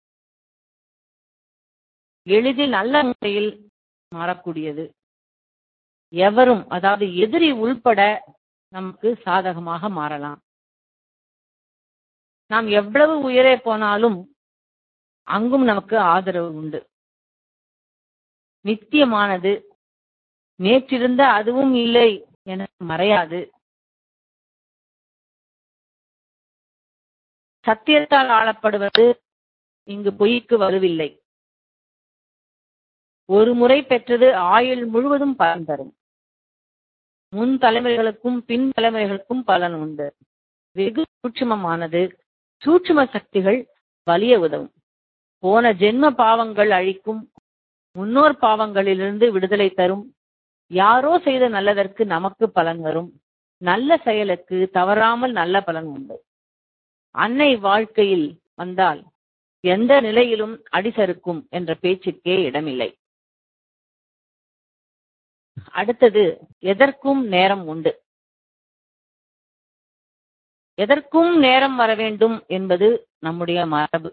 எளிதில் நல்ல முறையில் மாறக்கூடியது எவரும் அதாவது எதிரி உள்பட நமக்கு சாதகமாக மாறலாம் நாம் எவ்வளவு உயரே போனாலும் அங்கும் நமக்கு ஆதரவு உண்டு நித்தியமானது நேற்றிருந்த அதுவும் இல்லை என மறையாது சத்தியத்தால் ஆளப்படுவது இங்கு பொய்க்கு வருவில்லை ஒரு முறை பெற்றது ஆயுள் முழுவதும் பலன் தரும் முன் தலைமுறைகளுக்கும் பின் தலைமுறைகளுக்கும் பலன் உண்டு வெகு சூட்சுமமானது சூட்சும சக்திகள் வலிய உதவும் போன ஜென்ம பாவங்கள் அழிக்கும் முன்னோர் பாவங்களிலிருந்து விடுதலை தரும் யாரோ செய்த நல்லதற்கு நமக்கு பலன் வரும் நல்ல செயலுக்கு தவறாமல் நல்ல பலன் உண்டு அன்னை வாழ்க்கையில் வந்தால் எந்த நிலையிலும் அடிசறுக்கும் என்ற பேச்சுக்கே இடமில்லை அடுத்தது எதற்கும் நேரம் உண்டு எதற்கும் நேரம் வர வேண்டும் என்பது நம்முடைய மரபு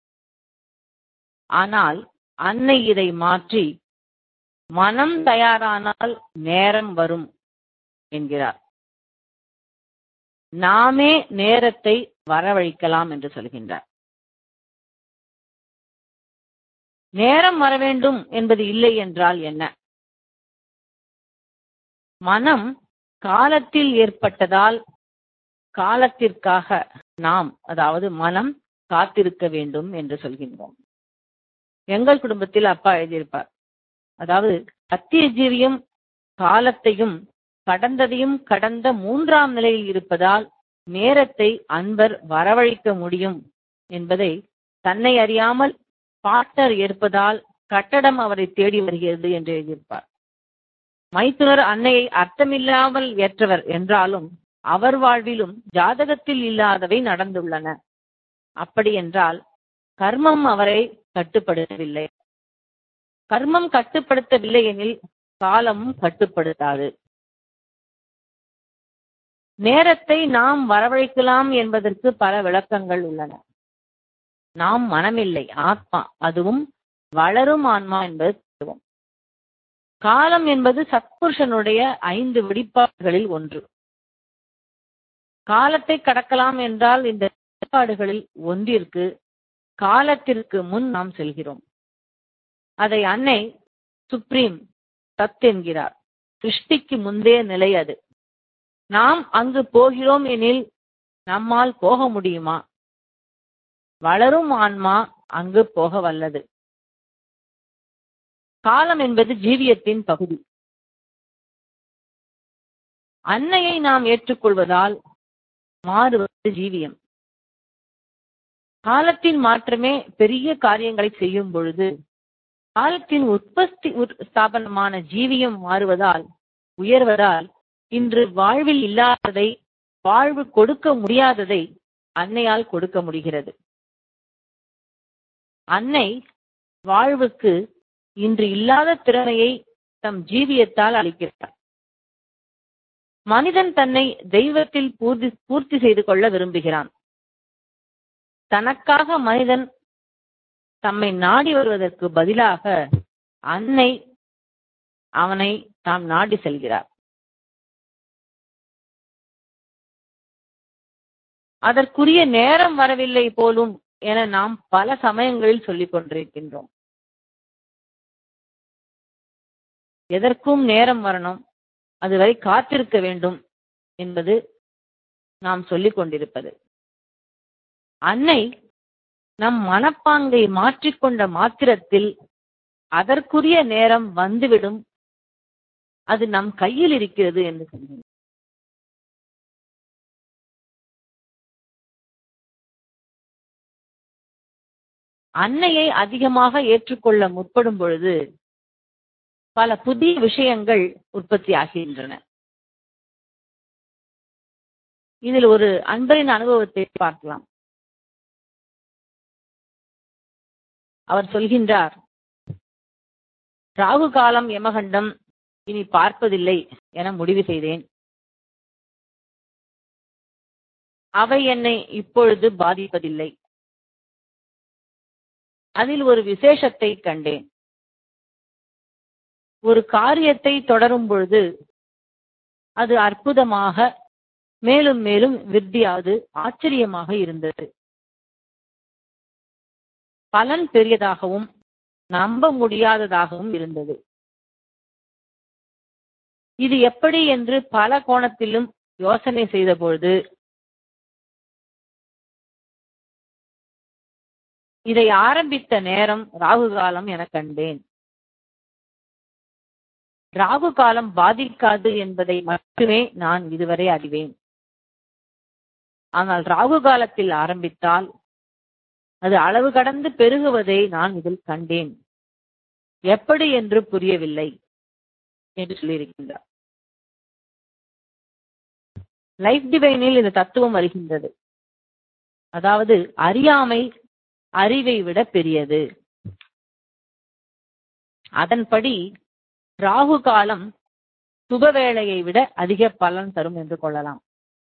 ஆனால் அன்னை இதை மாற்றி மனம் தயாரானால் நேரம் வரும் என்கிறார் நாமே நேரத்தை வரவழைக்கலாம் என்று சொல்கின்றார் நேரம் வர வேண்டும் என்பது இல்லை என்றால் என்ன மனம் காலத்தில் ஏற்பட்டதால் காலத்திற்காக நாம் அதாவது மனம் காத்திருக்க வேண்டும் என்று சொல்கின்றோம் எங்கள் குடும்பத்தில் அப்பா எழுதியிருப்பார் அதாவது சத்திய ஜீவியம் காலத்தையும் கடந்ததையும் கடந்த மூன்றாம் நிலையில் இருப்பதால் நேரத்தை அன்பர் வரவழைக்க முடியும் என்பதை தன்னை அறியாமல் பாட்டர் ஏற்பதால் கட்டடம் அவரை தேடி வருகிறது என்று எழுதியிருப்பார் மைத்துனர் அன்னையை அர்த்தமில்லாமல் ஏற்றவர் என்றாலும் அவர் வாழ்விலும் ஜாதகத்தில் இல்லாதவை நடந்துள்ளன அப்படி என்றால் கர்மம் அவரை கட்டுப்படுத்தவில்லை கர்மம் கட்டுப்படுத்தவில்லை எனில் காலமும் கட்டுப்படுத்தாது நேரத்தை நாம் வரவழைக்கலாம் என்பதற்கு பல விளக்கங்கள் உள்ளன நாம் மனமில்லை ஆத்மா அதுவும் வளரும் ஆன்மா என்பது தத்துவம் காலம் என்பது சத்புருஷனுடைய ஐந்து வெளிப்பாடுகளில் ஒன்று காலத்தை கடக்கலாம் என்றால் இந்த வெளிப்பாடுகளில் ஒன்றிற்கு காலத்திற்கு முன் நாம் செல்கிறோம் அதை அன்னை சுப்ரீம் சத் என்கிறார் சிருஷ்டிக்கு முந்தைய நிலை அது நாம் அங்கு போகிறோம் எனில் நம்மால் போக முடியுமா வளரும் ஆன்மா அங்கு போக வல்லது காலம் என்பது ஜீவியத்தின் பகுதி அன்னையை நாம் ஏற்றுக்கொள்வதால் மாறுவது ஜீவியம் காலத்தின் மாற்றமே பெரிய காரியங்களை செய்யும் பொழுது காலத்தின் உற்பத்தி ஸ்தாபனமான ஜீவியம் மாறுவதால் உயர்வதால் இன்று வாழ்வில் இல்லாததை வாழ்வு கொடுக்க முடியாததை அன்னையால் கொடுக்க முடிகிறது அன்னை வாழ்வுக்கு இன்று இல்லாத திறமையை தம் ஜீவியத்தால் அளிக்கிறார் மனிதன் தன்னை தெய்வத்தில் பூர்த்தி பூர்த்தி செய்து கொள்ள விரும்புகிறான் தனக்காக மனிதன் தம்மை நாடி வருவதற்கு பதிலாக அன்னை அவனை தாம் நாடி செல்கிறார் அதற்குரிய நேரம் வரவில்லை போலும் என நாம் பல சமயங்களில் சொல்லிக் கொண்டிருக்கின்றோம் எதற்கும் நேரம் வரணும் அதுவரை காத்திருக்க வேண்டும் என்பது நாம் சொல்லிக் கொண்டிருப்பது அன்னை நம் மனப்பாங்கை மாற்றிக்கொண்ட மாத்திரத்தில் அதற்குரிய நேரம் வந்துவிடும் அது நம் கையில் இருக்கிறது என்று சொன்னேன் அன்னையை அதிகமாக ஏற்றுக்கொள்ள முற்படும் பொழுது பல புதிய விஷயங்கள் உற்பத்தி ஆகின்றன இதில் ஒரு அன்பரின் அனுபவத்தை பார்க்கலாம் அவர் சொல்கின்றார் ராகு காலம் யமகண்டம் இனி பார்ப்பதில்லை என முடிவு செய்தேன் அவை என்னை இப்பொழுது பாதிப்பதில்லை அதில் ஒரு விசேஷத்தை கண்டேன் ஒரு காரியத்தை தொடரும் பொழுது அது அற்புதமாக மேலும் மேலும் விருத்தியாது ஆச்சரியமாக இருந்தது பலன் பெரியதாகவும் நம்ப முடியாததாகவும் இருந்தது இது எப்படி என்று பல கோணத்திலும் யோசனை செய்த பொழுது இதை ஆரம்பித்த நேரம் ராகு காலம் என கண்டேன் ராகு காலம் பாதிக்காது என்பதை மட்டுமே நான் இதுவரை அறிவேன் ஆனால் ராகு காலத்தில் ஆரம்பித்தால் அது அளவு கடந்து பெருகுவதை நான் இதில் கண்டேன் எப்படி என்று புரியவில்லை என்று சொல்லியிருக்கின்றார் லைஃப் டிவைனில் இந்த தத்துவம் வருகின்றது அதாவது அறியாமை அறிவை விட பெரியது அதன்படி ராகு காலம் சுபவேளையை விட அதிக பலன் தரும் என்று கொள்ளலாம்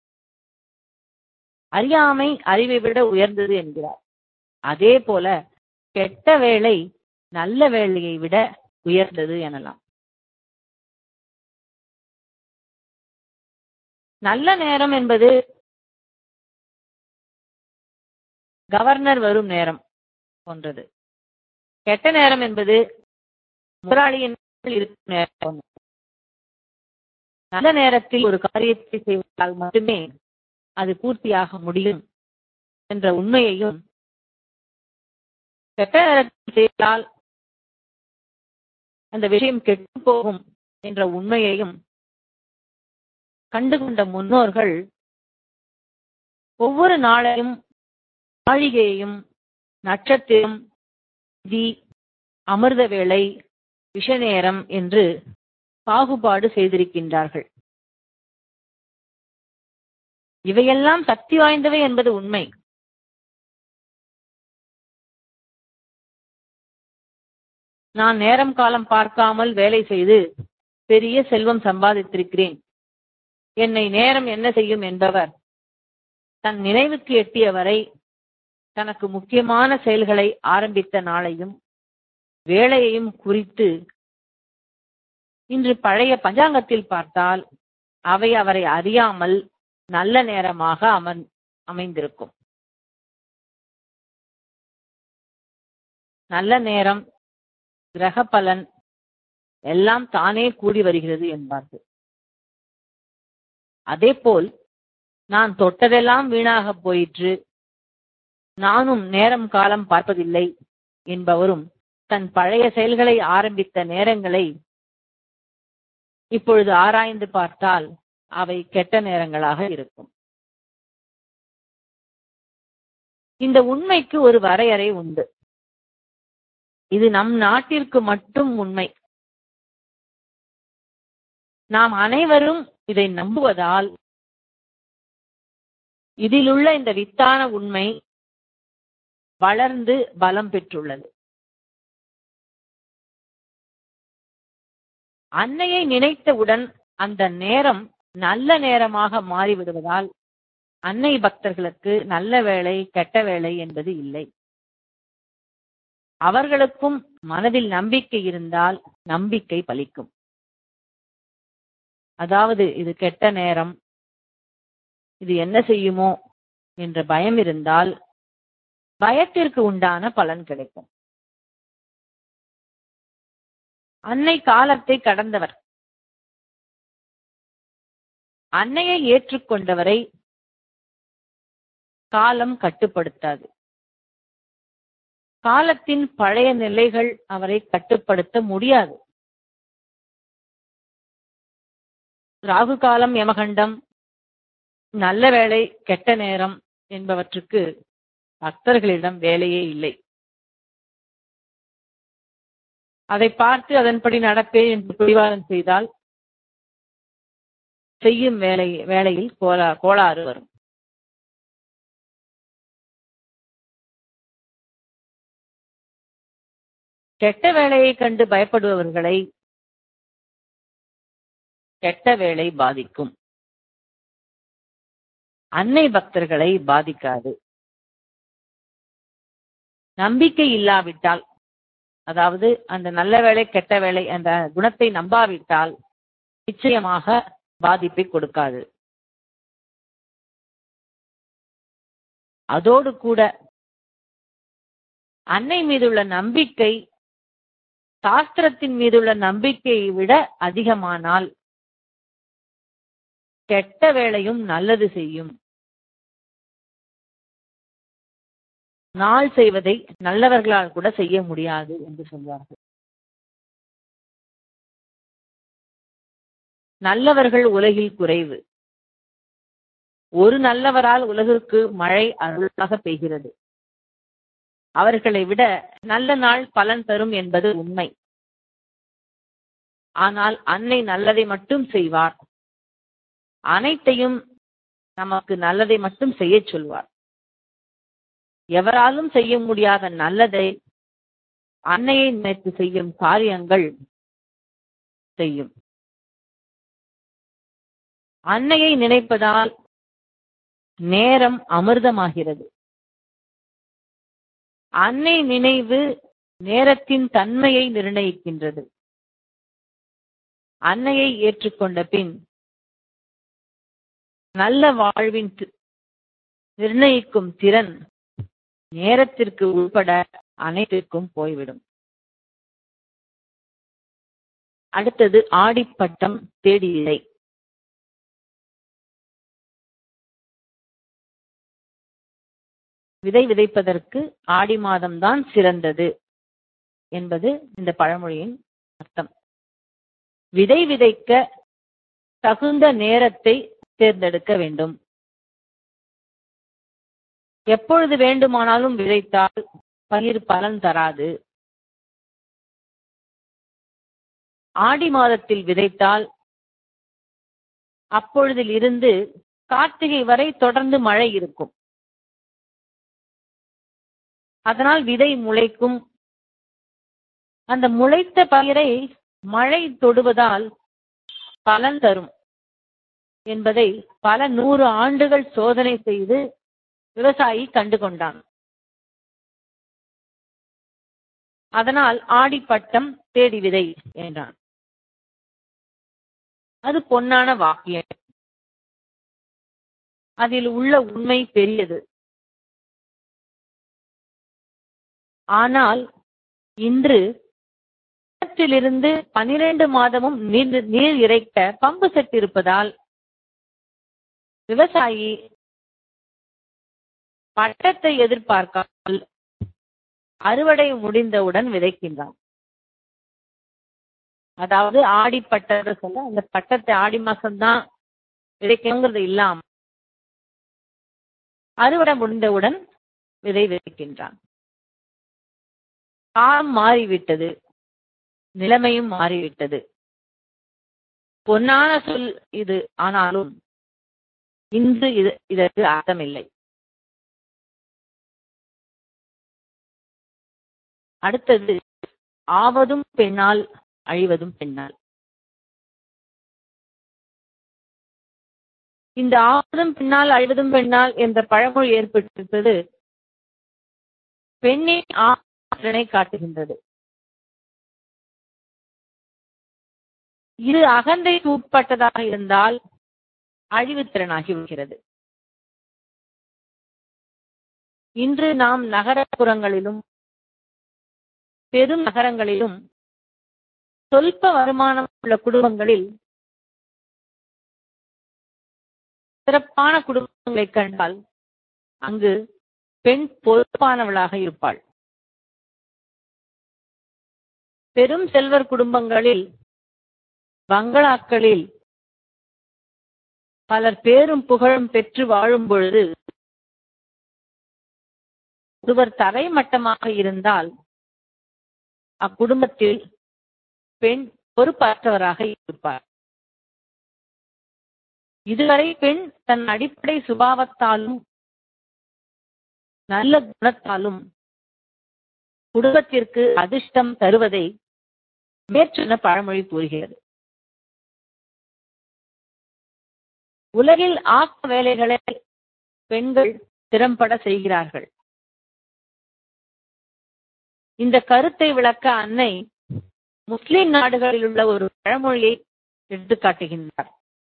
அறியாமை அறிவை விட உயர்ந்தது என்கிறார் அதே போல கெட்ட வேலை நல்ல வேலையை விட உயர்ந்தது எனலாம் நல்ல நேரம் என்பது கவர்னர் வரும் நேரம் போன்றது கெட்ட நேரம் என்பது முதலாளியின் இருக்கும் நேரம் போன்றது. நல்ல நேரத்தில் ஒரு காரியத்தை செய்வதால் மட்டுமே அது பூர்த்தியாக முடியும் என்ற உண்மையையும் கெட்ட நேரத்தில் செய்தால் அந்த விஷயம் கெட்டு போகும் என்ற உண்மையையும் கண்டுகொண்ட முன்னோர்கள் ஒவ்வொரு நாளையும் நாழிகையையும் நட்சத்திரம் விதி அமிர்த வேளை விஷ நேரம் என்று பாகுபாடு செய்திருக்கின்றார்கள் இவையெல்லாம் சக்தி வாய்ந்தவை என்பது உண்மை நான் நேரம் காலம் பார்க்காமல் வேலை செய்து பெரிய செல்வம் சம்பாதித்திருக்கிறேன் என்னை நேரம் என்ன செய்யும் என்பவர் தன் நினைவுக்கு எட்டியவரை தனக்கு முக்கியமான செயல்களை ஆரம்பித்த நாளையும் வேலையையும் குறித்து இன்று பழைய பஞ்சாங்கத்தில் பார்த்தால் அவை அவரை அறியாமல் நல்ல நேரமாக அமர் அமைந்திருக்கும் நல்ல நேரம் கிரக பலன் எல்லாம் தானே கூடி வருகிறது என்பார்கள் அதேபோல் நான் தொட்டதெல்லாம் வீணாக போயிற்று நானும் நேரம் காலம் பார்ப்பதில்லை என்பவரும் தன் பழைய செயல்களை ஆரம்பித்த நேரங்களை இப்பொழுது ஆராய்ந்து பார்த்தால் அவை கெட்ட நேரங்களாக இருக்கும் இந்த உண்மைக்கு ஒரு வரையறை உண்டு இது நம் நாட்டிற்கு மட்டும் உண்மை நாம் அனைவரும் இதை நம்புவதால் இதிலுள்ள இந்த வித்தான உண்மை வளர்ந்து பலம் பெற்றுள்ளது அன்னையை நினைத்தவுடன் அந்த நேரம் நல்ல நேரமாக மாறிவிடுவதால் அன்னை பக்தர்களுக்கு நல்ல வேலை கெட்ட வேலை என்பது இல்லை அவர்களுக்கும் மனதில் நம்பிக்கை இருந்தால் நம்பிக்கை பலிக்கும் அதாவது இது கெட்ட நேரம் இது என்ன செய்யுமோ என்ற பயம் இருந்தால் பயத்திற்கு உண்டான பலன் கிடைக்கும் அன்னை காலத்தை கடந்தவர் அன்னையை ஏற்றுக்கொண்டவரை காலம் கட்டுப்படுத்தாது காலத்தின் பழைய நிலைகள் அவரை கட்டுப்படுத்த முடியாது ராகு காலம் யமகண்டம் நல்ல வேலை கெட்ட நேரம் என்பவற்றுக்கு பக்தர்களிடம் வேலையே இல்லை அதை பார்த்து அதன்படி நடப்பேன் என்று பிடிவாதம் செய்தால் செய்யும் வேலை வேலையில் கோலா கோளாறு வரும் கெட்ட வேலையை கண்டு பயப்படுபவர்களை கெட்ட வேலை பாதிக்கும் அன்னை பக்தர்களை பாதிக்காது நம்பிக்கை இல்லாவிட்டால் அதாவது அந்த நல்ல வேலை கெட்ட வேலை அந்த குணத்தை நம்பாவிட்டால் நிச்சயமாக பாதிப்பை கொடுக்காது அதோடு கூட அன்னை மீதுள்ள நம்பிக்கை சாஸ்திரத்தின் மீதுள்ள நம்பிக்கையை விட அதிகமானால் கெட்ட வேலையும் நல்லது செய்யும் நாள் செய்வதை நல்லவர்களால் கூட செய்ய முடியாது என்று சொல்வார்கள் நல்லவர்கள் உலகில் குறைவு ஒரு நல்லவரால் உலகிற்கு மழை அருளாக பெய்கிறது அவர்களை விட நல்ல நாள் பலன் தரும் என்பது உண்மை ஆனால் அன்னை நல்லதை மட்டும் செய்வார் அனைத்தையும் நமக்கு நல்லதை மட்டும் செய்ய சொல்வார் எவராலும் செய்ய முடியாத நல்லதை அன்னையை நினைத்து செய்யும் காரியங்கள் செய்யும் அன்னையை நினைப்பதால் நேரம் அமிர்தமாகிறது அன்னை நினைவு நேரத்தின் தன்மையை நிர்ணயிக்கின்றது அன்னையை ஏற்றுக்கொண்ட பின் நல்ல வாழ்வின் தி- நிர்ணயிக்கும் திறன் நேரத்திற்கு உட்பட அனைத்திற்கும் போய்விடும் அடுத்தது ஆடிப்பட்டம் தேடி விதை விதை விதைப்பதற்கு ஆடி மாதம்தான் சிறந்தது என்பது இந்த பழமொழியின் அர்த்தம் விதை விதைக்க தகுந்த நேரத்தை தேர்ந்தெடுக்க வேண்டும் எப்பொழுது வேண்டுமானாலும் விதைத்தால் பயிர் பலன் தராது ஆடி மாதத்தில் விதைத்தால் அப்பொழுதில் இருந்து கார்த்திகை வரை தொடர்ந்து மழை இருக்கும் அதனால் விதை முளைக்கும் அந்த முளைத்த பயிரை மழை தொடுவதால் பலன் தரும் என்பதை பல நூறு ஆண்டுகள் சோதனை செய்து விவசாயி கண்டு கொண்டான் அதனால் ஆடிப்பட்டம் தேடி விதை என்றான் அது பொன்னான வாக்கியம் அதில் உள்ள உண்மை பெரியது ஆனால் இன்று இருந்து பனிரெண்டு மாதமும் நீர் நீர் இறைக்க பம்பு செட் இருப்பதால் விவசாயி பட்டத்தை எதிர்பார்க்காமல் அறுவடை முடிந்தவுடன் விதைக்கின்றான் அதாவது ஆடி பட்டத்தை சொல்ல அந்த பட்டத்தை ஆடி மாசம்தான் விதைக்கணுங்கிறது இல்லாம அறுவடை முடிந்தவுடன் விதை விதைக்கின்றான் காலம் மாறிவிட்டது நிலைமையும் மாறிவிட்டது பொன்னான சொல் இது ஆனாலும் இன்று இது இதற்கு அர்த்தமில்லை அடுத்தது ஆவதும் பெண்ணால் அழிவதும் பெண்ணால் இந்த ஆவதும் பெண்ணால் அழிவதும் பெண்ணால் என்ற பழமொழி ஏற்பட்டிருப்பது பெண்ணின் ஆற்றலை காட்டுகின்றது இது அகந்தைக்கு உட்பட்டதாக இருந்தால் அழிவுத்திறனாகி விடுகிறது இன்று நாம் நகரப்புறங்களிலும் பெரும் நகரங்களிலும் சொல்ப வருமானம் உள்ள குடும்பங்களில் சிறப்பான குடும்பங்களை கண்டால் அங்கு பெண் பொறுப்பானவளாக இருப்பாள் பெரும் செல்வர் குடும்பங்களில் பங்களாக்களில் பலர் பேரும் புகழும் பெற்று வாழும் பொழுது ஒருவர் தரைமட்டமாக இருந்தால் அக்குடும்பத்தில் பெண் பொறுப்பற்றவராக இருப்பார் இதுவரை பெண் தன் அடிப்படை சுபாவத்தாலும் நல்ல குணத்தாலும் குடும்பத்திற்கு அதிர்ஷ்டம் தருவதை மேற்சொன்ன பழமொழி கூறுகிறது உலகில் ஆக்க வேலைகளை பெண்கள் திறம்பட செய்கிறார்கள் இந்த கருத்தை விளக்க அன்னை முஸ்லிம் நாடுகளில் உள்ள ஒரு பழமொழியை எடுத்துக்காட்டுகின்றார்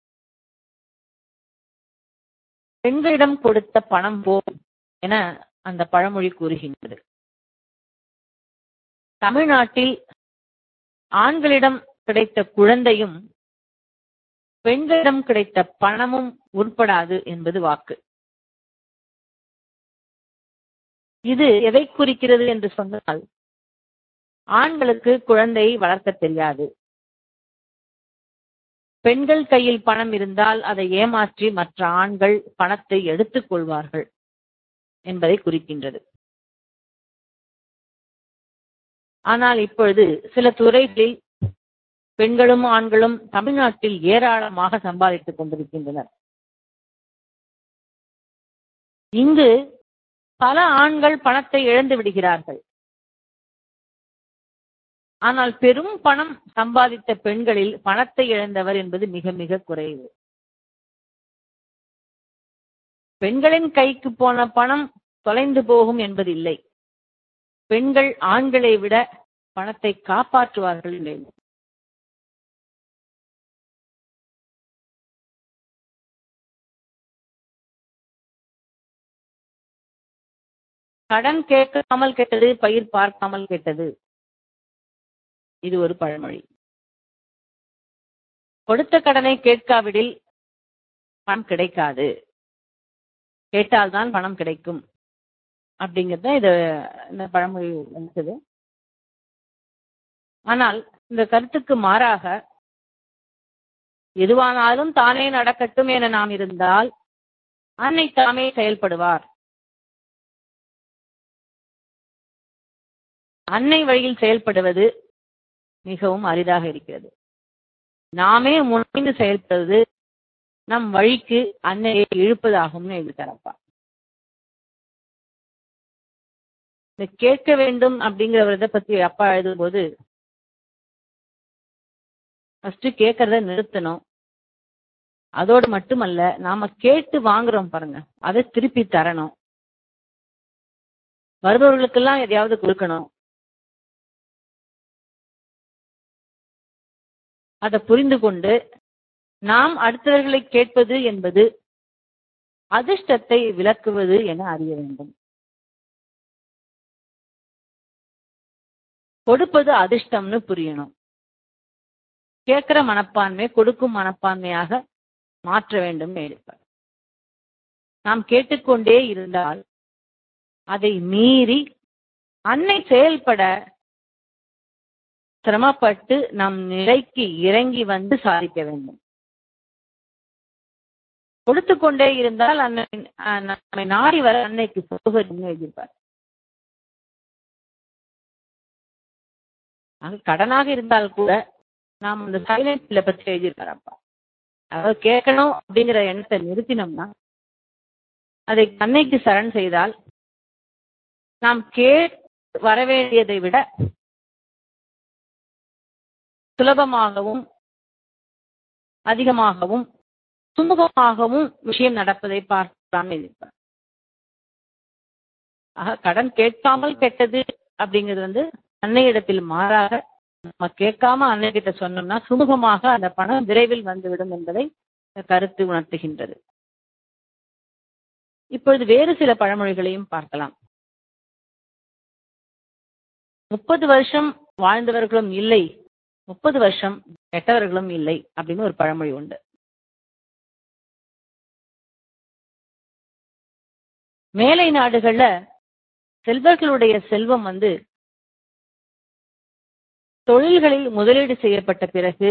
பெண்களிடம் கொடுத்த பணம் போல் என அந்த பழமொழி கூறுகின்றது தமிழ்நாட்டில் ஆண்களிடம் கிடைத்த குழந்தையும் பெண்களிடம் கிடைத்த பணமும் உட்படாது என்பது வாக்கு இது எதை குறிக்கிறது என்று சொன்னால் ஆண்களுக்கு குழந்தையை வளர்க்க தெரியாது பெண்கள் கையில் பணம் இருந்தால் அதை ஏமாற்றி மற்ற ஆண்கள் பணத்தை எடுத்துக் கொள்வார்கள் என்பதை குறிக்கின்றது ஆனால் இப்பொழுது சில துறைகளில் பெண்களும் ஆண்களும் தமிழ்நாட்டில் ஏராளமாக சம்பாதித்துக் கொண்டிருக்கின்றனர் இங்கு பல ஆண்கள் பணத்தை இழந்து விடுகிறார்கள் ஆனால் பெரும் பணம் சம்பாதித்த பெண்களில் பணத்தை இழந்தவர் என்பது மிக மிக குறைவு பெண்களின் கைக்கு போன பணம் தொலைந்து போகும் என்பதில்லை பெண்கள் ஆண்களை விட பணத்தை காப்பாற்றுவார்கள் இல்லை கடன் கேட்காமல் கெட்டது பயிர் பார்க்காமல் கெட்டது இது ஒரு பழமொழி கொடுத்த கடனை கேட்காவிடில் பணம் கிடைக்காது கேட்டால்தான் பணம் கிடைக்கும் அப்படிங்கிறது இது இந்த பழமொழி இருக்குது ஆனால் இந்த கருத்துக்கு மாறாக எதுவானாலும் தானே நடக்கட்டும் என நாம் இருந்தால் அன்னை தாமே செயல்படுவார் அன்னை வழியில் செயல்படுவது மிகவும் அரிதாக இருக்கிறது நாமே முனைந்து செயல்படுவது நம் வழிக்கு அன்னையை இழுப்பதாகும்னு எழுதித்தரப்பா இந்த கேட்க வேண்டும் அப்படிங்கிற ஒரு இதை பத்தி அப்பா எழுதும்போது ஃபர்ஸ்ட் கேட்கறத நிறுத்தணும் அதோடு மட்டுமல்ல நாம கேட்டு வாங்குறோம் பாருங்க அதை திருப்பி தரணும் வருபவர்களுக்கெல்லாம் எதையாவது கொடுக்கணும் அதை புரிந்து கொண்டு நாம் அடுத்தவர்களை கேட்பது என்பது அதிர்ஷ்டத்தை விளக்குவது என அறிய வேண்டும் கொடுப்பது அதிர்ஷ்டம்னு புரியணும் கேட்கிற மனப்பான்மை கொடுக்கும் மனப்பான்மையாக மாற்ற வேண்டும் இருப்பார் நாம் கேட்டுக்கொண்டே இருந்தால் அதை மீறி அன்னை செயல்பட சிரமப்பட்டு நம் நிலைக்கு இறங்கி வந்து சாதிக்க வேண்டும் கொடுத்து கொண்டே இருந்தால் அன்னை நம்மை நாடி வர அன்னைக்கு சௌகரியம் எழுதியிருப்பார் அது கடனாக இருந்தால் கூட நாம் அந்த சைலன்ஸ்ல பத்தி எழுதியிருக்காரப்பா அதாவது கேட்கணும் அப்படிங்கிற எண்ணத்தை நிறுத்தினோம்னா அதை அன்னைக்கு சரண் செய்தால் நாம் கே வர வேண்டியதை விட சுலபமாகவும் அதிகமாகவும் சுமூகமாகவும் விஷயம் நடப்பதை பார்க்கலாம் எதிர்ப்பார் ஆக கடன் கேட்காமல் கெட்டது அப்படிங்கிறது வந்து அன்னையிடத்தில் மாறாக நம்ம கேட்காம அன்னை கிட்ட சொன்னோம்னா சுமூகமாக அந்த பணம் விரைவில் வந்துவிடும் என்பதை கருத்து உணர்த்துகின்றது இப்பொழுது வேறு சில பழமொழிகளையும் பார்க்கலாம் முப்பது வருஷம் வாழ்ந்தவர்களும் இல்லை முப்பது வருஷம் கெட்டவர்களும் இல்லை அப்படின்னு ஒரு பழமொழி உண்டு மேலை நாடுகள்ல செல்வர்களுடைய செல்வம் வந்து தொழில்களில் முதலீடு செய்யப்பட்ட பிறகு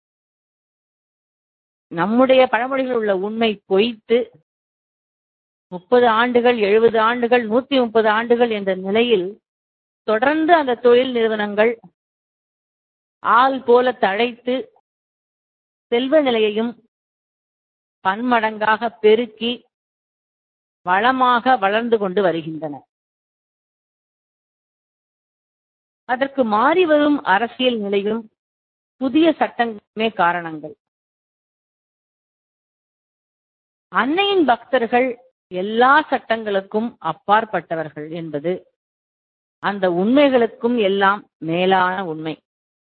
நம்முடைய பழமொழிகள் உள்ள உண்மை பொய்த்து முப்பது ஆண்டுகள் எழுபது ஆண்டுகள் நூத்தி முப்பது ஆண்டுகள் என்ற நிலையில் தொடர்ந்து அந்த தொழில் நிறுவனங்கள் ஆள் போல தழைத்து செல்வ நிலையையும் பன்மடங்காக பெருக்கி வளமாக வளர்ந்து கொண்டு வருகின்றன அதற்கு மாறி வரும் அரசியல் நிலையும் புதிய சட்டங்களுமே காரணங்கள் அன்னையின் பக்தர்கள் எல்லா சட்டங்களுக்கும் அப்பாற்பட்டவர்கள் என்பது அந்த உண்மைகளுக்கும் எல்லாம் மேலான உண்மை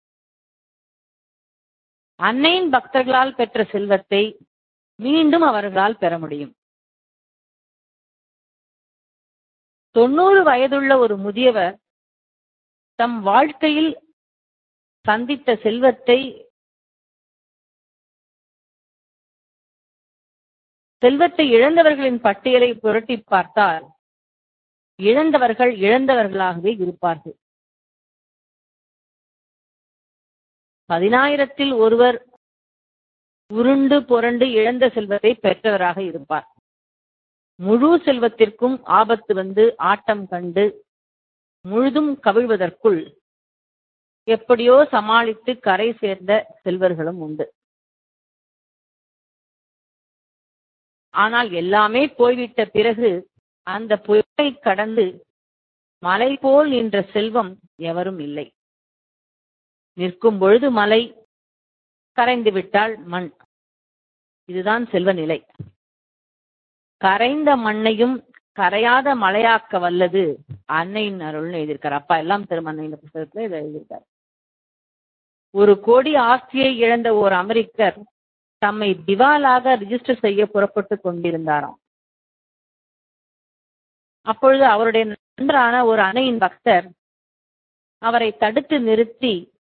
அன்னையின் பக்தர்களால் பெற்ற செல்வத்தை மீண்டும் அவர்களால் பெற முடியும் தொண்ணூறு வயதுள்ள ஒரு முதியவர் தம் வாழ்க்கையில் சந்தித்த செல்வத்தை செல்வத்தை இழந்தவர்களின் பட்டியலை புரட்டி பார்த்தால் இழந்தவர்கள் இழந்தவர்களாகவே இருப்பார்கள் பதினாயிரத்தில் ஒருவர் உருண்டு புரண்டு இழந்த செல்வத்தை பெற்றவராக இருப்பார் முழு செல்வத்திற்கும் ஆபத்து வந்து ஆட்டம் கண்டு முழுதும் கவிழ்வதற்குள் எப்படியோ சமாளித்து கரை சேர்ந்த செல்வர்களும் உண்டு ஆனால் எல்லாமே போய்விட்ட பிறகு அந்த புயலை கடந்து மலை போல் நின்ற செல்வம் எவரும் இல்லை நிற்கும் பொழுது மலை கரைந்து விட்டால் மண் இதுதான் செல்வ நிலை கரைந்த மண்ணையும் கரையாத மலையாக்க வல்லது அன்னையின் அருள்னு எழுதியிருக்கார் அப்பா எல்லாம் திருமண்ணை இந்த புத்தகத்துல இதை எழுதியிருக்கார் ஒரு கோடி ஆஸ்தியை இழந்த ஒரு அமெரிக்கர் தம்மை திவாலாக ரிஜிஸ்டர் செய்ய புறப்பட்டு கொண்டிருந்தாராம் அப்பொழுது அவருடைய ஒன்றான ஒரு அன்னையின் பக்தர் அவரை தடுத்து நிறுத்தி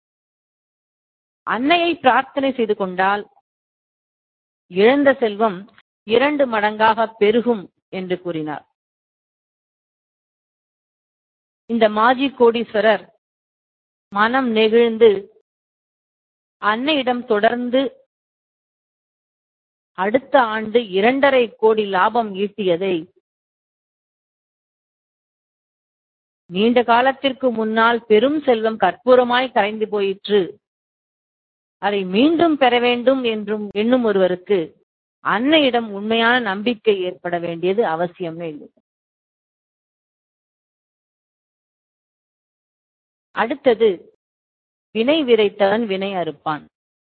அன்னையை பிரார்த்தனை செய்து கொண்டால் இழந்த செல்வம் இரண்டு மடங்காக பெருகும் என்று கூறினார் இந்த மாஜி கோடீஸ்வரர் மனம் நெகிழ்ந்து அன்னையிடம் தொடர்ந்து அடுத்த ஆண்டு இரண்டரை கோடி லாபம் ஈட்டியதை நீண்ட காலத்திற்கு முன்னால் பெரும் செல்வம் கற்பூரமாய் கரைந்து போயிற்று அதை மீண்டும் பெற வேண்டும் என்றும் எண்ணும் ஒருவருக்கு அன்னையிடம் உண்மையான நம்பிக்கை ஏற்பட வேண்டியது அவசியம்னு எழுது அடுத்தது வினை விதைத்தவன் வினை அறுப்பான்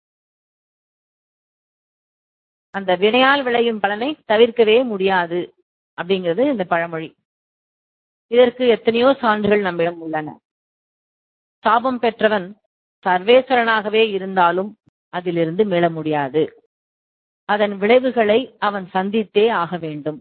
அந்த வினையால் விளையும் பலனை தவிர்க்கவே முடியாது அப்படிங்கிறது இந்த பழமொழி இதற்கு எத்தனையோ சான்றுகள் நம்மிடம் உள்ளன சாபம் பெற்றவன் சர்வேஸ்வரனாகவே இருந்தாலும் அதிலிருந்து மீள முடியாது அதன் விளைவுகளை அவன் சந்தித்தே ஆக வேண்டும்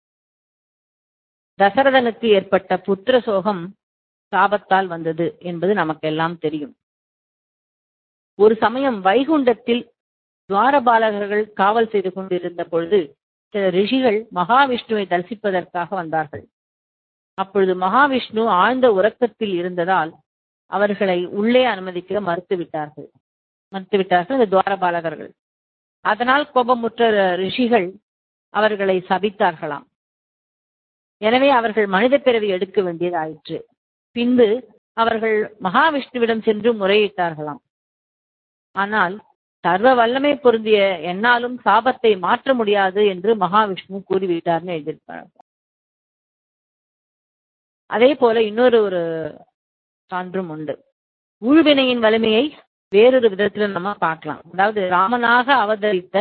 தசரதனுக்கு ஏற்பட்ட புத்திர சோகம் சாபத்தால் வந்தது என்பது நமக்கெல்லாம் தெரியும் ஒரு சமயம் வைகுண்டத்தில் துவாரபாலகர்கள் காவல் செய்து கொண்டிருந்த பொழுது சில ரிஷிகள் மகாவிஷ்ணுவை தரிசிப்பதற்காக வந்தார்கள் அப்பொழுது மகாவிஷ்ணு ஆழ்ந்த உறக்கத்தில் இருந்ததால் அவர்களை உள்ளே அனுமதிக்க மறுத்து விட்டார்கள் மறுத்து விட்டார்கள் இந்த துவாரபாலகர்கள் அதனால் கோபமுற்ற ரிஷிகள் அவர்களை சபித்தார்களாம் எனவே அவர்கள் மனித பிறவி எடுக்க வேண்டியதாயிற்று பின்பு அவர்கள் மகாவிஷ்ணுவிடம் சென்று முறையிட்டார்களாம் ஆனால் சர்வ வல்லமை பொருந்திய என்னாலும் சாபத்தை மாற்ற முடியாது என்று மகாவிஷ்ணு கூறிவிட்டார்னு எழுதியிருப்பார் அதே போல இன்னொரு ஒரு சான்றும் உண்டு ஊழ்வினையின் வலிமையை வேறொரு விதத்துல நம்ம பார்க்கலாம் அதாவது ராமனாக அவதரித்த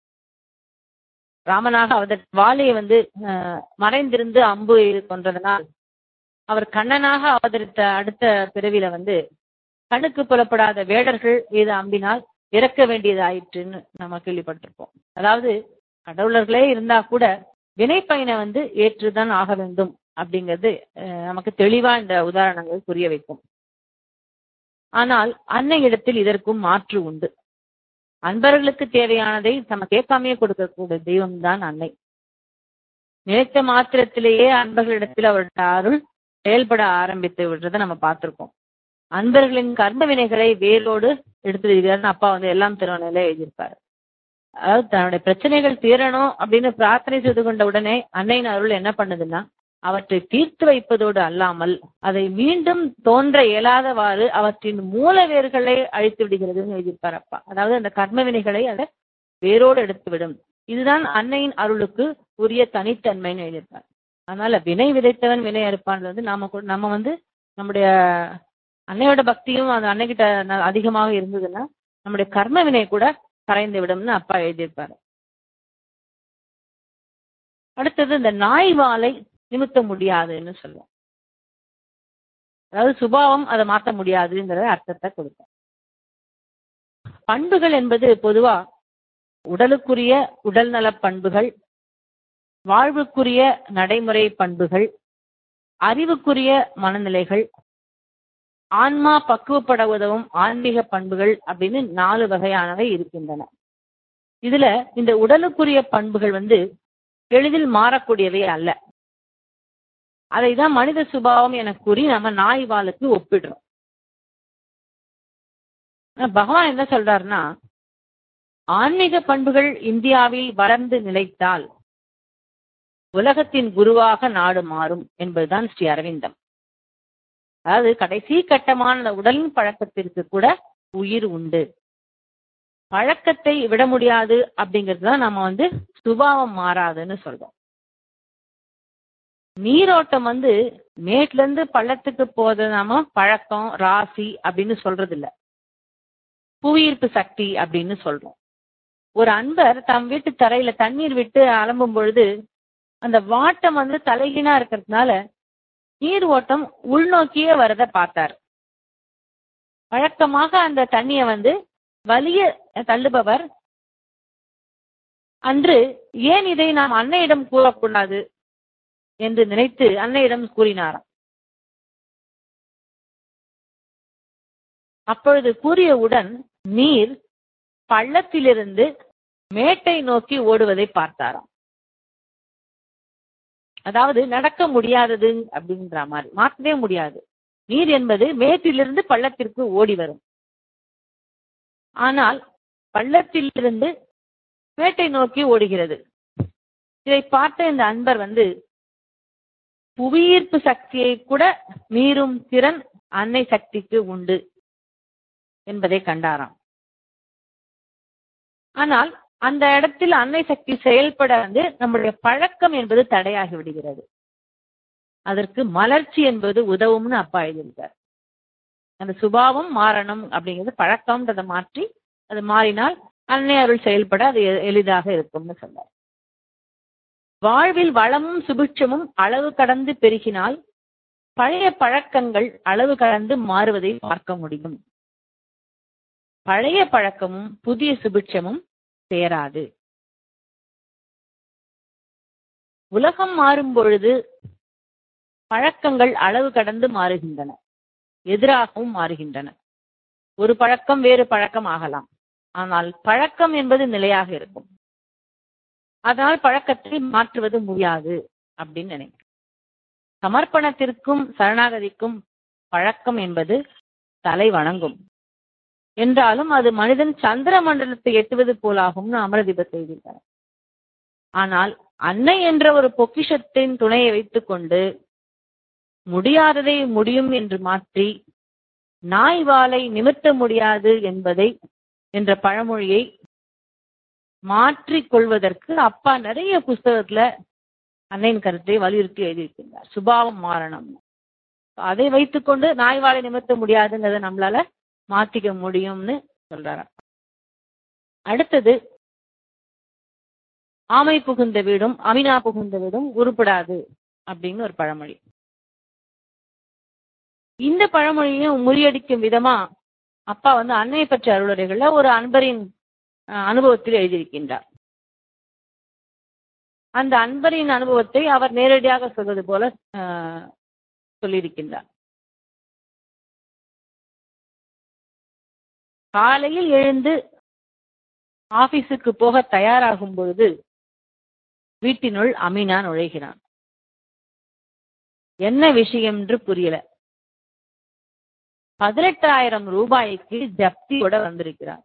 ராமனாக அவதரி வாலியை வந்து மறைந்திருந்து அம்பு கொன்றதனால் அவர் கண்ணனாக அவதரித்த அடுத்த பிறவில வந்து கண்ணுக்கு புலப்படாத வேடர்கள் இது அம்பினால் இறக்க வேண்டியதாயிற்றுன்னு நம்ம கேள்விப்பட்டிருப்போம் அதாவது கடவுளர்களே இருந்தா கூட வினை பயனை வந்து ஏற்றுதான் ஆக வேண்டும் அப்படிங்கிறது நமக்கு தெளிவா இந்த உதாரணங்கள் புரிய வைக்கும் ஆனால் அன்னை இடத்தில் இதற்கும் மாற்று உண்டு அன்பர்களுக்கு தேவையானதை நம்ம கேட்காமையே கொடுக்கக்கூடிய தெய்வம் தான் அன்னை நினைத்த மாத்திரத்திலேயே அன்பர்களிடத்தில் அவருடைய அருள் செயல்பட ஆரம்பித்து விடுறதை நம்ம பார்த்திருக்கோம் அன்பர்களின் கர்ம வினைகளை வேரோடு எடுத்து விடுகிறார்னு அப்பா வந்து எல்லாம் திருவனையில எழுதியிருப்பாரு அதாவது தன்னுடைய பிரச்சனைகள் தீரணும் அப்படின்னு பிரார்த்தனை செய்து கொண்ட உடனே அன்னையின் அருள் என்ன பண்ணுதுன்னா அவற்றை தீர்த்து வைப்பதோடு அல்லாமல் அதை மீண்டும் தோன்ற இயலாதவாறு அவற்றின் மூல வேர்களை அழித்து விடுகிறதுன்னு எழுதியிருப்பார் அப்பா அதாவது அந்த கர்ம வினைகளை அதை வேரோடு எடுத்துவிடும் இதுதான் அன்னையின் அருளுக்கு உரிய தனித்தன்மைன்னு எழுதியிருப்பார் அதனால வினை விதைத்தவன் வினை அறுப்பான் வந்து நாம நம்ம வந்து நம்முடைய அன்னையோட பக்தியும் அந்த அன்னைகிட்ட அதிகமாக இருந்ததுன்னா நம்முடைய கர்ம வினை கூட கரைந்து விடும்னு அப்பா எழுதியிருப்பாரு அடுத்தது இந்த நாய் வாலை நிமித்த முடியாதுன்னு சொல்லுவோம் அதாவது சுபாவம் அதை மாற்ற முடியாதுங்கிற அர்த்தத்தை கொடுக்கும் பண்புகள் என்பது பொதுவா உடலுக்குரிய உடல் நல பண்புகள் வாழ்வுக்குரிய நடைமுறை பண்புகள் அறிவுக்குரிய மனநிலைகள் ஆன்மா பக்குவப்பட உதவும் ஆன்மீக பண்புகள் அப்படின்னு நாலு வகையானவை இருக்கின்றன இதுல இந்த உடலுக்குரிய பண்புகள் வந்து எளிதில் மாறக்கூடியவை அல்ல அதை தான் மனித சுபாவம் என கூறி நம்ம நாய் வாளுக்கு ஒப்பிடுறோம் பகவான் என்ன சொல்றாருன்னா ஆன்மீக பண்புகள் இந்தியாவில் வளர்ந்து நிலைத்தால் உலகத்தின் குருவாக நாடு மாறும் என்பதுதான் ஸ்ரீ அரவிந்தம் அதாவது கடைசி கட்டமான உடலின் பழக்கத்திற்கு கூட உயிர் உண்டு பழக்கத்தை விட முடியாது அப்படிங்கிறது தான் நம்ம வந்து சுபாவம் மாறாதுன்னு சொல்றோம் நீரோட்டம் வந்து மேட்ல இருந்து பள்ளத்துக்கு போத நாம பழக்கம் ராசி அப்படின்னு சொல்றது இல்ல புவியீர்ப்பு சக்தி அப்படின்னு சொல்றோம் ஒரு அன்பர் தம் வீட்டு தரையில தண்ணீர் விட்டு அலம்பும் பொழுது அந்த வாட்டம் வந்து தலைகீழா இருக்கிறதுனால நீர் ஓட்டம் உள்நோக்கியே வரத பார்த்தார் வழக்கமாக அந்த தண்ணிய வந்து வலிய தள்ளுபவர் அன்று ஏன் இதை நாம் அன்னையிடம் கூறக்கூடாது என்று நினைத்து அன்னையிடம் கூறினாராம் அப்பொழுது கூறியவுடன் நீர் பள்ளத்திலிருந்து மேட்டை நோக்கி ஓடுவதை பார்த்தாராம் அதாவது நடக்க முடியாதது அப்படின்ற மாதிரி மாற்றவே முடியாது நீர் என்பது மேட்டிலிருந்து பள்ளத்திற்கு ஓடி வரும் ஆனால் பள்ளத்திலிருந்து மேட்டை நோக்கி ஓடுகிறது இதை பார்த்த இந்த அன்பர் வந்து புவியீர்ப்பு சக்தியை கூட மீறும் திறன் அன்னை சக்திக்கு உண்டு என்பதை கண்டாராம் ஆனால் அந்த இடத்தில் அன்னை சக்தி செயல்பட வந்து நம்முடைய பழக்கம் என்பது தடையாகி விடுகிறது அதற்கு மலர்ச்சி என்பது உதவும்னு அப்பா எழுதியிருக்கார் அந்த சுபாவம் மாறணும் அப்படிங்கிறது பழக்கம்ன்றதை மாற்றி அது மாறினால் அன்னை அருள் செயல்பட அது எ- எளிதாக இருக்கும்னு சொன்னார் வாழ்வில் வளமும் சுபிட்சமும் அளவு கடந்து பெருகினால் பழைய பழக்கங்கள் அளவு கடந்து மாறுவதை பார்க்க முடியும் பழைய பழக்கமும் புதிய சுபிட்சமும் சேராது உலகம் மாறும் பொழுது பழக்கங்கள் அளவு கடந்து மாறுகின்றன எதிராகவும் மாறுகின்றன ஒரு பழக்கம் வேறு பழக்கம் ஆகலாம் ஆனால் பழக்கம் என்பது நிலையாக இருக்கும் அதனால் பழக்கத்தை மாற்றுவது முடியாது அப்படின்னு நினைக்கிறேன் சமர்ப்பணத்திற்கும் சரணாகதிக்கும் பழக்கம் என்பது தலை வணங்கும் என்றாலும் அது மனிதன் சந்திர மண்டலத்தை எட்டுவது போலாகும்னு அமரதீபத்தை எழுதியிருக்கார் ஆனால் அன்னை என்ற ஒரு பொக்கிஷத்தின் துணையை வைத்துக்கொண்டு முடியாததை முடியும் என்று மாற்றி நாய் வாலை நிமிர்த்த முடியாது என்பதை என்ற பழமொழியை மாற்றிக் கொள்வதற்கு அப்பா நிறைய புஸ்தகத்துல அன்னையின் கருத்தை வலியுறுத்தி எழுதியிருக்கின்றார் சுபாவம் மாறணும் அதை வைத்துக்கொண்டு நாய் வாலை நிமிர்த்த முடியாதுங்கிறத நம்மளால மாத்திக்க முடியும்னு சொல்றாரு அடுத்தது ஆமை புகுந்த வீடும் அமினா புகுந்த வீடும் உருப்படாது அப்படின்னு ஒரு பழமொழி இந்த பழமொழியையும் முறியடிக்கும் விதமா அப்பா வந்து அன்னை பற்ற அருளுரைகள்ல ஒரு அன்பரின் அஹ், அனுபவத்தில் எழுதியிருக்கின்றார் அந்த அன்பரின் அனுபவத்தை அவர் நேரடியாக சொல்வது போல அஹ், சொல்லியிருக்கின்றார் காலையில் எழுந்து ஆபீஸுக்கு போக தயாராகும் பொழுது வீட்டினுள் அமீனா நுழைகிறான் என்ன விஷயம் என்று புரியல பதினெட்டாயிரம் ரூபாய்க்கு ஜப்தியோட வந்திருக்கிறார்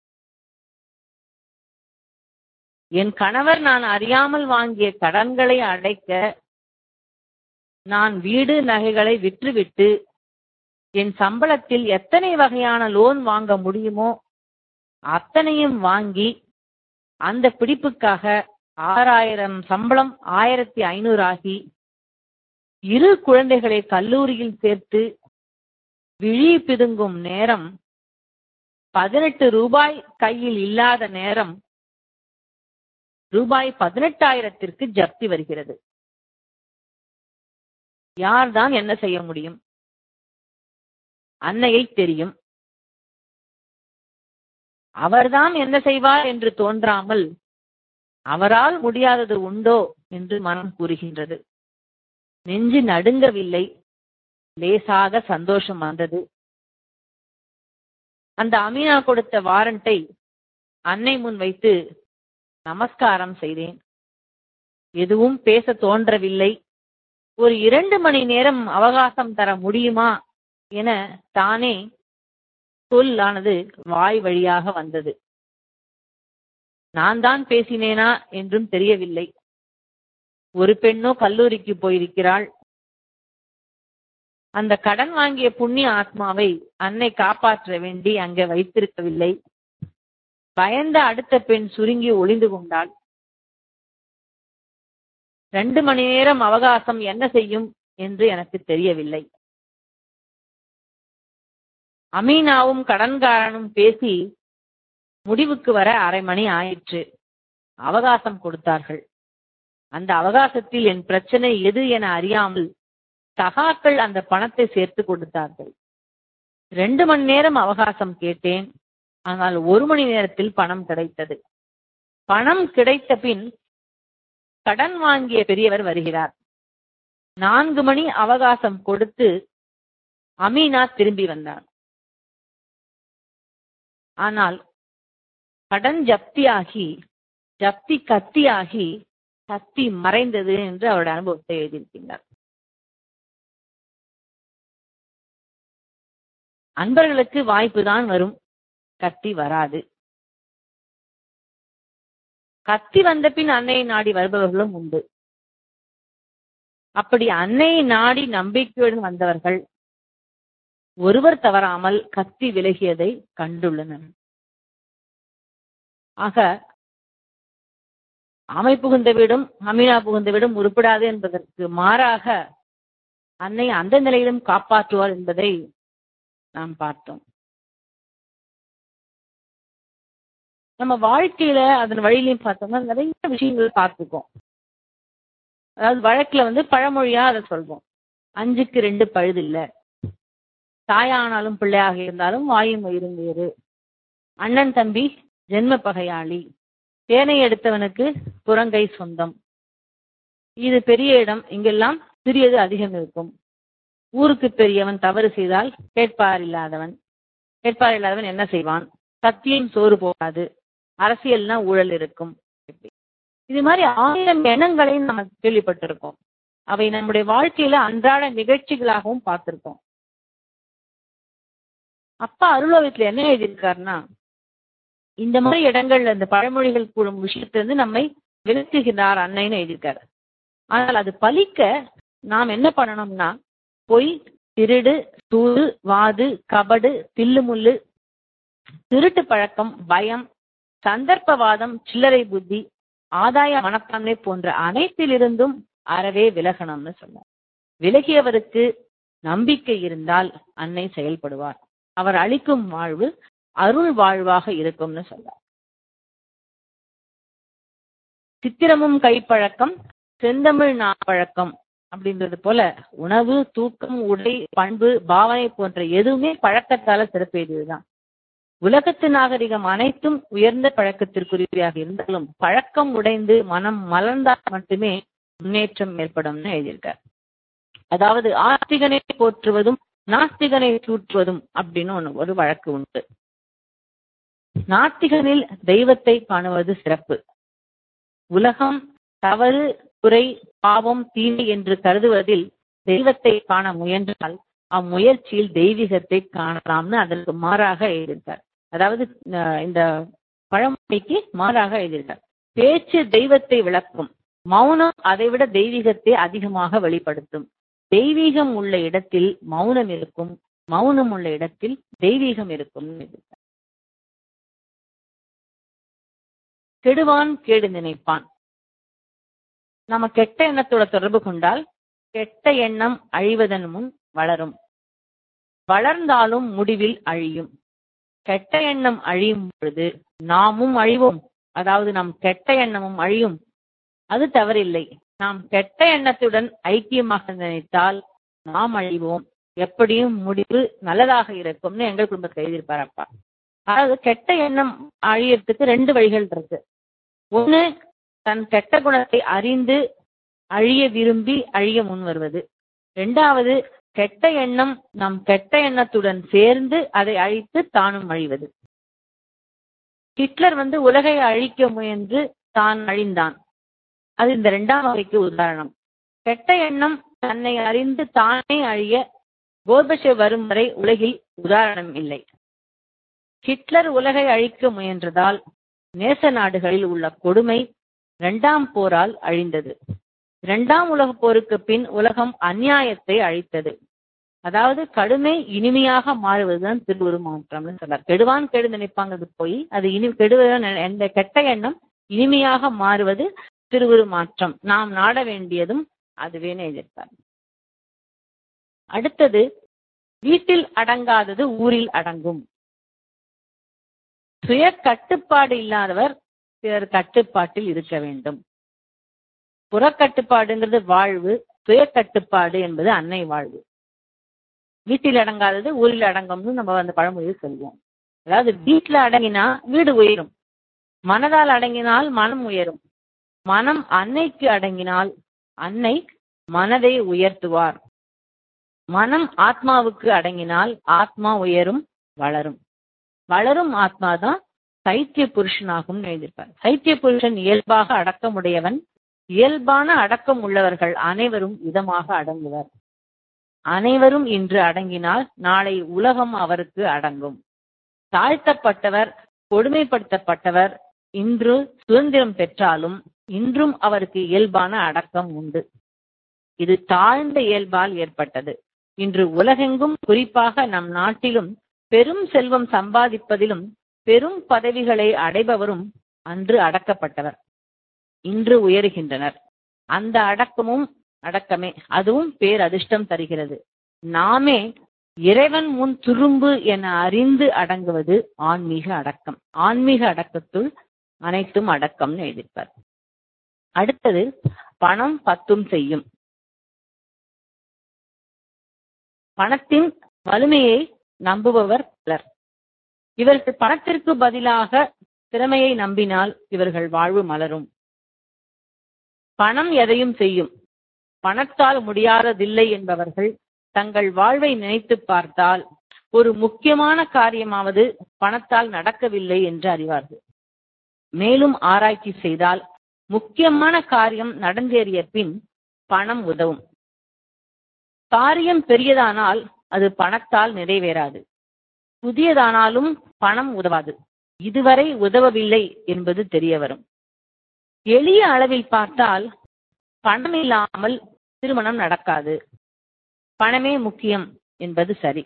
என் கணவர் நான் அறியாமல் வாங்கிய கடன்களை அடைக்க நான் வீடு நகைகளை விற்றுவிட்டு என் சம்பளத்தில் எத்தனை வகையான லோன் வாங்க முடியுமோ அத்தனையும் வாங்கி அந்த பிடிப்புக்காக ஆறாயிரம் சம்பளம் ஆயிரத்தி ஐநூறு ஆகி இரு குழந்தைகளை கல்லூரியில் சேர்த்து விழி பிதுங்கும் நேரம் பதினெட்டு ரூபாய் கையில் இல்லாத நேரம் ரூபாய் பதினெட்டாயிரத்திற்கு ஜப்தி வருகிறது யார்தான் என்ன செய்ய முடியும் அன்னையை தெரியும் அவர்தான் என்ன செய்வார் என்று தோன்றாமல் அவரால் முடியாதது உண்டோ என்று மனம் கூறுகின்றது நெஞ்சு நடுங்கவில்லை லேசாக சந்தோஷம் வந்தது அந்த அமீனா கொடுத்த வாரண்டை அன்னை முன் வைத்து நமஸ்காரம் செய்தேன் எதுவும் பேச தோன்றவில்லை ஒரு இரண்டு மணி நேரம் அவகாசம் தர முடியுமா என தானே சொல்லானது வாய் வழியாக வந்தது நான் தான் பேசினேனா என்றும் தெரியவில்லை ஒரு பெண்ணோ கல்லூரிக்கு போயிருக்கிறாள் அந்த கடன் வாங்கிய புண்ணிய ஆத்மாவை அன்னை காப்பாற்ற வேண்டி அங்கே வைத்திருக்கவில்லை பயந்த அடுத்த பெண் சுருங்கி ஒளிந்து கொண்டாள் ரெண்டு மணி நேரம் அவகாசம் என்ன செய்யும் என்று எனக்கு தெரியவில்லை அமீனாவும் கடன்காரனும் பேசி முடிவுக்கு வர அரை மணி ஆயிற்று அவகாசம் கொடுத்தார்கள் அந்த அவகாசத்தில் என் பிரச்சனை எது என அறியாமல் சகாக்கள் அந்த பணத்தை சேர்த்து கொடுத்தார்கள் ரெண்டு மணி நேரம் அவகாசம் கேட்டேன் ஆனால் ஒரு மணி நேரத்தில் பணம் கிடைத்தது பணம் கிடைத்த பின் கடன் வாங்கிய பெரியவர் வருகிறார் நான்கு மணி அவகாசம் கொடுத்து அமீனா திரும்பி வந்தார் ஆனால் கடன் ஜப்தியாகி ஜப்தி கத்தியாகி கத்தி மறைந்தது என்று அவருடைய அனுபவத்தை எழுதியிருக்கின்றார் அன்பர்களுக்கு வாய்ப்பு தான் வரும் கத்தி வராது கத்தி வந்த பின் அன்னையை நாடி வருபவர்களும் உண்டு அப்படி அன்னையை நாடி நம்பிக்கையுடன் வந்தவர்கள் ஒருவர் தவறாமல் கத்தி விலகியதை கண்டுள்ளனர் ஆக ஆமை புகுந்த வீடும் அமீனா புகுந்த வீடும் உருப்படாது என்பதற்கு மாறாக அன்னை அந்த நிலையிலும் காப்பாற்றுவார் என்பதை நாம் பார்த்தோம் நம்ம வாழ்க்கையில அதன் வழியிலையும் பார்த்தோம்னா நிறைய விஷயங்கள் பார்த்துக்கோம் அதாவது வழக்குல வந்து பழமொழியா அதை சொல்வோம் அஞ்சுக்கு ரெண்டு பழுது இல்ல தாயானாலும் பிள்ளையாக இருந்தாலும் வாயும் வயிறும் வேறு அண்ணன் தம்பி ஜென்ம பகையாளி தேனை எடுத்தவனுக்கு புறங்கை சொந்தம் இது பெரிய இடம் இங்கெல்லாம் சிறியது அதிகம் இருக்கும் ஊருக்கு பெரியவன் தவறு செய்தால் கேட்பார் இல்லாதவன் கேட்பார் இல்லாதவன் என்ன செய்வான் சத்தியம் சோறு போகாது அரசியல்னா ஊழல் இருக்கும் இது மாதிரி ஆயிரம் எண்ணங்களையும் நம்ம கேள்விப்பட்டிருக்கோம் அவை நம்முடைய வாழ்க்கையில அன்றாட நிகழ்ச்சிகளாகவும் பார்த்திருக்கோம் அப்பா அருளோகத்துல என்ன எழுதியிருக்காருன்னா இந்த மாதிரி இடங்கள்ல இந்த பழமொழிகள் கூறும் விஷயத்திலிருந்து நம்மை விலக்குகிறார் அன்னைன்னு எழுதியிருக்காரு ஆனால் அது பலிக்க நாம் என்ன பண்ணணும்னா பொய் திருடு சூடு வாது கபடு தில்லுமுள்ளு திருட்டு பழக்கம் பயம் சந்தர்ப்பவாதம் சில்லறை புத்தி ஆதாய மனப்பான்மை போன்ற அனைத்திலிருந்தும் அறவே விலகணும்னு சொன்னார் விலகியவருக்கு நம்பிக்கை இருந்தால் அன்னை செயல்படுவார் அவர் அளிக்கும் வாழ்வு அருள் வாழ்வாக இருக்கும்னு சொல்றார் சித்திரமும் கைப்பழக்கம் செந்தமிழ் நாப்பழக்கம் அப்படின்றது போல உணவு தூக்கம் உடை பண்பு பாவனை போன்ற எதுவுமே பழக்கத்தால சிறப்பெய்ததுதான் உலகத்து நாகரிகம் அனைத்தும் உயர்ந்த பழக்கத்திற்குரியவையாக இருந்தாலும் பழக்கம் உடைந்து மனம் மலர்ந்தால் மட்டுமே முன்னேற்றம் ஏற்படும்னு எழுதியிருக்கார் அதாவது ஆஸ்திகனை போற்றுவதும் நாஸ்திகனை தூற்றுவதும் அப்படின்னு ஒண்ணு ஒரு வழக்கு உண்டு நாத்திகனில் தெய்வத்தை காணுவது சிறப்பு உலகம் தவறு குறை பாவம் தீமை என்று கருதுவதில் தெய்வத்தை காண முயன்றால் அம்முயற்சியில் தெய்வீகத்தை காணலாம்னு அதற்கு மாறாக எழுதியிருக்கார் அதாவது இந்த பழமொழிக்கு மாறாக எழுதியிருக்கார் பேச்சு தெய்வத்தை விளக்கும் மௌனம் அதைவிட தெய்வீகத்தை அதிகமாக வெளிப்படுத்தும் தெய்வீகம் உள்ள இடத்தில் மௌனம் இருக்கும் மௌனம் உள்ள இடத்தில் தெய்வீகம் இருக்கும் கெடுவான் கேடு நினைப்பான் நம்ம கெட்ட எண்ணத்தோட தொடர்பு கொண்டால் கெட்ட எண்ணம் அழிவதன் முன் வளரும் வளர்ந்தாலும் முடிவில் அழியும் கெட்ட எண்ணம் அழியும் பொழுது நாமும் அழிவோம் அதாவது நம் கெட்ட எண்ணமும் அழியும் அது தவறில்லை நாம் கெட்ட எண்ணத்துடன் ஐக்கியமாக நினைத்தால் நாம் அழிவோம் எப்படியும் முடிவு நல்லதாக இருக்கும்னு எங்கள் குடும்பத்தில் எழுதியிருப்பார் அப்பா அதாவது கெட்ட எண்ணம் அழியறதுக்கு ரெண்டு வழிகள் இருக்கு ஒண்ணு தன் கெட்ட குணத்தை அறிந்து அழிய விரும்பி அழிய முன் வருவது இரண்டாவது கெட்ட எண்ணம் நம் கெட்ட எண்ணத்துடன் சேர்ந்து அதை அழித்து தானும் அழிவது ஹிட்லர் வந்து உலகை அழிக்க முயன்று தான் அழிந்தான் அது இந்த இரண்டாம் வகைக்கு உதாரணம் கெட்ட எண்ணம் தன்னை அறிந்து தானே அழிய கோர்பஷே வரும் வரை உலகில் உதாரணம் இல்லை ஹிட்லர் உலகை அழிக்க முயன்றதால் நேச நாடுகளில் உள்ள கொடுமை இரண்டாம் போரால் அழிந்தது இரண்டாம் உலக போருக்கு பின் உலகம் அந்நியாயத்தை அழித்தது அதாவது கடுமை இனிமையாக மாறுவதுதான் திருவுரு மாற்றம்னு சொல்றார் கெடுவான் கெடு நினைப்பாங்கிறது போய் அது இனி கெடுவத எந்த கெட்ட எண்ணம் இனிமையாக மாறுவது திருவுரு மாற்றம் நாம் நாட வேண்டியதும் அதுவேன்னு எதிர்த்தார் அடுத்தது வீட்டில் அடங்காதது ஊரில் அடங்கும் சுய கட்டுப்பாடு இல்லாதவர் பிறர் கட்டுப்பாட்டில் இருக்க வேண்டும் புறக்கட்டுப்பாடுங்கிறது வாழ்வு சுய கட்டுப்பாடு என்பது அன்னை வாழ்வு வீட்டில் அடங்காதது ஊரில் அடங்கும்னு நம்ம அந்த பழமொழியில் சொல்லுவோம் அதாவது வீட்டில் அடங்கினா வீடு உயரும் மனதால் அடங்கினால் மனம் உயரும் மனம் அன்னைக்கு அடங்கினால் அன்னை மனதை உயர்த்துவார் மனம் ஆத்மாவுக்கு அடங்கினால் ஆத்மா உயரும் வளரும் வளரும் ஆத்மா தான் சைத்திய புருஷனாகும் எழுதியிருப்பார் சைத்திய புருஷன் இயல்பாக அடக்கமுடையவன் இயல்பான அடக்கம் உள்ளவர்கள் அனைவரும் இதமாக அடங்குவர் அனைவரும் இன்று அடங்கினால் நாளை உலகம் அவருக்கு அடங்கும் தாழ்த்தப்பட்டவர் கொடுமைப்படுத்தப்பட்டவர் இன்று சுதந்திரம் பெற்றாலும் இன்றும் அவருக்கு இயல்பான அடக்கம் உண்டு இது தாழ்ந்த இயல்பால் ஏற்பட்டது இன்று உலகெங்கும் குறிப்பாக நம் நாட்டிலும் பெரும் செல்வம் சம்பாதிப்பதிலும் பெரும் பதவிகளை அடைபவரும் அன்று அடக்கப்பட்டவர் இன்று உயருகின்றனர் அந்த அடக்கமும் அடக்கமே அதுவும் பேரதிர்ஷ்டம் தருகிறது நாமே இறைவன் முன் துரும்பு என அறிந்து அடங்குவது ஆன்மீக அடக்கம் ஆன்மீக அடக்கத்துள் அனைத்தும் அடக்கம்னு எழுதியிருப்பார் அடுத்தது பணம் பத்தும் செய்யும் பணத்தின் வலிமையை நம்புபவர் பலர் இவர்கள் பணத்திற்கு பதிலாக திறமையை நம்பினால் இவர்கள் வாழ்வு மலரும் பணம் எதையும் செய்யும் பணத்தால் முடியாததில்லை என்பவர்கள் தங்கள் வாழ்வை நினைத்து பார்த்தால் ஒரு முக்கியமான காரியமாவது பணத்தால் நடக்கவில்லை என்று அறிவார்கள் மேலும் ஆராய்ச்சி செய்தால் முக்கியமான காரியம் நடந்தேறிய பின் பணம் உதவும் காரியம் பெரியதானால் அது பணத்தால் நிறைவேறாது புதியதானாலும் பணம் உதவாது இதுவரை உதவவில்லை என்பது தெரிய வரும் எளிய அளவில் பார்த்தால் பணம் இல்லாமல் திருமணம் நடக்காது பணமே முக்கியம் என்பது சரி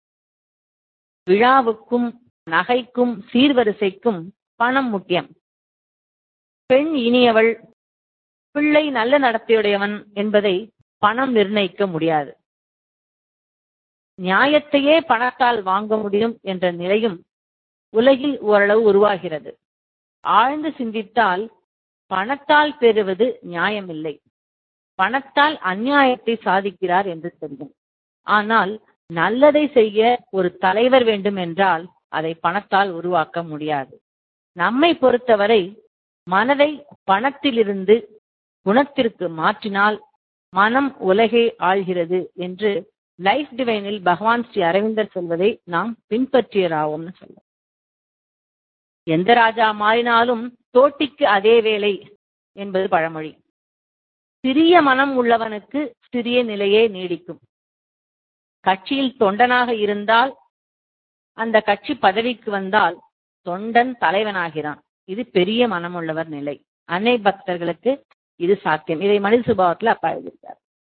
விழாவுக்கும் நகைக்கும் சீர்வரிசைக்கும் பணம் முக்கியம் பெண் இனியவள் பிள்ளை நல்ல நடத்தையுடையவன் என்பதை பணம் நிர்ணயிக்க முடியாது நியாயத்தையே பணத்தால் வாங்க முடியும் என்ற நிலையும் உலகில் ஓரளவு உருவாகிறது ஆழ்ந்து சிந்தித்தால் பணத்தால் பெறுவது நியாயமில்லை பணத்தால் அந்நியாயத்தை சாதிக்கிறார் என்று தெரியும் ஆனால் நல்லதை செய்ய ஒரு தலைவர் வேண்டும் என்றால் அதை பணத்தால் உருவாக்க முடியாது நம்மை பொறுத்தவரை மனதை பணத்திலிருந்து குணத்திற்கு மாற்றினால் மனம் உலகை ஆள்கிறது என்று லைஃப் டிவைனில் பகவான் ஸ்ரீ அரவிந்தர் சொல்வதை நாம் பின்பற்றியராவோம்னு சொல்ல எந்த ராஜா மாறினாலும் தோட்டிக்கு அதே வேலை என்பது பழமொழி சிறிய மனம் உள்ளவனுக்கு சிறிய நிலையே நீடிக்கும் கட்சியில் தொண்டனாக இருந்தால் அந்த கட்சி பதவிக்கு வந்தால் தொண்டன் தலைவனாகிறான் இது பெரிய மனமுள்ளவர் நிலை அன்னை பக்தர்களுக்கு இது சாத்தியம் இதை மனித சுபாவத்தில் அப்பா எழுதியிருக்கார்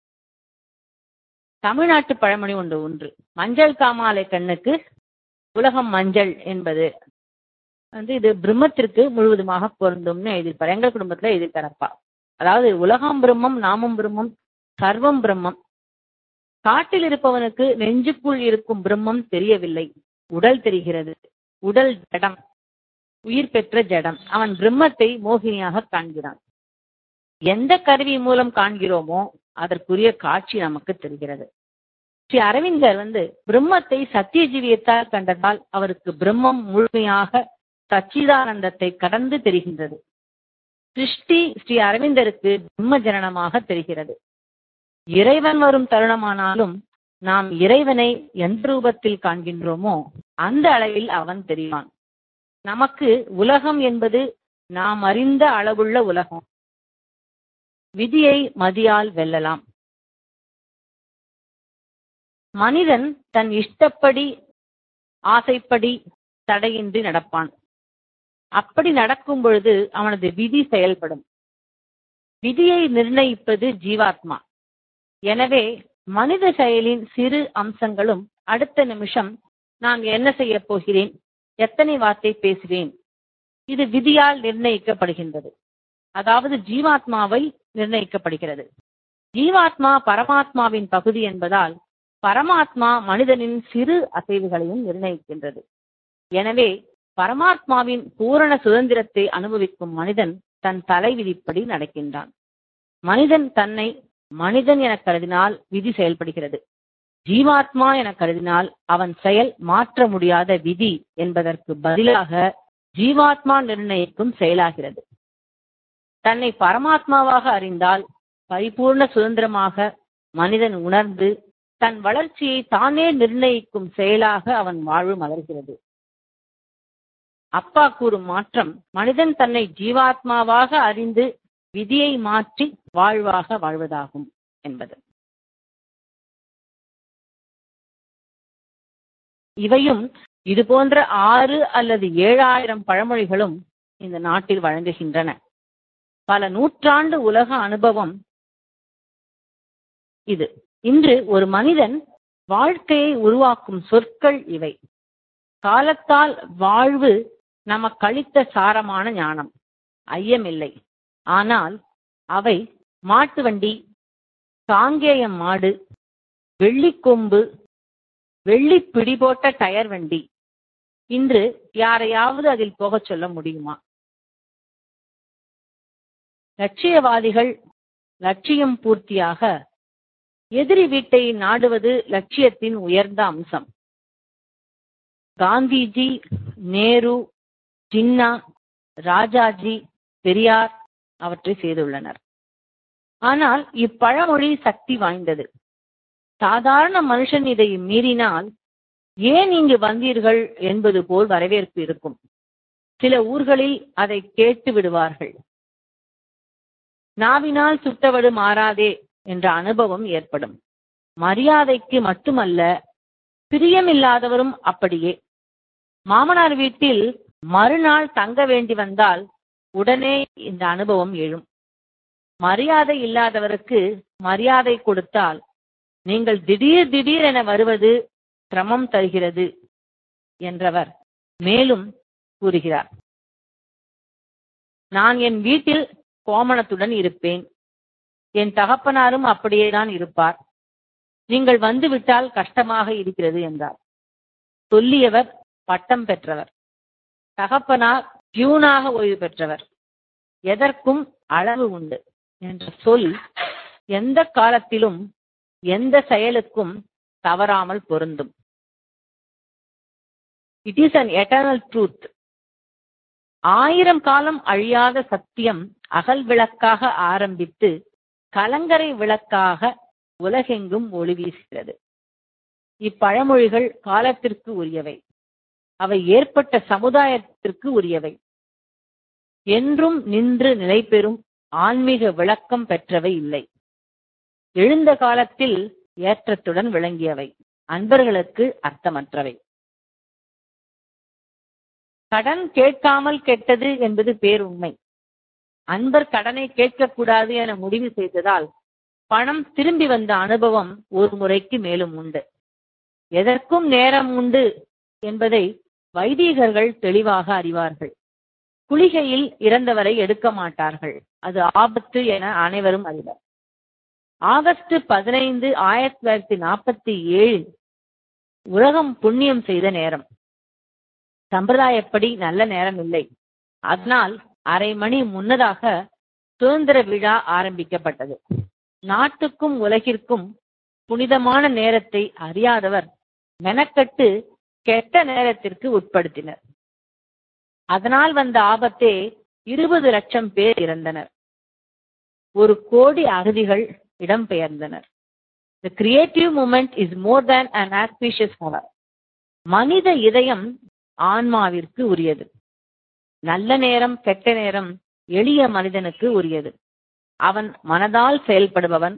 தமிழ்நாட்டு பழமொழி ஒன்று ஒன்று மஞ்சள் காமாலை கண்ணுக்கு உலகம் மஞ்சள் என்பது வந்து இது பிரம்மத்திற்கு முழுவதுமாக பொருந்தும்னு எழுதியிருப்பார் எங்கள் குடும்பத்துல எழுதியிருக்காரப்பா அதாவது உலகம் பிரம்மம் நாமும் பிரம்மம் சர்வம் பிரம்மம் காட்டில் இருப்பவனுக்கு நெஞ்சுக்குள் இருக்கும் பிரம்மம் தெரியவில்லை உடல் தெரிகிறது உடல் ஜடம் உயிர் பெற்ற ஜடம் அவன் பிரம்மத்தை மோகினியாக காண்கிறான் எந்த கருவி மூலம் காண்கிறோமோ அதற்குரிய காட்சி நமக்கு தெரிகிறது ஸ்ரீ அரவிந்தர் வந்து பிரம்மத்தை சத்திய ஜீவியத்தால் கண்டதால் அவருக்கு பிரம்மம் முழுமையாக சச்சிதானந்தத்தை கடந்து தெரிகின்றது சிருஷ்டி ஸ்ரீ அரவிந்தருக்கு பிரம்ம ஜனனமாக தெரிகிறது இறைவன் வரும் தருணமானாலும் நாம் இறைவனை எந்த ரூபத்தில் காண்கின்றோமோ அந்த அளவில் அவன் தெரிவான் நமக்கு உலகம் என்பது நாம் அறிந்த அளவுள்ள உலகம் விதியை மதியால் வெல்லலாம் மனிதன் தன் இஷ்டப்படி ஆசைப்படி தடையின்றி நடப்பான் அப்படி நடக்கும் பொழுது அவனது விதி செயல்படும் விதியை நிர்ணயிப்பது ஜீவாத்மா எனவே மனித செயலின் சிறு அம்சங்களும் அடுத்த நிமிஷம் நான் என்ன செய்ய போகிறேன் எத்தனை வார்த்தை பேசுவேன் இது விதியால் நிர்ணயிக்கப்படுகின்றது அதாவது ஜீவாத்மாவை நிர்ணயிக்கப்படுகிறது ஜீவாத்மா பரமாத்மாவின் பகுதி என்பதால் பரமாத்மா மனிதனின் சிறு அசைவுகளையும் நிர்ணயிக்கின்றது எனவே பரமாத்மாவின் பூரண சுதந்திரத்தை அனுபவிக்கும் மனிதன் தன் தலை விதிப்படி நடக்கின்றான் மனிதன் தன்னை மனிதன் என கருதினால் விதி செயல்படுகிறது ஜீவாத்மா என கருதினால் அவன் செயல் மாற்ற முடியாத விதி என்பதற்கு பதிலாக ஜீவாத்மா நிர்ணயிக்கும் செயலாகிறது தன்னை பரமாத்மாவாக அறிந்தால் பரிபூர்ண சுதந்திரமாக மனிதன் உணர்ந்து தன் வளர்ச்சியை தானே நிர்ணயிக்கும் செயலாக அவன் வாழ்வு மலர்கிறது அப்பா கூறும் மாற்றம் மனிதன் தன்னை ஜீவாத்மாவாக அறிந்து விதியை மாற்றி வாழ்வாக வாழ்வதாகும் என்பது இவையும் இது போன்ற ஆறு அல்லது ஏழாயிரம் பழமொழிகளும் இந்த நாட்டில் வழங்குகின்றன பல நூற்றாண்டு உலக அனுபவம் இது இன்று ஒரு மனிதன் வாழ்க்கையை உருவாக்கும் சொற்கள் இவை காலத்தால் வாழ்வு நமக்களித்த சாரமான ஞானம் ஐயமில்லை ஆனால் அவை மாட்டு வண்டி காங்கேயம் மாடு வெள்ளிக்கொம்பு வெள்ளி பிடி போட்ட டயர் வண்டி இன்று யாரையாவது அதில் போகச் சொல்ல முடியுமா லட்சியவாதிகள் லட்சியம் பூர்த்தியாக எதிரி வீட்டை நாடுவது லட்சியத்தின் உயர்ந்த அம்சம் காந்திஜி நேரு ஜின்னா ராஜாஜி பெரியார் அவற்றை செய்துள்ளனர் ஆனால் இப்பழமொழி சக்தி வாய்ந்தது சாதாரண மனுஷன் இதை மீறினால் ஏன் இங்கு வந்தீர்கள் என்பது போல் வரவேற்பு இருக்கும் சில ஊர்களில் அதை கேட்டு விடுவார்கள் நாவினால் சுட்டவடு மாறாதே என்ற அனுபவம் ஏற்படும் மரியாதைக்கு மட்டுமல்ல பிரியமில்லாதவரும் அப்படியே மாமனார் வீட்டில் மறுநாள் தங்க வேண்டி வந்தால் உடனே இந்த அனுபவம் எழும் மரியாதை இல்லாதவருக்கு மரியாதை கொடுத்தால் நீங்கள் திடீர் திடீர் என வருவது சிரமம் தருகிறது என்றவர் மேலும் கூறுகிறார் நான் என் வீட்டில் கோமணத்துடன் இருப்பேன் என் தகப்பனாரும் அப்படியேதான் இருப்பார் நீங்கள் வந்துவிட்டால் கஷ்டமாக இருக்கிறது என்றார் சொல்லியவர் பட்டம் பெற்றவர் தகப்பனார் பியூனாக ஓய்வு பெற்றவர் எதற்கும் அளவு உண்டு என்ற சொல் எந்த காலத்திலும் எந்த செயலுக்கும் தவறாமல் பொருந்தும் it is an eternal truth ஆயிரம் காலம் அழியாத சத்தியம் அகல் விளக்காக ஆரம்பித்து கலங்கரை விளக்காக உலகெங்கும் ஒளி வீசுகிறது இப்பழமொழிகள் காலத்திற்கு உரியவை அவை ஏற்பட்ட சமுதாயத்திற்கு உரியவை என்றும் நின்று நிலை பெறும் ஆன்மீக விளக்கம் பெற்றவை இல்லை எழுந்த காலத்தில் ஏற்றத்துடன் விளங்கியவை அன்பர்களுக்கு அர்த்தமற்றவை கடன் கேட்காமல் கெட்டது என்பது பேருண்மை அன்பர் கடனை கேட்கக்கூடாது என முடிவு செய்ததால் பணம் திரும்பி வந்த அனுபவம் ஒரு முறைக்கு மேலும் உண்டு எதற்கும் நேரம் உண்டு என்பதை வைதீகர்கள் தெளிவாக அறிவார்கள் குளிகையில் இறந்தவரை எடுக்க மாட்டார்கள் அது ஆபத்து என அனைவரும் அறிவர் ஆகஸ்ட் பதினைந்து ஆயிரத்தி தொள்ளாயிரத்தி நாற்பத்தி ஏழில் உலகம் புண்ணியம் செய்த நேரம் சம்பிரதாயப்படி நல்ல நேரம் இல்லை அதனால் அரை மணி முன்னதாக சுதந்திர விழா ஆரம்பிக்கப்பட்டது நாட்டுக்கும் உலகிற்கும் புனிதமான நேரத்தை அறியாதவர் மெனக்கட்டு கெட்ட நேரத்திற்கு உட்படுத்தினர் அதனால் வந்த ஆபத்தே இருபது லட்சம் பேர் இறந்தனர் ஒரு கோடி அகதிகள் இடம்பெயர்ந்தனர் the creative moment is more than an auspicious hour மனித இதயம் ஆன்மாவிற்கு உரியது நல்ல நேரம் கெட்ட நேரம் எளிய மனிதனுக்கு உரியது அவன் மனதால் செயல்படுபவன்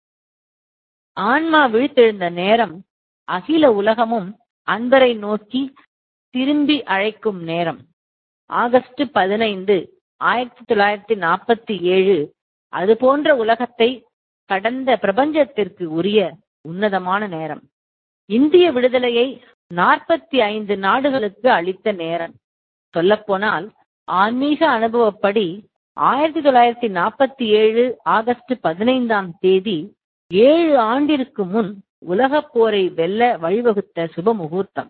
ஆன்மா விழித்தெழுந்த நேரம் அகில உலகமும் அன்பரை நோக்கி திரும்பி அழைக்கும் நேரம் ஆகஸ்ட் பதினைந்து ஆயிரத்தி தொள்ளாயிரத்தி நாற்பத்தி ஏழு அது போன்ற உலகத்தை கடந்த பிரபஞ்சத்திற்கு உரிய உன்னதமான நேரம் இந்திய விடுதலையை நாற்பத்தி ஐந்து நாடுகளுக்கு அளித்த நேரம் சொல்லப்போனால் ஆன்மீக அனுபவப்படி ஆயிரத்தி தொள்ளாயிரத்தி நாற்பத்தி ஏழு ஆகஸ்ட் பதினைந்தாம் தேதி ஏழு ஆண்டிற்கு முன் உலகப் போரை வெல்ல வழிவகுத்த சுப முகூர்த்தம்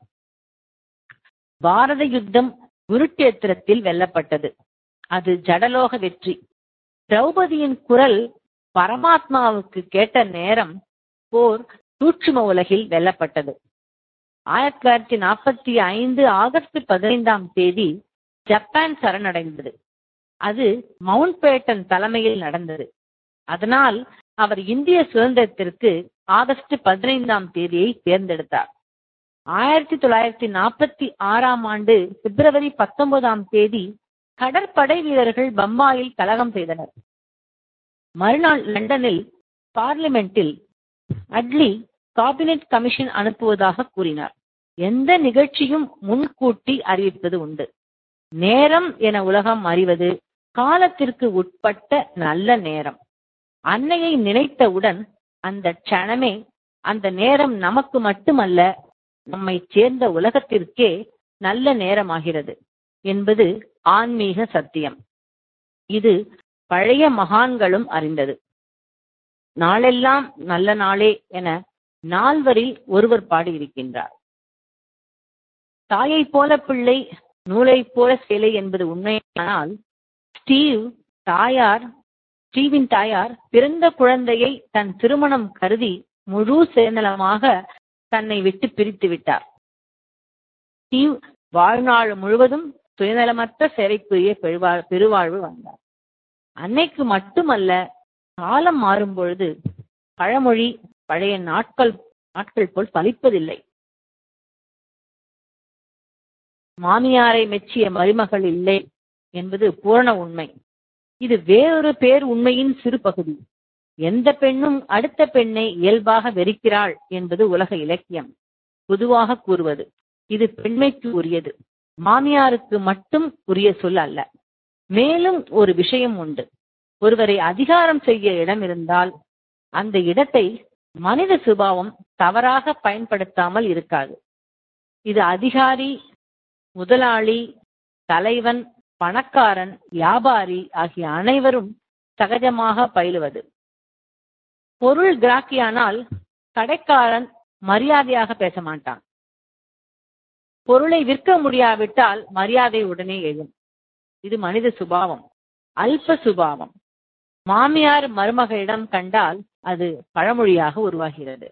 பாரத யுத்தம் குருட்டேத்திரத்தில் வெல்லப்பட்டது அது ஜடலோக வெற்றி திரௌபதியின் குரல் பரமாத்மாவுக்கு கேட்ட நேரம் போர் சூட்சும உலகில் வெல்லப்பட்டது ஆயிரத்தி தொள்ளாயிரத்தி நாற்பத்தி ஐந்து ஆகஸ்ட் பதினைந்தாம் தேதி ஜப்பான் சரணடைந்தது அது மவுண்ட் பேட்டன் தலைமையில் நடந்தது அதனால் அவர் இந்திய சுதந்திரத்திற்கு ஆகஸ்ட் பதினைந்தாம் தேதியை தேர்ந்தெடுத்தார் ஆயிரத்தி தொள்ளாயிரத்தி நாற்பத்தி ஆறாம் ஆண்டு பிப்ரவரி பத்தொன்பதாம் தேதி கடற்படை வீரர்கள் பம்பாயில் கலகம் செய்தனர் மறுநாள் லண்டனில் பார்லிமெண்டில் அட்லி காபினெட் கமிஷன் அனுப்புவதாக கூறினார் எந்த நிகழ்ச்சியும் முன்கூட்டி அறிவிப்பது உண்டு நேரம் என உலகம் அறிவது காலத்திற்கு உட்பட்ட நல்ல நேரம் அன்னையை நினைத்தவுடன் அந்த க்ஷணமே அந்த நேரம் நமக்கு மட்டுமல்ல நம்மை சேர்ந்த உலகத்திற்கே நல்ல நேரமாகிறது என்பது ஆன்மீக சத்தியம் இது பழைய மகான்களும் அறிந்தது நாளெல்லாம் நல்ல நாளே என நால்வரில் ஒருவர் பாடியிருக்கின்றார் தாயைப் போல பிள்ளை நூலைப் போல சேலை என்பது உண்மையானால் ஸ்டீவ் தாயார் ஸ்டீவின் தாயார் பிறந்த குழந்தையை தன் திருமணம் கருதி முழு சுயநலமாக தன்னை விட்டு பிரித்து விட்டார் ஸ்டீவ் வாழ்நாள் முழுவதும் சுயநலமற்ற சேவைக்குரிய பெருவா- பெருவாழ்வு வந்தார் அன்னைக்கு மட்டுமல்ல காலம் மாறும் பொழுது பழமொழி பழைய நாட்கள் நாட்கள் போல் பலிப்பதில்லை மாமியாரை மெச்சிய மருமகள் இல்லை என்பது பூரண உண்மை இது வேறொரு பேர் உண்மையின் சிறு பகுதி எந்த பெண்ணும் அடுத்த பெண்ணை இயல்பாக வெறுக்கிறாள் என்பது உலக இலக்கியம் பொதுவாக கூறுவது இது பெண்மைக்கு உரியது மாமியாருக்கு மட்டும் உரிய சொல் அல்ல மேலும் ஒரு விஷயம் உண்டு ஒருவரை அதிகாரம் செய்ய இடம் இருந்தால் அந்த இடத்தை மனித சுபாவம் தவறாக பயன்படுத்தாமல் இருக்காது இது அதிகாரி முதலாளி தலைவன் பணக்காரன் வியாபாரி ஆகிய அனைவரும் சகஜமாக பயிலுவது பொருள் கிராக்கியானால் கடைக்காரன் மரியாதையாக பேச மாட்டான் பொருளை விற்க முடியாவிட்டால் மரியாதை உடனே எழும் இது மனித சுபாவம் அல்ப சுபாவம் மாமியார் மருமகளிடம் கண்டால் அது பழமொழியாக உருவாகிறது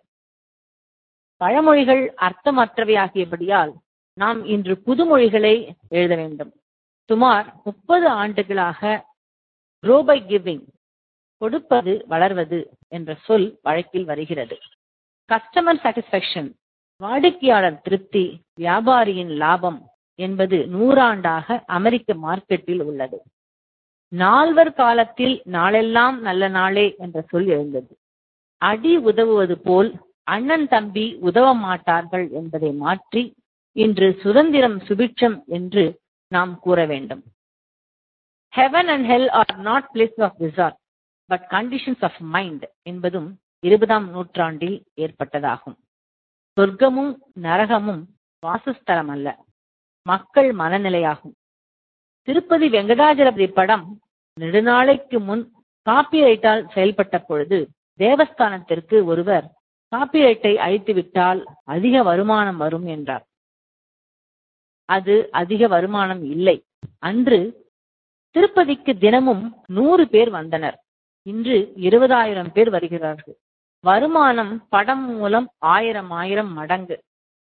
பழமொழிகள் அர்த்தமற்றவையாகியபடியால் நாம் இன்று புதுமொழிகளை எழுத வேண்டும் சுமார் முப்பது ஆண்டுகளாக grow by கிவிங் கொடுப்பது வளர்வது என்ற சொல் வழக்கில் வருகிறது கஸ்டமர் சாட்டிஸ்பாக்சன் வாடிக்கையாளர் திருப்தி வியாபாரியின் லாபம் என்பது நூறாண்டாக அமெரிக்க மார்க்கெட்டில் உள்ளது நால்வர் காலத்தில் நாளெல்லாம் நல்ல நாளே என்ற சொல் எழுந்தது அடி உதவுவது போல் அண்ணன் தம்பி உதவ மாட்டார்கள் என்பதை மாற்றி இன்று சுதந்திரம் சுபிட்சம் என்று நாம் கூற வேண்டும் heaven and hell are not place of resort but conditions of mind என்பதும் இருபதாம் நூற்றாண்டில் ஏற்பட்டதாகும் சொர்க்கமும் நரகமும் வாசஸ்தலம் அல்ல மக்கள் மனநிலையாகும் திருப்பதி வெங்கடாஜலபதி படம் நெடுநாளைக்கு முன் காப்பிரைட்டால் செயல்பட்ட பொழுது தேவஸ்தானத்திற்கு ஒருவர் காப்பிரைட்டை அழித்துவிட்டால் அதிக வருமானம் வரும் என்றார் அது அதிக வருமானம் இல்லை அன்று திருப்பதிக்கு தினமும் நூறு பேர் வந்தனர் இன்று இருபதாயிரம் பேர் வருகிறார்கள் வருமானம் படம் மூலம் ஆயிரம் ஆயிரம் மடங்கு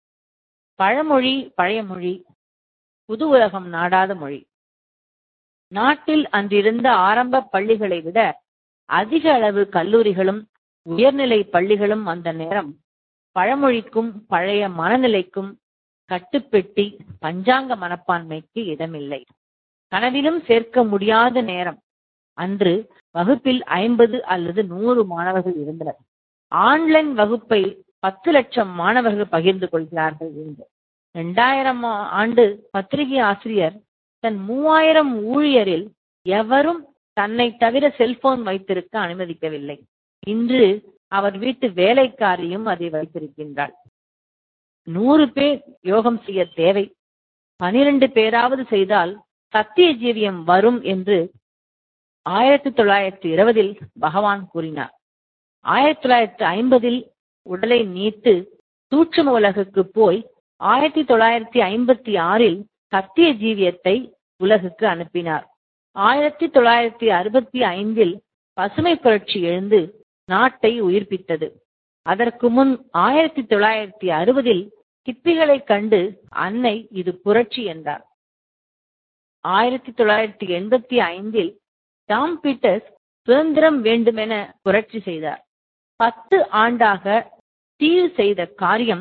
பழமொழி பழைய மொழி புது உலகம் நாடாத மொழி நாட்டில் அன்றிருந்த ஆரம்ப பள்ளிகளை விட அதிக அளவு கல்லூரிகளும் உயர்நிலை பள்ளிகளும் வந்த நேரம் பழமொழிக்கும் பழைய மனநிலைக்கும் கட்டுப்பெட்டி பஞ்சாங்க மனப்பான்மைக்கு இடமில்லை கனவிலும் சேர்க்க முடியாத நேரம் அன்று வகுப்பில் ஐம்பது அல்லது நூறு மாணவர்கள் இருந்தனர் ஆன்லைன் வகுப்பை பத்து லட்சம் மாணவர்கள் பகிர்ந்து கொள்கிறார்கள் என்று இரண்டாயிரம் ஆண்டு பத்திரிகை ஆசிரியர் தன் மூவாயிரம் ஊழியரில் எவரும் தன்னை தவிர செல்போன் வைத்திருக்க அனுமதிக்கவில்லை இன்று அவர் வீட்டு வேலைக்காரியும் அதை வைத்திருக்கின்றாள் நூறு பேர் யோகம் செய்ய தேவை பனிரெண்டு பேராவது செய்தால் சத்திய ஜீவியம் வரும் என்று ஆயிரத்தி தொள்ளாயிரத்தி இருபதில் பகவான் கூறினார் ஆயிரத்தி தொள்ளாயிரத்தி ஐம்பதில் உடலை நீத்து சூட்சும உலகுக்கு போய் ஆயிரத்தி தொள்ளாயிரத்தி ஐம்பத்தி ஆறில் சத்திய ஜீவியத்தை உலகுக்கு அனுப்பினார் ஆயிரத்தி தொள்ளாயிரத்தி அறுபத்தி ஐந்தில் பசுமை புரட்சி எழுந்து நாட்டை உயிர்ப்பித்தது அதற்கு முன் ஆயிரத்தி தொள்ளாயிரத்தி அறுபதில் கிப்பிகளை கண்டு அன்னை இது புரட்சி என்றார் ஆயிரத்தி தொள்ளாயிரத்தி எண்பத்தி ஐந்தில் டாம் பீட்டர்ஸ் சுதந்திரம் வேண்டுமென புரட்சி செய்தார் பத்து ஆண்டாக ஸ்டீவ் செய்த காரியம்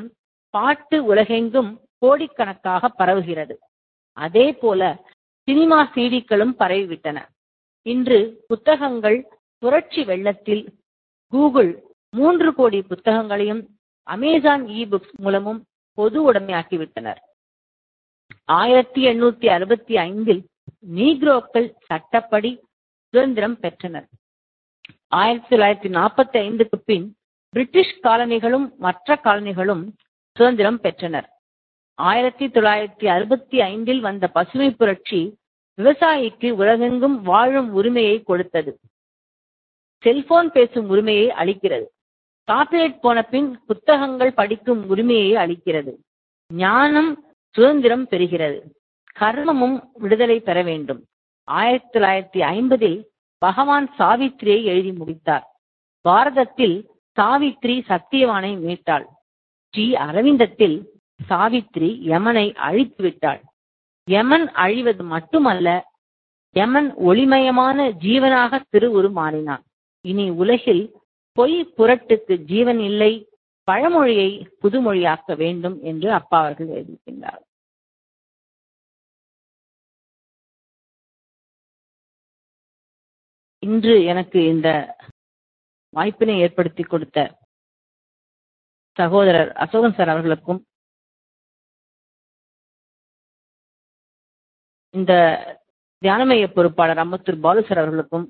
பாட்டு உலகெங்கும் கோடிக்கணக்காக பரவுகிறது அதே போல சினிமா சீடிக்களும் பரவிவிட்டன இன்று புத்தகங்கள் புரட்சி வெள்ளத்தில் கூகுள் மூன்று கோடி புத்தகங்களையும் அமேசான் இ புக்ஸ் மூலமும் பொது உடைமையாக்கிவிட்டனர் ஆயிரத்தி எண்ணூத்தி அறுபத்தி ஐந்தில் நீக்ரோக்கள் சட்டப்படி சுதந்திரம் பெற்றனர் ஆயிரத்தி தொள்ளாயிரத்தி நாற்பத்தி ஐந்துக்கு பின் பிரிட்டிஷ் காலனிகளும் மற்ற காலனிகளும் சுதந்திரம் பெற்றனர் ஆயிரத்தி தொள்ளாயிரத்தி அறுபத்தி ஐந்தில் வந்த பசுமை புரட்சி விவசாயிக்கு உலகெங்கும் வாழும் உரிமையை கொடுத்தது செல்போன் பேசும் உரிமையை அளிக்கிறது காப்பிரைட் போன பின் புத்தகங்கள் படிக்கும் உரிமையை அளிக்கிறது ஞானம் சுதந்திரம் பெறுகிறது கர்மமும் விடுதலை பெற வேண்டும் ஆயிரத்தி தொள்ளாயிரத்தி ஐம்பதில் பகவான் சாவித்திரியை எழுதி முடித்தார் பாரதத்தில் சாவித்ரி சத்தியவானை மீட்டாள் ஸ்ரீ அரவிந்தத்தில் சாவித்ரி யமனை அழித்து விட்டாள் யமன் அழிவது மட்டுமல்ல யமன் ஒளிமயமான ஜீவனாக திருவுரு மாறினான் இனி உலகில் பொய் புரட்டுக்கு ஜீவன் இல்லை பழமொழியை புதுமொழியாக்க வேண்டும் என்று அப்பா அவர்கள் எழுதியிருக்கின்றார் இன்று எனக்கு இந்த வாய்ப்பினை ஏற்படுத்தி கொடுத்த சகோதரர் அசோகன் சார் அவர்களுக்கும் இந்த தியானமைய பொறுப்பாளர் அம்பத்தூர் பாலு சார் அவர்களுக்கும்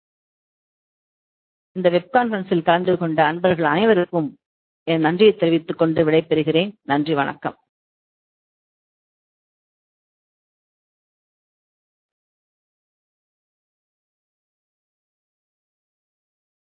இந்த வெப் கான்பரன்ஸில் கலந்து கொண்ட அன்பர்கள் அனைவருக்கும் என் நன்றியை தெரிவித்துக் கொண்டு விடைபெறுகிறேன் நன்றி வணக்கம்